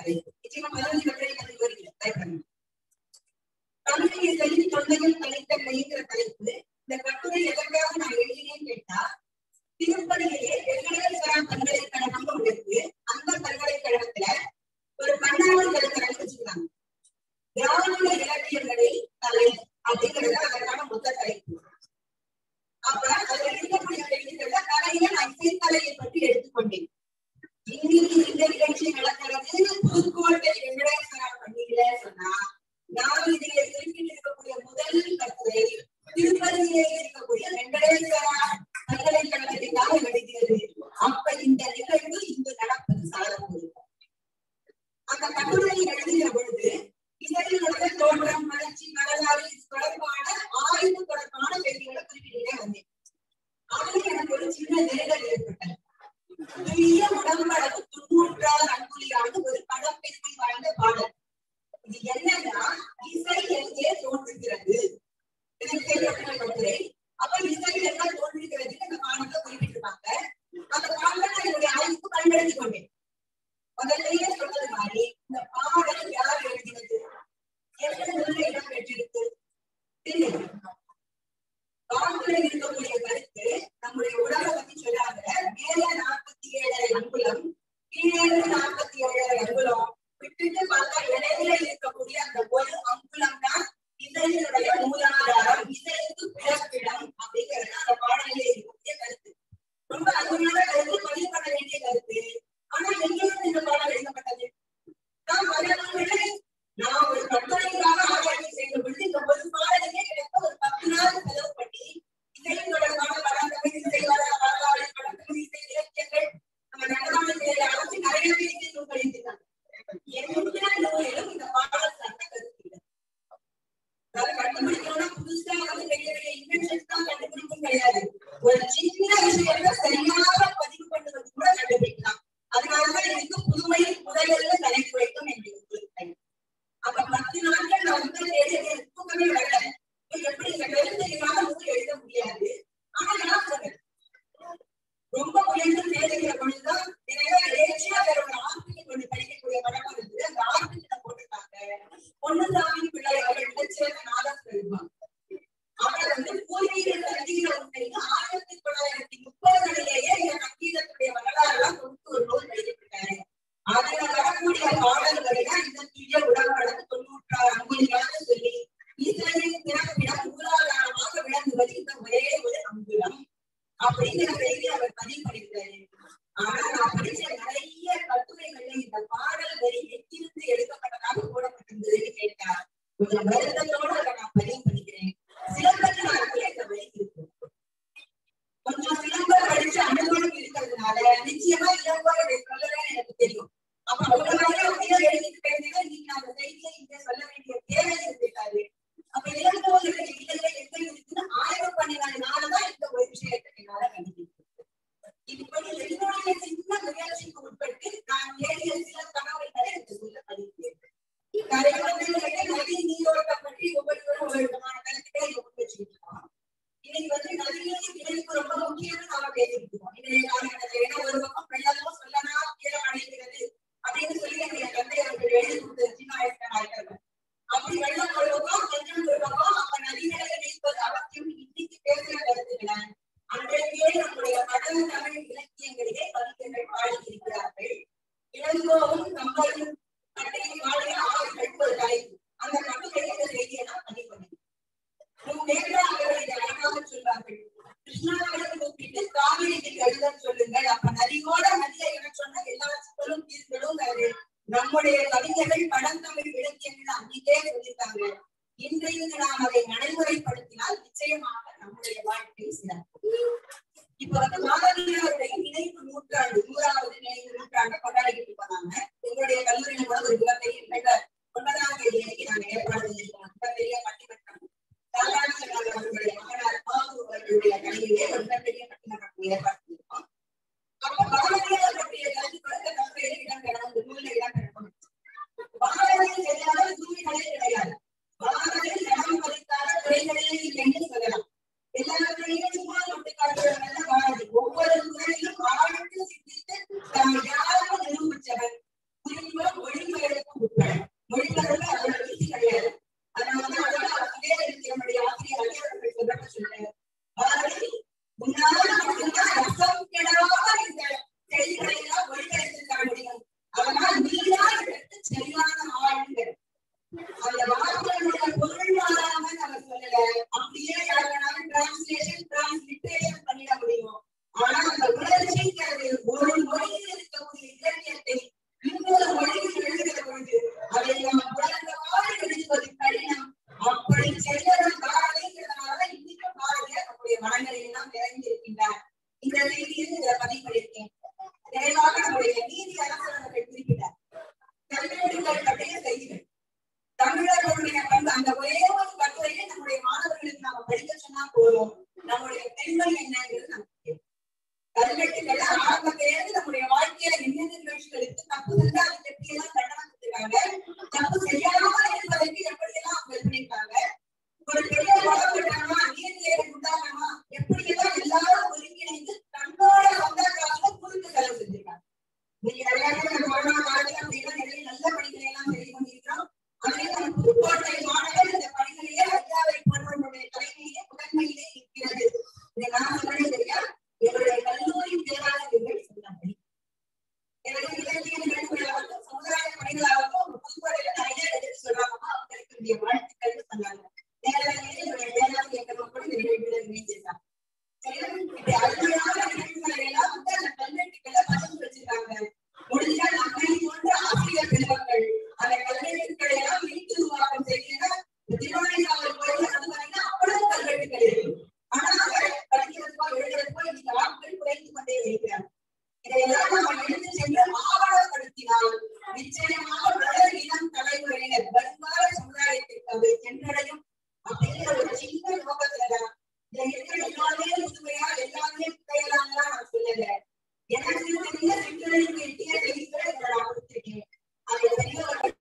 தலைப்பு நிச்சயமா பதினஞ்சு கட்டுரை எனக்கு வருகிறது பயப்படணும் தமிழை சொல்லி தொண்டையில் கழித்த கைங்கிற தலைப்பு இந்த கட்டுரை எதற்காக நான் எழுதினேன்னு கேட்டா திருப்பதியிலே வெங்கடேஸ்வரா பல்கலைக்கழகம் ஒன்று இருக்கு அந்த பல்கலைக்கழகத்துல ஒரு பன்னாடு கருத்தரங்கு வச்சிருக்காங்க திராவிட இலக்கியங்களை தலை அப்படிங்கிறது அதற்கான மொத்த தலைப்பு அப்ப அதுல இருக்கக்கூடிய கேள்விகள்ல கலையில நான் இசைக்கலையை பற்றி எடுத்துக்கொண்டேன் இன்னைக்கு இந்த நிகழ்ச்சி நடக்கிறது புதுக்கோட்டை வெங்கடேஸ்வரா பள்ளியில சொன்னா நான் இதில் குறிப்பிட்டு இருக்கக்கூடிய முதல் கட்டுரை திருப்பதியிலே இருக்கக்கூடிய வெங்கடேஸ்வரா பல்கலைக்கழகத்திற்காக எழுதியது அப்ப இந்த நிகழ்வு இங்கு நடப்பது சாதப்போது அந்த கட்டுரையை எழுதுகிற பொழுது இசையினுடைய தோற்றம் வளர்ச்சி வரலாறு இது தொடர்பான ஆய்வு தொடர்பான செய்திகளை குறிப்பிட்டே வந்தேன் அதில் எனக்கு ஒரு சின்ன நெருடல் ஏற்பட்டது துல்லிய உடம்பளவு தொண்ணூற்றாறு அன்புலியான ஒரு படப்பெருமை வாய்ந்த பாடல் இது என்னன்னா இசை எங்கே தோன்றுகிறது எனக்கு கேட்கப்பட்ட கட்டுரை அப்ப இசை எங்க தோன்றுகிறது அந்த பாடத்தை குறிப்பிட்டிருப்பாங்க அந்த பாடலை நான் என்னுடைய ஆய்வுக்கு பயன்படுத்திக் கொண்டேன் முதல்லயே சொன்னது மாதிரி இந்த பாடல் யார் எழுதினது எந்த நூலில் இடம் பெற்றிருக்கு தெரியும் பாடலில் இருக்கக்கூடிய கருத்து நம்முடைய உடலை பத்தி சொல்லாங்க மேல நாற்பத்தி ஏழரை அங்குலம் கீழே நாற்பத்தி ஏழரை அங்குலம் விட்டுட்டு பார்த்தா இடையில இருக்கக்கூடிய அந்த ஒரு அங்குலம் தான் இசையினுடைய மூலாதாரம் இசைக்கு பிறப்பிடம் அப்படிங்கிறது அந்த பாடலிலே இருக்கக்கூடிய கருத்து ரொம்ப அருமையான கருத்து பதிவு பண்ண வேண்டிய கருத்து ஆனா எங்கிருந்து இந்த பாடல் எழுதப்பட்டது நான் வரலாறு நான் ஒரு கட்டுரைக்காக ஆராய்ச்சி செய்த பொழுது இந்த ஒரு பாடலுக்கே கிட்டத்தட்ட ஒரு பத்து நாள் செலவு பண்ணி இசை தொடர்பான படத்தமிழ் இசை வர வரலாறு படத்தமிழ் இசை இலக்கியங்கள் நம்ம நடனத்தில் அரசு நிறைய பேர் இசை நூல் எழுதினாங்க எந்த நூலிலும் இந்த பாடல் சார்ந்த கருத்து இல்லை அதாவது கண்டுபிடிக்கணும்னா புதுசா வந்து பெரிய பெரிய இன்வென்ஷன்ஸ் தான் கண்டுபிடிக்கும் கிடையாது ஒரு சின்ன விஷயத்தை சரியாக பதிவு பண்ணுவது கூட கண்டுபிடிக்கலாம் அதனாலதான் எனக்கு புதுமை முதலில் தலைப்பு வைக்கும் என்று குறிப்பிட்டேன் அப்ப பத்து நாட்கள் நான் வந்து தேடிய தூக்கமே வரல இப்ப எப்படி இந்த கருத்தறிவாக நூல் எழுத முடியாது ஆனா நான் சொன்னேன் ரொம்ப முயன்று தேடுகிற பொழுதுதான் நிறைய எழுச்சியா வேற ஒரு ஆர்டிக்கல் ஒன்று படிக்கக்கூடிய வழக்கம் இருக்கு அந்த ஆர்டிக்கல போட்டிருக்காங்க பொன்னுசாமி பிள்ளை அவர்கள் இடைச்சேர்ந்த நாதம் எழுதுவாங்க அவர் வந்து பூர்வீக சங்கீத உண்மைக்கு ஆயிரத்தி தொள்ளாயிரத்தி முப்பதுகளிலேயே இந்த சங்கீதத்துடைய வரலாறு எல்லாம் கொடுத்து ஒரு நூல் எழுதிவிட்டாரு அதுல வரக்கூடிய பாடல்களை தான் இந்த தீய உடம்பளவு தொண்ணூற்றாறு அங்குலிகளாக சொல்லி இசையின் பிறப்பிடம் மூலாதாரமாக விளங்குவது இந்த ஒரே ஒரு அங்குலம் அப்படிங்கிற செய்தி அவர் பதிவு பண்ணியிருக்காரு ஆனா நான் படிச்ச நிறைய கட்டுரைகள்ல இந்த பாடல் வரி எங்கிருந்து எடுக்கப்பட்டதாக போடப்பட்டிருந்ததுன்னு கேட்டார் கொஞ்சம் வருத்தத்தோட அதை நான் பதிவு பண்ணிக்கிறேன் சிலம்பத்தினாலே இந்த வரி இருக்கு கொஞ்சம் சிலம்பம் படிச்சு அனுபவம் இருக்கிறதுனால நிச்சயமா இளங்கோரை இதை சொல்லலன்னு எனக்கு தெரியும் அப்ப அவங்க மாதிரி அப்படியே எழுதிட்டு போயிருந்தீங்க இன்னைக்கு நான் அந்த செய்தியை இங்க சொல்ல வேண்டிய தேவை இருக்காது அப்ப இளங்கோரை இல்லையே எங்க இருக்குன்னு ஆய்வு பண்ணினாலதான் இந்த ஒரு விஷயத்தை என்னால கண்டுபிடிக்கும் இப்படி என்னுடைய சின்ன முயற்சிக்கு உட்பட்டு நான் ஏறிய சில தகவல்களை எனக்கு சொல்ல பதிவு கரையோரங்களிலே நதி நீரோட்டம் பற்றி ஒவ்வொருவரும் ஒரு விதமான கருத்துக்களை முன் வச்சுக்கிட்டு இருக்கோம் இன்னைக்கு வந்து நதிநீர் இணைப்பு ரொம்ப முக்கியம்னு நாம பேசிட்டு இருக்கோம் இன்றைய காலகட்டத்தில் ஏன்னா ஒரு பக்கம் வெள்ளமும் சொல்லலாம் கீழே அடைகிறது அப்படின்னு சொல்லி என்னுடைய தந்தை அவர்கள் எழுதி கொடுத்தது சின்ன வயசுல நான் இருக்கிறேன் அப்படி வெள்ளம் ஒரு பக்கம் வெள்ளம் ஒரு பக்கம் அப்ப நதிகளை இணைப்பது அவசியம் இன்னைக்கு பேசுற கருத்துக்களை அன்றைக்கே நம்முடைய கடல் தமிழ் இலக்கியங்களிலே கவிஞர்கள் பாடியிருக்கிறார்கள் இளங்கோவும் கம்பரும் கட்டையும் பாடிய ஆறுகள் ஒரு தலைப்பு அந்த கட்டுரையை இந்த செய்தியை நான் பதிவு பண்ணேன் உன் நேரா அவர்கள் இதை அழகாக சொல்வார்கள் கிருஷ்ணாவை கூப்பிட்டு காவிரிக்கு எழுத சொல்லுங்கள் அப்ப நதியோட நதியை என சொன்ன எல்லா சிக்கலும் தீர்க்கலும் நம்முடைய கவிஞர்கள் பழந்தமிழ் இலக்கியங்கள் அன்றைக்கே சொல்லிட்டாங்க இன்றைக்கு நாம் அதை நடைமுறைப்படுத்தினால் நிச்சயமாக நம்முடைய வாழ்க்கை சிறப்பு இப்ப வந்து மாணவியருடைய நினைவு நூற்றாண்டு நூறாவது நினைவு நூற்றாண்டு கொண்டாடிக்கிட்டு போனாங்க எங்களுடைய கல்லூரியில கூட ஒரு மிகப்பெரிய மிக ஒன்பதாம் தேதி அன்னைக்கு நாங்க ஏற்பாடு செஞ்சிருக்கோம் மிகப்பெரிய பட்டிமன்றம் தாராள அவர்களுடைய மகனார் பாபு அவர்களுடைய கல்வியிலே ஒரு மிகப்பெரிய பட்டிமன்றம் ஏற்பாடு செஞ்சிருக்கோம் அப்ப மாணவியர் பற்றிய கருத்துக்கள் கட்டுரையில் இடம் பெறும் நூலில் இடம் பெறும் மாணவர்கள் தெரியாத தூய்மைகளே கிடையாது மாணவர்கள் இடம் பதித்தாத துறைகள் உண்மை என்னங்கிறது நமக்கு தெரியும் கல்வெட்டுகள் ஆரம்பத்திலிருந்து நம்முடைய வாழ்க்கையில என்னென்ன நிகழ்ச்சிகள் இருக்கு தப்பு செஞ்சா அதுக்கு எப்படி எல்லாம் தண்டனை கொடுத்துருக்காங்க தப்பு செய்யாமல் இருப்பதற்கு எப்படி எல்லாம் அவங்க இது பண்ணிருக்காங்க ஒரு பெரிய வளர்ந்துட்டானா நீர்நிலைகள் உண்டாகணுமா எப்படி எல்லாம் எல்லாரும் ஒருங்கிணைந்து தன்னோட சொந்த காசுல குறுக்கு செலவு செஞ்சிருக்காங்க நீங்க எல்லாருமே இந்த கொரோனா காலத்துல அப்படின்னா நிறைய நல்ல பணிகளை எல்லாம் செய்து கொண்டிருக்கிறோம் அதிலே நம்ம புதுக்கோட்டை மாணவர் இந்த பணிகளையே ஐயாவை போன்றவர்களுடைய தலைமையிலே முதன்மையிலே இருக்கிறது இதை நான் சொல்றேன் தெரியா எங்களுடைய கல்லூரி பேராசிரியர்கள் சொன்னார்கள் எனவே இலக்கிய நிகழ்வுகளாகட்டும் சமுதாய பணிகளாகட்டும் புதுக்கோட்டையில நிறைய எடுத்து சொல்றாங்கம்மா அவங்களுக்கு என்னுடைய வாழ்த்துக்கள் சொன்னாங்க நேரடியாக என்னுடைய பேராசிரியர்கள் கூட இந்த நிகழ்வுகளை இணைஞ்சிருக்காங்க இப்படி அருமையான நிகழ்வுகளை எல்லாம் வந்து அந்த கல்வெட்டுகளை பகிர்ந்து வச்சிருக்காங்க முடிஞ்சா நம்மை போன்ற ஆசிரியர் பெருமக்கள் அந்த கல்வெட்டுக்களை எல்லாம் மீட்டு உருவாக்கம் செய்கிற திருவண்ணாமலை கோயில் வந்து பாத்தீங்கன்னா அவ்வளவு கல்வெட்டுகள் இருக்கு ஆனா அதை படிக்கிறதுக்கோ எழுதுறதுக்கோ இன்னைக்கு ஆட்கள் குறைந்து கொண்டே இருக்கிறாங்க இதையெல்லாம் நம்ம எடுத்து சென்று ஆவணப்படுத்தினால் நிச்சயமாக வளர் இளம் தலைமுறையினர் வருங்கால சமுதாயத்திற்கு அது சென்றடையும் அப்படிங்கிற ஒரு சின்ன நோக்கத்துலதான் இதை இருக்கிற எல்லாமே புதுமையா எல்லாமே புதையலாம் நான் சொல்லல எனக்கு தெரிய சிற்றறிவுக்கு எட்டிய செய்திகளை இதை நான் கொடுத்திருக்கேன் அதை பெரியவர்கள்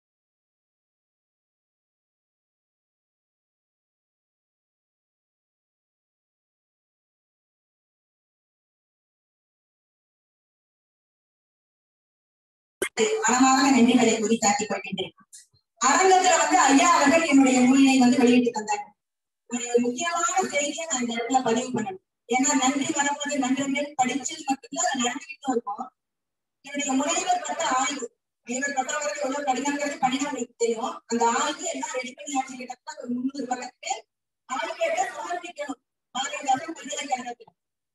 மனமாக நன்றிகளை குறித்தாக்கிக் கொள்கின்றேன் அரங்கத்துல வந்து ஐயா அவர்கள் என்னுடைய நூலினை வந்து வெளியிட்டு தந்தார் ஒரு முக்கியமான செய்தியை நான் இந்த இடத்துல பதிவு பண்ணணும் ஏன்னா நன்றி வரப்போது நன்றி படிச்சது மட்டும்தான் அது நடந்துகிட்டு இருக்கும் என்னுடைய முனைவர் பட்ட ஆய்வு முனைவர் பட்டவர்கள் எவ்வளவு கடினங்கிறது கடினம் உங்களுக்கு தெரியும் அந்த ஆய்வு எல்லாம் ரெடி பண்ணி ஆச்சு கிட்டத்தட்ட ஒரு முந்நூறு பக்கத்துக்கு ஆய்வேட்ட சமர்ப்பிக்கணும் பாரதிதாசன் பல்கலைக்கழகத்துல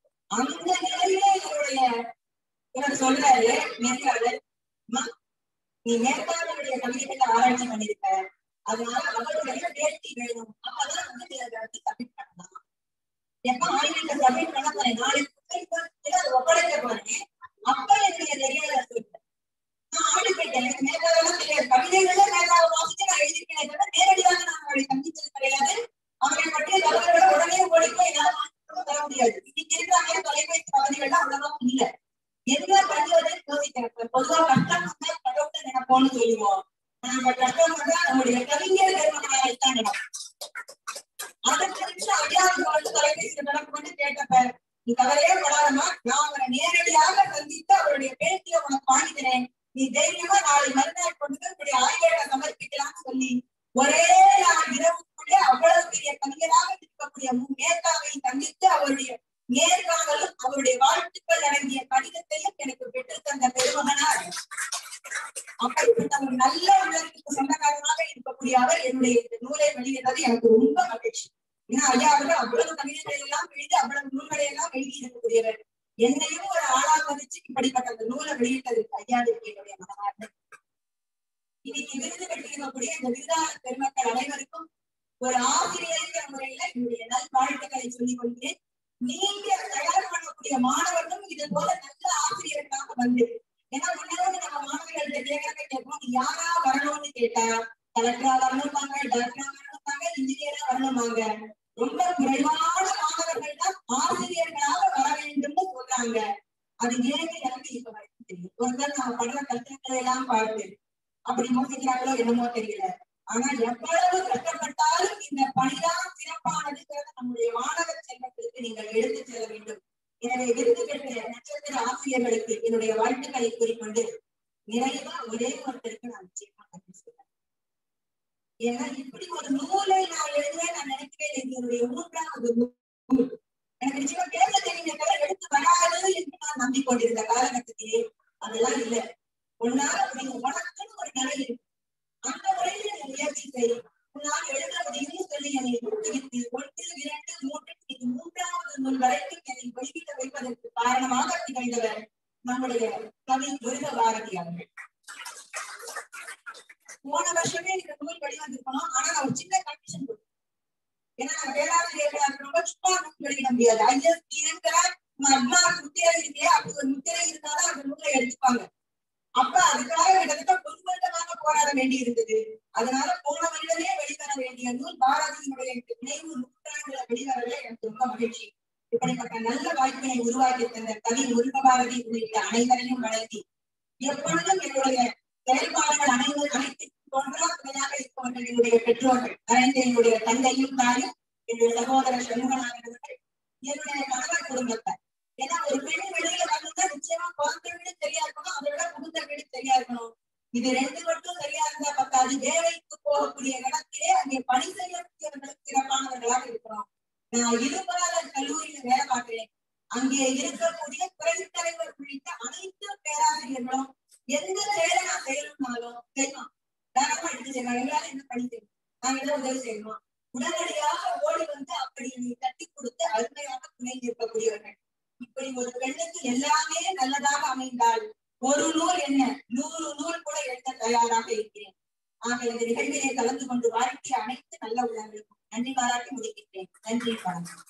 அந்த நிலையிலே என்னுடைய இவர் சொல்றாரு மேற்காளர் அம்மா, நீ மேற்காளருடைய கவிதைகளை ஆராய்ச்சி பண்ணிருக்க அதனால அவருடைய பேட்டி வேணும் அப்பதான் வந்து நீ அதை வந்து சப்மிட் பண்ணலாம் எப்ப ஆய்வுக்கு சப்மிட் பண்ண போறேன் நாளைக்கு புத்தகத்தை அதை ஒப்படைக்க போறேன் அப்ப என்னுடைய தெரியாத சொல்றேன் நான் ஆடு கேட்டேன் எனக்கு மேற்காலெல்லாம் தெரியாது கவிதைகளே மேற்கால வாசிச்சு நான் எழுதிருக்கேன் தவிர நேரடியாக நான் அவரை சந்திச்சது கிடையாது அவரை பற்றிய தகவல்களை உடனே ஓடிப்போய் என்னால வாங்கிட்டு தர முடியாது இன்னைக்கு இருக்கிற மாதிரி தொலைபேசி பகுதிகள்லாம் அவ்வளவா இல்ல என்ன பண்ணுவது யோசிக்கிறேன் பொதுவா கஷ்டம் வந்தா கடவுள் நினைப்போம்னு சொல்லுவோம் நாம கஷ்டம் வந்தா நம்முடைய கவிஞர் பெருமகனாரை தான் நினைப்போம் அதை குறித்து ஐயாவது வந்து தொலைபேசியில் தொடர்பு கொண்டு கேட்டப்ப நீ கவலையே படாதமா நான் அவரை நேரடியாக சந்தித்து அவருடைய பேட்டியை உனக்கு வாங்கிக்கிறேன் நீ தைரியமா நாளை மறுநாள் கொண்டு போய் இப்படி ஆய்வேட்டை சமர்ப்பிக்கலாம்னு சொல்லி ஒரே நாள் இரவுக்குள்ளே அவ்வளவு பெரிய கவிஞராக இருக்கக்கூடிய மு- மேத்தாவை சந்தித்து அவருடைய நேர்காணலும் அவருடைய வாழ்த்துக்கள் அடங்கிய கடிதத்தையும் எனக்கு பெற்று தந்த பெருமகனார் அப்படிப்பட்ட ஒரு நல்ல உள்ளத்துக்கு சொந்தக்காரனாக இருக்கக்கூடிய அவர் என்னுடைய இந்த நூலை வெளியிட்டது எனக்கு ரொம்ப மகிழ்ச்சி ஏன்னா ஐயா அவர்கள் அவ்வளவு கவிதைகளை எல்லாம் எழுதி அவ்வளவு நூல்களை எல்லாம் எழுதி இருக்கக்கூடியவர் என்னையும் ஒரு ஆளா மதிச்சு இப்படிப்பட்ட அந்த நூலை வெளியிட்டதற்கு ஐயாவிற்கு என்னுடைய மனமார்ந்த இன்னைக்கு விருது பெற்றிருக்கக்கூடிய இந்த விருதாளர் பெருமக்கள் அனைவருக்கும் ஒரு ஆசிரியர் முறையில என்னுடைய நல் வாழ்த்துக்களை சொல்லிக் கொள்கிறேன் நீங்க தயார் பண்ணக்கூடிய மாணவர்களும் இது போல நல்ல ஆசிரியர்களாக வந்து ஏன்னா முன்னாடி நம்ம மாணவர்கள்ட்ட கேட்கறத கேட்போம் நீ யாரா வரணும்னு கேட்டா கலெக்டரா வரணும்பாங்க டாக்டரா வரணும்பாங்க இன்ஜினியரா வரணுமாங்க ரொம்ப குறைவான மாணவர்கள் தான் ஆசிரியர்களாக வர வேண்டும்னு சொல்றாங்க அது ஏன்னு எனக்கு இப்ப வரைக்கும் தெரியும் ஒருத்தர் நம்ம படுற கஷ்டங்களை எல்லாம் பார்த்து அப்படி யோசிக்கிறாங்களோ என்னமோ தெரியல ஆனா எவ்வளவு கஷ்டப்பட்டாலும் இந்த பணிதான் சிறப்பானதுங்கிறத நம்முடைய மாணவ செல்வத்திற்கு நீங்கள் எடுத்து செல்ல வேண்டும் எனவே விருது பெற்ற நட்சத்திர ஆசிரியர்களுக்கு என்னுடைய வாழ்த்துக்களை கூறிக்கொண்டு நிறைவா ஒரே ஒருத்தருக்கு நான் நிச்சயமா நன்றி சொல்றேன் ஏன்னா இப்படி ஒரு நூலை நான் எழுதுவேன் நான் நினைக்கவே இல்லை இது என்னுடைய மூன்றாவது நூல் எனக்கு நிச்சயமா பேச தெரிஞ்ச கதை எடுத்து வராது என்று நான் நம்பிக்கொண்டிருந்த காலகட்டத்திலே அதெல்லாம் இல்ல உன்னால முடியும் உனக்குன்னு ஒரு நிலை இருக்கு அந்த முறையில் நீ முயற்சி செய் உன்னால் எழுத முடியும்னு சொல்லி என்னை ஊக்குவித்து ஒன்று இரண்டு மூன்று இது மூன்றாவது நூல் வரைக்கும் என்னை வெளியிட வைப்பதற்கு காரணமாக திகழ்ந்தவர் நம்முடைய கவி முருக பாரதி அவர்கள் போன வருஷமே இந்த நூல் வெளிவந்திருக்கணும் ஆனா நான் ஒரு சின்ன கண்டிஷன் கொடுத்தேன் ஏன்னா நான் பேராசிரியர்களா இருக்கிறவங்க சும்மா நூல் வெளியிட முடியாது ஐஎஸ்டிங்கிற அம்மா முத்திரை இருக்கே அப்படி ஒரு முத்திரை இருந்தாதான் அந்த நூலை எடுத்துப்பாங்க அப்ப அதுக்காக கிட்டத்தட்ட ஒரு வருடமாக போராட வேண்டி இருந்தது அதனால போன வருடமே வெளிவர வேண்டிய நூல் பாரதியினுடைய இந்த நினைவு நூற்றாண்டுல வெளிவரவே எனக்கு ரொம்ப மகிழ்ச்சி இப்படிப்பட்ட நல்ல வாய்ப்பினை உருவாக்கி தந்த கவி முருகபாரதி உள்ளிட்ட அனைவரையும் வழங்கி எப்பொழுதும் என்னுடைய செயல்பாடுகள் அனைவரும் அனைத்து ஒன்றா துணையாக இருப்பவர்கள் என்னுடைய பெற்றோர்கள் அனைத்து என்னுடைய தந்தையும் தாயும் என்னுடைய சகோதரர் சண்முகநாதன் அவர்கள் என்னுடைய கணவர் குடும்பத்தார் ஏன்னா ஒரு பெண் வெளியில வந்தா நிச்சயமா பிறந்த வீடு சரியா இருக்கணும் அதை விட புகுந்த வீடு சரியா இருக்கணும் இது ரெண்டு மட்டும் சரியா இருந்தா பத்தாது வேலைக்கு போகக்கூடிய இடத்திலே அங்கே பணி செய்யக்கூடியவர்களுக்கு சிறப்பானவர்களாக இருக்கிறோம் நான் இருபாலர் கல்லூரியில வேலை பார்க்கிறேன் அங்கே இருக்கக்கூடிய துறைத் தலைவர் உள்ளிட்ட அனைத்து பேராசிரியர்களும் எந்த செயலை நான் செய்யணும்னாலும் செய்யணும் தாராளமா எடுத்து செய்யலாம் எங்களால என்ன பண்ணி செய்யணும் நாங்க என்ன உதவி செய்யணும் உடனடியாக ஓடி வந்து அப்படி நீ தட்டி கொடுத்து அருமையாக துணை நிற்கக்கூடியவர்கள் இப்படி ஒரு பெண்ணுக்கு எல்லாமே நல்லதாக அமைந்தால் ஒரு நூல் என்ன நூறு நூல் கூட எழுத தயாராக இருக்கிறேன் ஆக இந்த நிகழ்விலே கலந்து கொண்டு வாழ்க்கை அனைத்து நல்ல உள்ளங்களுக்கும் நன்றி பாராட்டி முடிக்கின்றேன் நன்றி வணக்கம்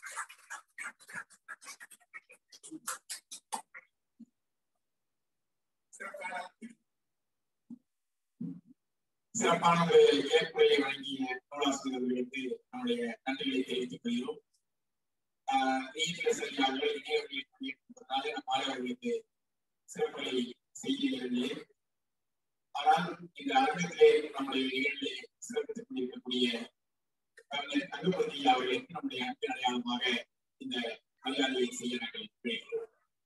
சிறப்பான ஒரு ஏற்புரையை வழங்கிய நூலாசிரியர்களுக்கு நம்முடைய நன்றிகளை தெரிவித்துக் கொள்கிறோம் ஆஹ் நீதில சரியாளர்கள் இணையவர்களை பணியேற்பதனால நம் மாணவர்களுக்கு சிறப்புரை செய்ய இயலவில்லை ஆனால் இந்த அரங்கத்திலே நம்முடைய நிகழ்ச்சியை சிறப்பித்துக் கொண்டிருக்கக்கூடிய கவிஞர் தங்கப்பதி அவர்களுக்கு நம்முடைய அன்பின் அடையாளமாக இந்த மரியாதையை செய்ய நாங்கள் விழைகிறோம்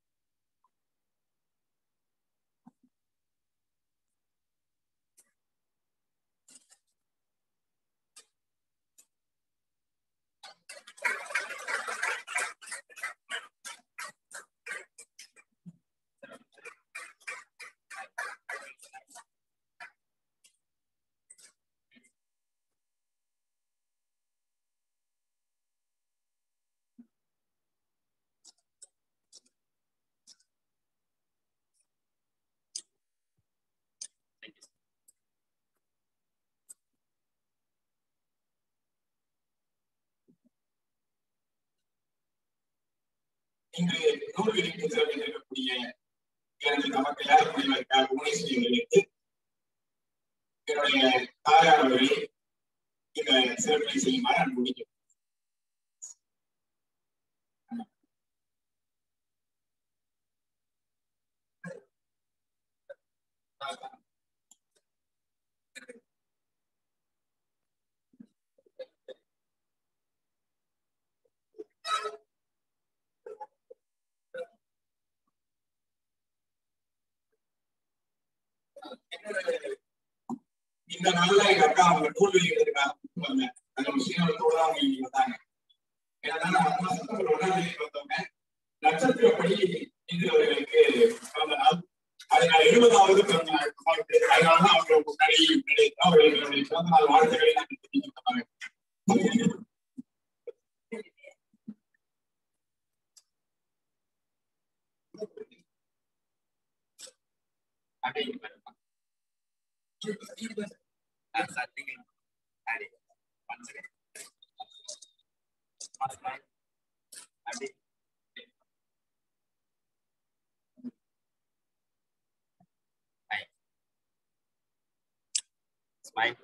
இன்று நூல் வெளியிட்டு சிறப்பித்திருக்கக்கூடிய எனது தமக்கையார் முனைவர் புவனேஸ்வரி அவர்களுக்கு என்னுடைய தாயார் அவர்களே இந்த சிறப்பினை செய்யுமாறு நான் முடிக்கிறேன் இந்த நாள்ல எங்க அக்கா அவங்க நூல் வெளியிடுறதுக்காக கூப்பிட்டு வந்தேன் அந்த ஒரு சீனத்தோட தான் அவங்க இங்க வந்தாங்க ஏன்னா நம்ம அம்மா செப்டம்பர் ஒன்றாம் தேதி வந்தவங்க நட்சத்திரப்படி இன்று அவர்களுக்கு பிறந்த நாள் அதனால எழுபதாவது பிறந்த நாள் அம்மாவுக்கு. அதனாலதான் அவங்க முன்னாடி முன்னாடி அவர்களுக்கு என்னுடைய பிறந்த நாள் வாழ்த்துக்களை நாங்கள் தெரிவித்துக் கொண்டாங்க Smile.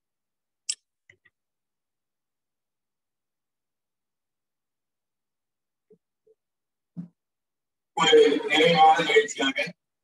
ஒரு நிறைவான நிகழ்ச்சியாக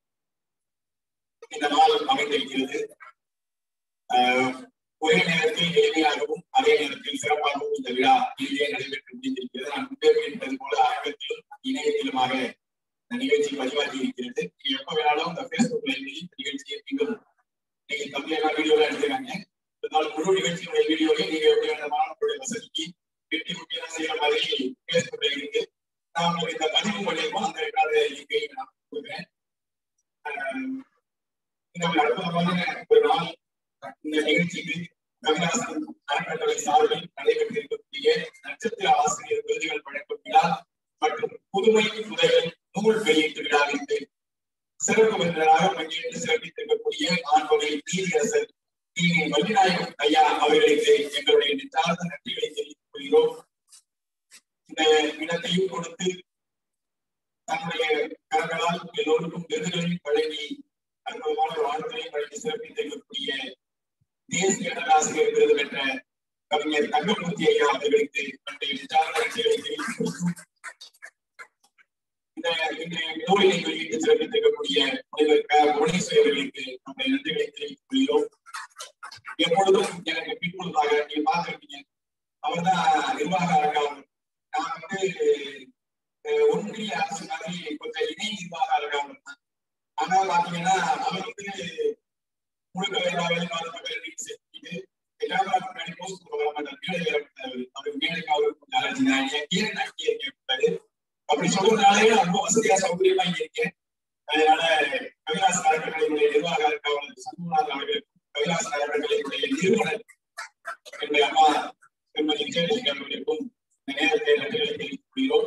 இந்த நாள் அமைந்திருக்கிறது ஆஹ் ஒரே நேரத்தில் எளிமையாகவும் அதே நேரத்தில் சிறப்பாகவும் இந்த விழா இங்கே நடைபெற்று முடிந்திருக்கிறது நான் முன்பே என்பது போல அரங்கத்திலும் இணையத்திலுமாக இந்த நிகழ்ச்சி பதிவாகி இருக்கிறது நீங்க எப்ப வேணாலும் இந்த பேஸ்புக்ல இந்த நிகழ்ச்சியை மீண்டும் நீங்க கம்மியான வீடியோலாம் எடுத்துக்காங்க இருந்தாலும் முழு நிகழ்ச்சியுடைய வீடியோவை நீங்க எப்படி வேணுமானாலும் உங்களுடைய வசதிக்கு வெட்டி குட்டியெல்லாம் செய்யற மாதிரி பேஸ்புக்ல இருக்கு நான் உங்களுக்கு இந்த பதிவு பண்ணியிருக்கோம் அந்த ரெண்டாவது லிங்கை நான் கொடுக்குறேன் ஆஹ் இந்த ஒரு அற்புதமான ஒரு நாள் இந்த நிகழ்ச்சிக்கு கவிதாசன் அறக்கட்டளை சார்பில் நடைபெற்றிருக்கக்கூடிய நட்சத்திர ஆசிரியர் விருதுகள் வழங்கும் விழா மற்றும் புதுமை புதையல் நூல் வெளியீட்டு விழாவிற்கு சிறப்பு விருந்தினராக பங்கேற்று சிறப்பித்திருக்கக்கூடிய ஆண்பகை நீதியரசர் டி வள்ளிநாயகம் ஐயா அவர்களுக்கு எங்களுடைய நெஞ்சார்ந்த நன்றிகளை தெரிவித்துக் கொள்கிறோம் இந்த இடத்தையும் கொடுத்து தன்னுடைய கரங்களால் எல்லோருக்கும் விருதுகளையும் வழங்கி அற்புதமான ஒரு வாழ்க்கையை வழங்கி சிறப்பித்திருக்கக்கூடிய தேசிய நல்லாசிரியர் விருது பெற்ற கவிஞர் தங்கமூர்த்தி ஐயா அவர்களுக்கு தன்னுடைய நெஞ்சார்ந்த நன்றிகளை தெரிவித்துக் கொள்கிறோம் இந்த இந்த நூலினை வெளியிட்டு சிறப்பித்திருக்கக்கூடிய முனைவர் க புவனேஸ்வரி அவர்களுக்கு நம்முடைய நன்றிகளை தெரிவித்துக் கொள்கிறோம் எப்பொழுதும் எனக்கு பின்புலமாக நீங்க பார்த்திருப்பீங்க அவர்தான் நிர்வாக அலங்காரம் நான் வந்து அஹ், ஒன்றிய அரசு மாதிரி கொஞ்சம் இணை நிர்வாக அலங்காரம் தான் ஆனா பாத்தீங்கன்னா அவர் வந்து முழுக்க எல்லா வேலையும் பார்த்து செஞ்சுட்டு எல்லாமே முன்னாடி போஸ்ட் வர மாட்டார் மேடை ஏற மாட்டாரு அவர் மேடைக்கு அவருக்கு கொஞ்சம் அலர்ஜி தான் ஏன் நான் இங்கே கேட்பாரு அப்படி சொல்றதுனாலே நான் ரொம்ப வசதியா சௌகரியமா இங்க இருக்கேன் அதனால கைலாஸ் அறக்கட்டளையினுடைய நிர்வாக காவலர் சண்முகநாதன் அவர்களுக்கும் கைலாஸ் அறக்கட்டளையினுடைய நிறுவனர் என்னுடைய அம்மா திருமதி விஜயலட்சுமி அவர்களுக்கும் இந்த நேரத்தை நன்றிகளை தெரிவித்துக் கொள்கிறோம்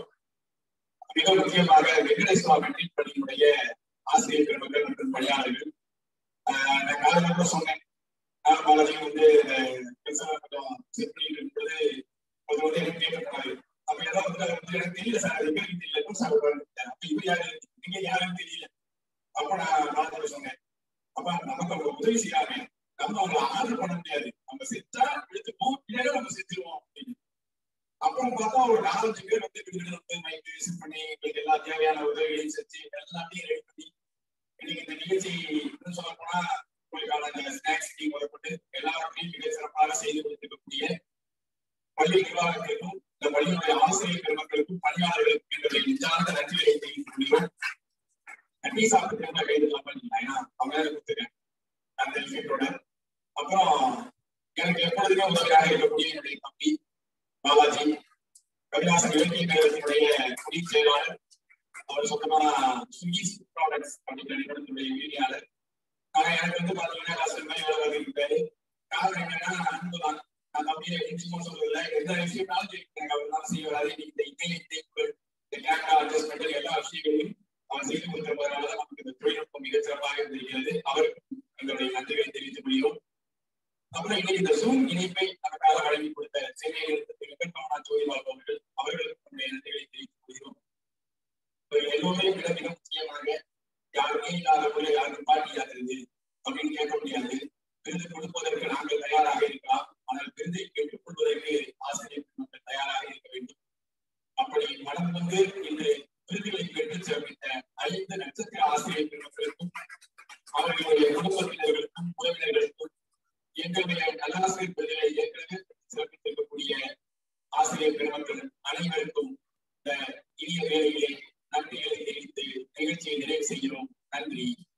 மிக முக்கியமாக வெங்கடேஸ்வரா மெட்ரிக் பள்ளியினுடைய ஆசிரியர் பெருமக்கள் மற்றும் பணியாளர்கள் ஆஹ் நான் காலையில கூட சொன்னேன் நான் பாலாஜி வந்து இந்த பெருசாக கொஞ்சம் செட் பண்ணிட்டு இருக்கும்போது கொஞ்சம் வந்து எனக்கு கேட்கக்கூடாது அப்ப ஏதாவது வந்து அது வந்து எனக்கு தெரியல சார் அது எங்களுக்கு தெரியல எப்படி சார் வருவாருன்னு தெரியல. அப்ப இவர் யாரு நீங்க யாருன்னு தெரியல அப்ப நான் பாலாஜி சொன்னேன் அப்ப நமக்கு அவங்க உதவி செய்யாம நம்ம அவங்களை ஆர்டர் பண்ண முடியாது நம்ம செஞ்சா எடுத்துப்போம் இல்லைன்னா நம்ம செஞ்சிருவோம் அப்படின்னு அப்புறம் பார்த்தா ஒரு நாலஞ்சு பேர் வந்து வீடுகள் வந்து மைக் விசிட் பண்ணி எங்களுக்கு எல்லா தேவையான உதவிகளையும் செஞ்சு எல்லாத்தையும் ரெடி பண்ணி இன்னைக்கு இந்த நிகழ்ச்சி இன்னும் சொல்ல போனா உங்களுக்கான அந்த ஸ்நாக்ஸ் டீ முதற்கொண்டு எல்லாவற்றையும் மிக சிறப்பாக செய்து கொடுத்திருக்கக்கூடிய பள்ளி நிர்வாகத்திற்கும் இந்த பள்ளியினுடைய ஆசிரியர் பெருமக்களுக்கும் பணியாளர்களுக்கும் என்னுடைய நிஜார்ந்த நன்றிகளை தெரிவித்துக் கொள்கிறோம் டீ சாப்பிட்டு திரும்ப கைதுலாம் பண்ணீங்க ஏன்னா அவங்க கொடுத்துருக்கேன் அந்த விஷயத்தோட அப்புறம் எனக்கு எப்பொழுதுமே உதவியாக இருக்கக்கூடிய என்னுடைய தம்பி பாலாஜி கைலாசம் இலக்கிய கழகத்தினுடைய துணை செயலாளர் அவர் சொந்தமா ஸ்விக்கி ப்ராடக்ட்ஸ் அப்படிங்கிற நிறுவனத்துடைய உரிமையாளர் ஆனா எனக்கு வந்து பாத்தீங்கன்னா கஷ்டம் மாதிரி வேலை இருக்காரு காரணம் என்னன்னா அன்பு தான் நான் தம்பியை நிச்சயமா சொல்றதில்ல எந்த விஷயம்னாலும் சரி, எனக்கு அவர்னால செய்ய வராது இன்னைக்கு இந்த இணைய இணைப்புகள் இந்த கேமரா அட்ஜஸ்ட்மெண்ட் எல்லா விஷயங்களையும் அவர் செய்து கொடுத்திருப்பதனாலதான் நமக்கு இந்த தொழில்நுட்பம் மிகச் சிறப்பாக இருந்திருக்கிறது அவருக்கு எங்களுடைய நன்றிகளை தெரிவித்துக் கொள்கிறோம் அப்புறம் இன்னைக்கு இந்த ஜூம் இணைப்பை நமக்காக வழங்கி கொடுத்த சென்னையில் இருந்த திரு வெங்கட்ரமணா ஜோதிபாபு அவர்கள் அவர்களுக்கு நம்முடைய நன்றிகளை தெரிவித்துக் கொள்கிறோம் இப்ப எல்லோருமே விட மிக முக்கியமாக யாருமே இல்லாத போல யாருக்கும் பாட்டியாகிறது அப்படின்னு கேட்க முடியாது விருது கொடுப்பதற்கு நாங்கள் தயாராக இருக்கலாம் ஆனால் விருதை பெற்றுக் கொள்வதற்கு ஆசிரியர் மக்கள் தயாராக இருக்க வேண்டும் அப்படி மனம் வந்து இன்று விருதுகளை பெற்று சிறப்பித்த ஐந்து நட்சத்திர ஆசிரியர் பெருமக்களுக்கும் அவர்களுடைய குடும்பத்தினர்களுக்கும் உறவினர்களுக்கும் எங்களுடைய நல்லாசிரியர் விருதுகளை ஏற்கனவே சிறப்பித்திருக்கக்கூடிய ஆசிரியர் பெருமக்கள் அனைவருக்கும் இந்த இனிய வேலைகளை நன்றிகளை தெரிவித்து நிகழ்ச்சியை நிறைவு செய்கிறோம் நன்றி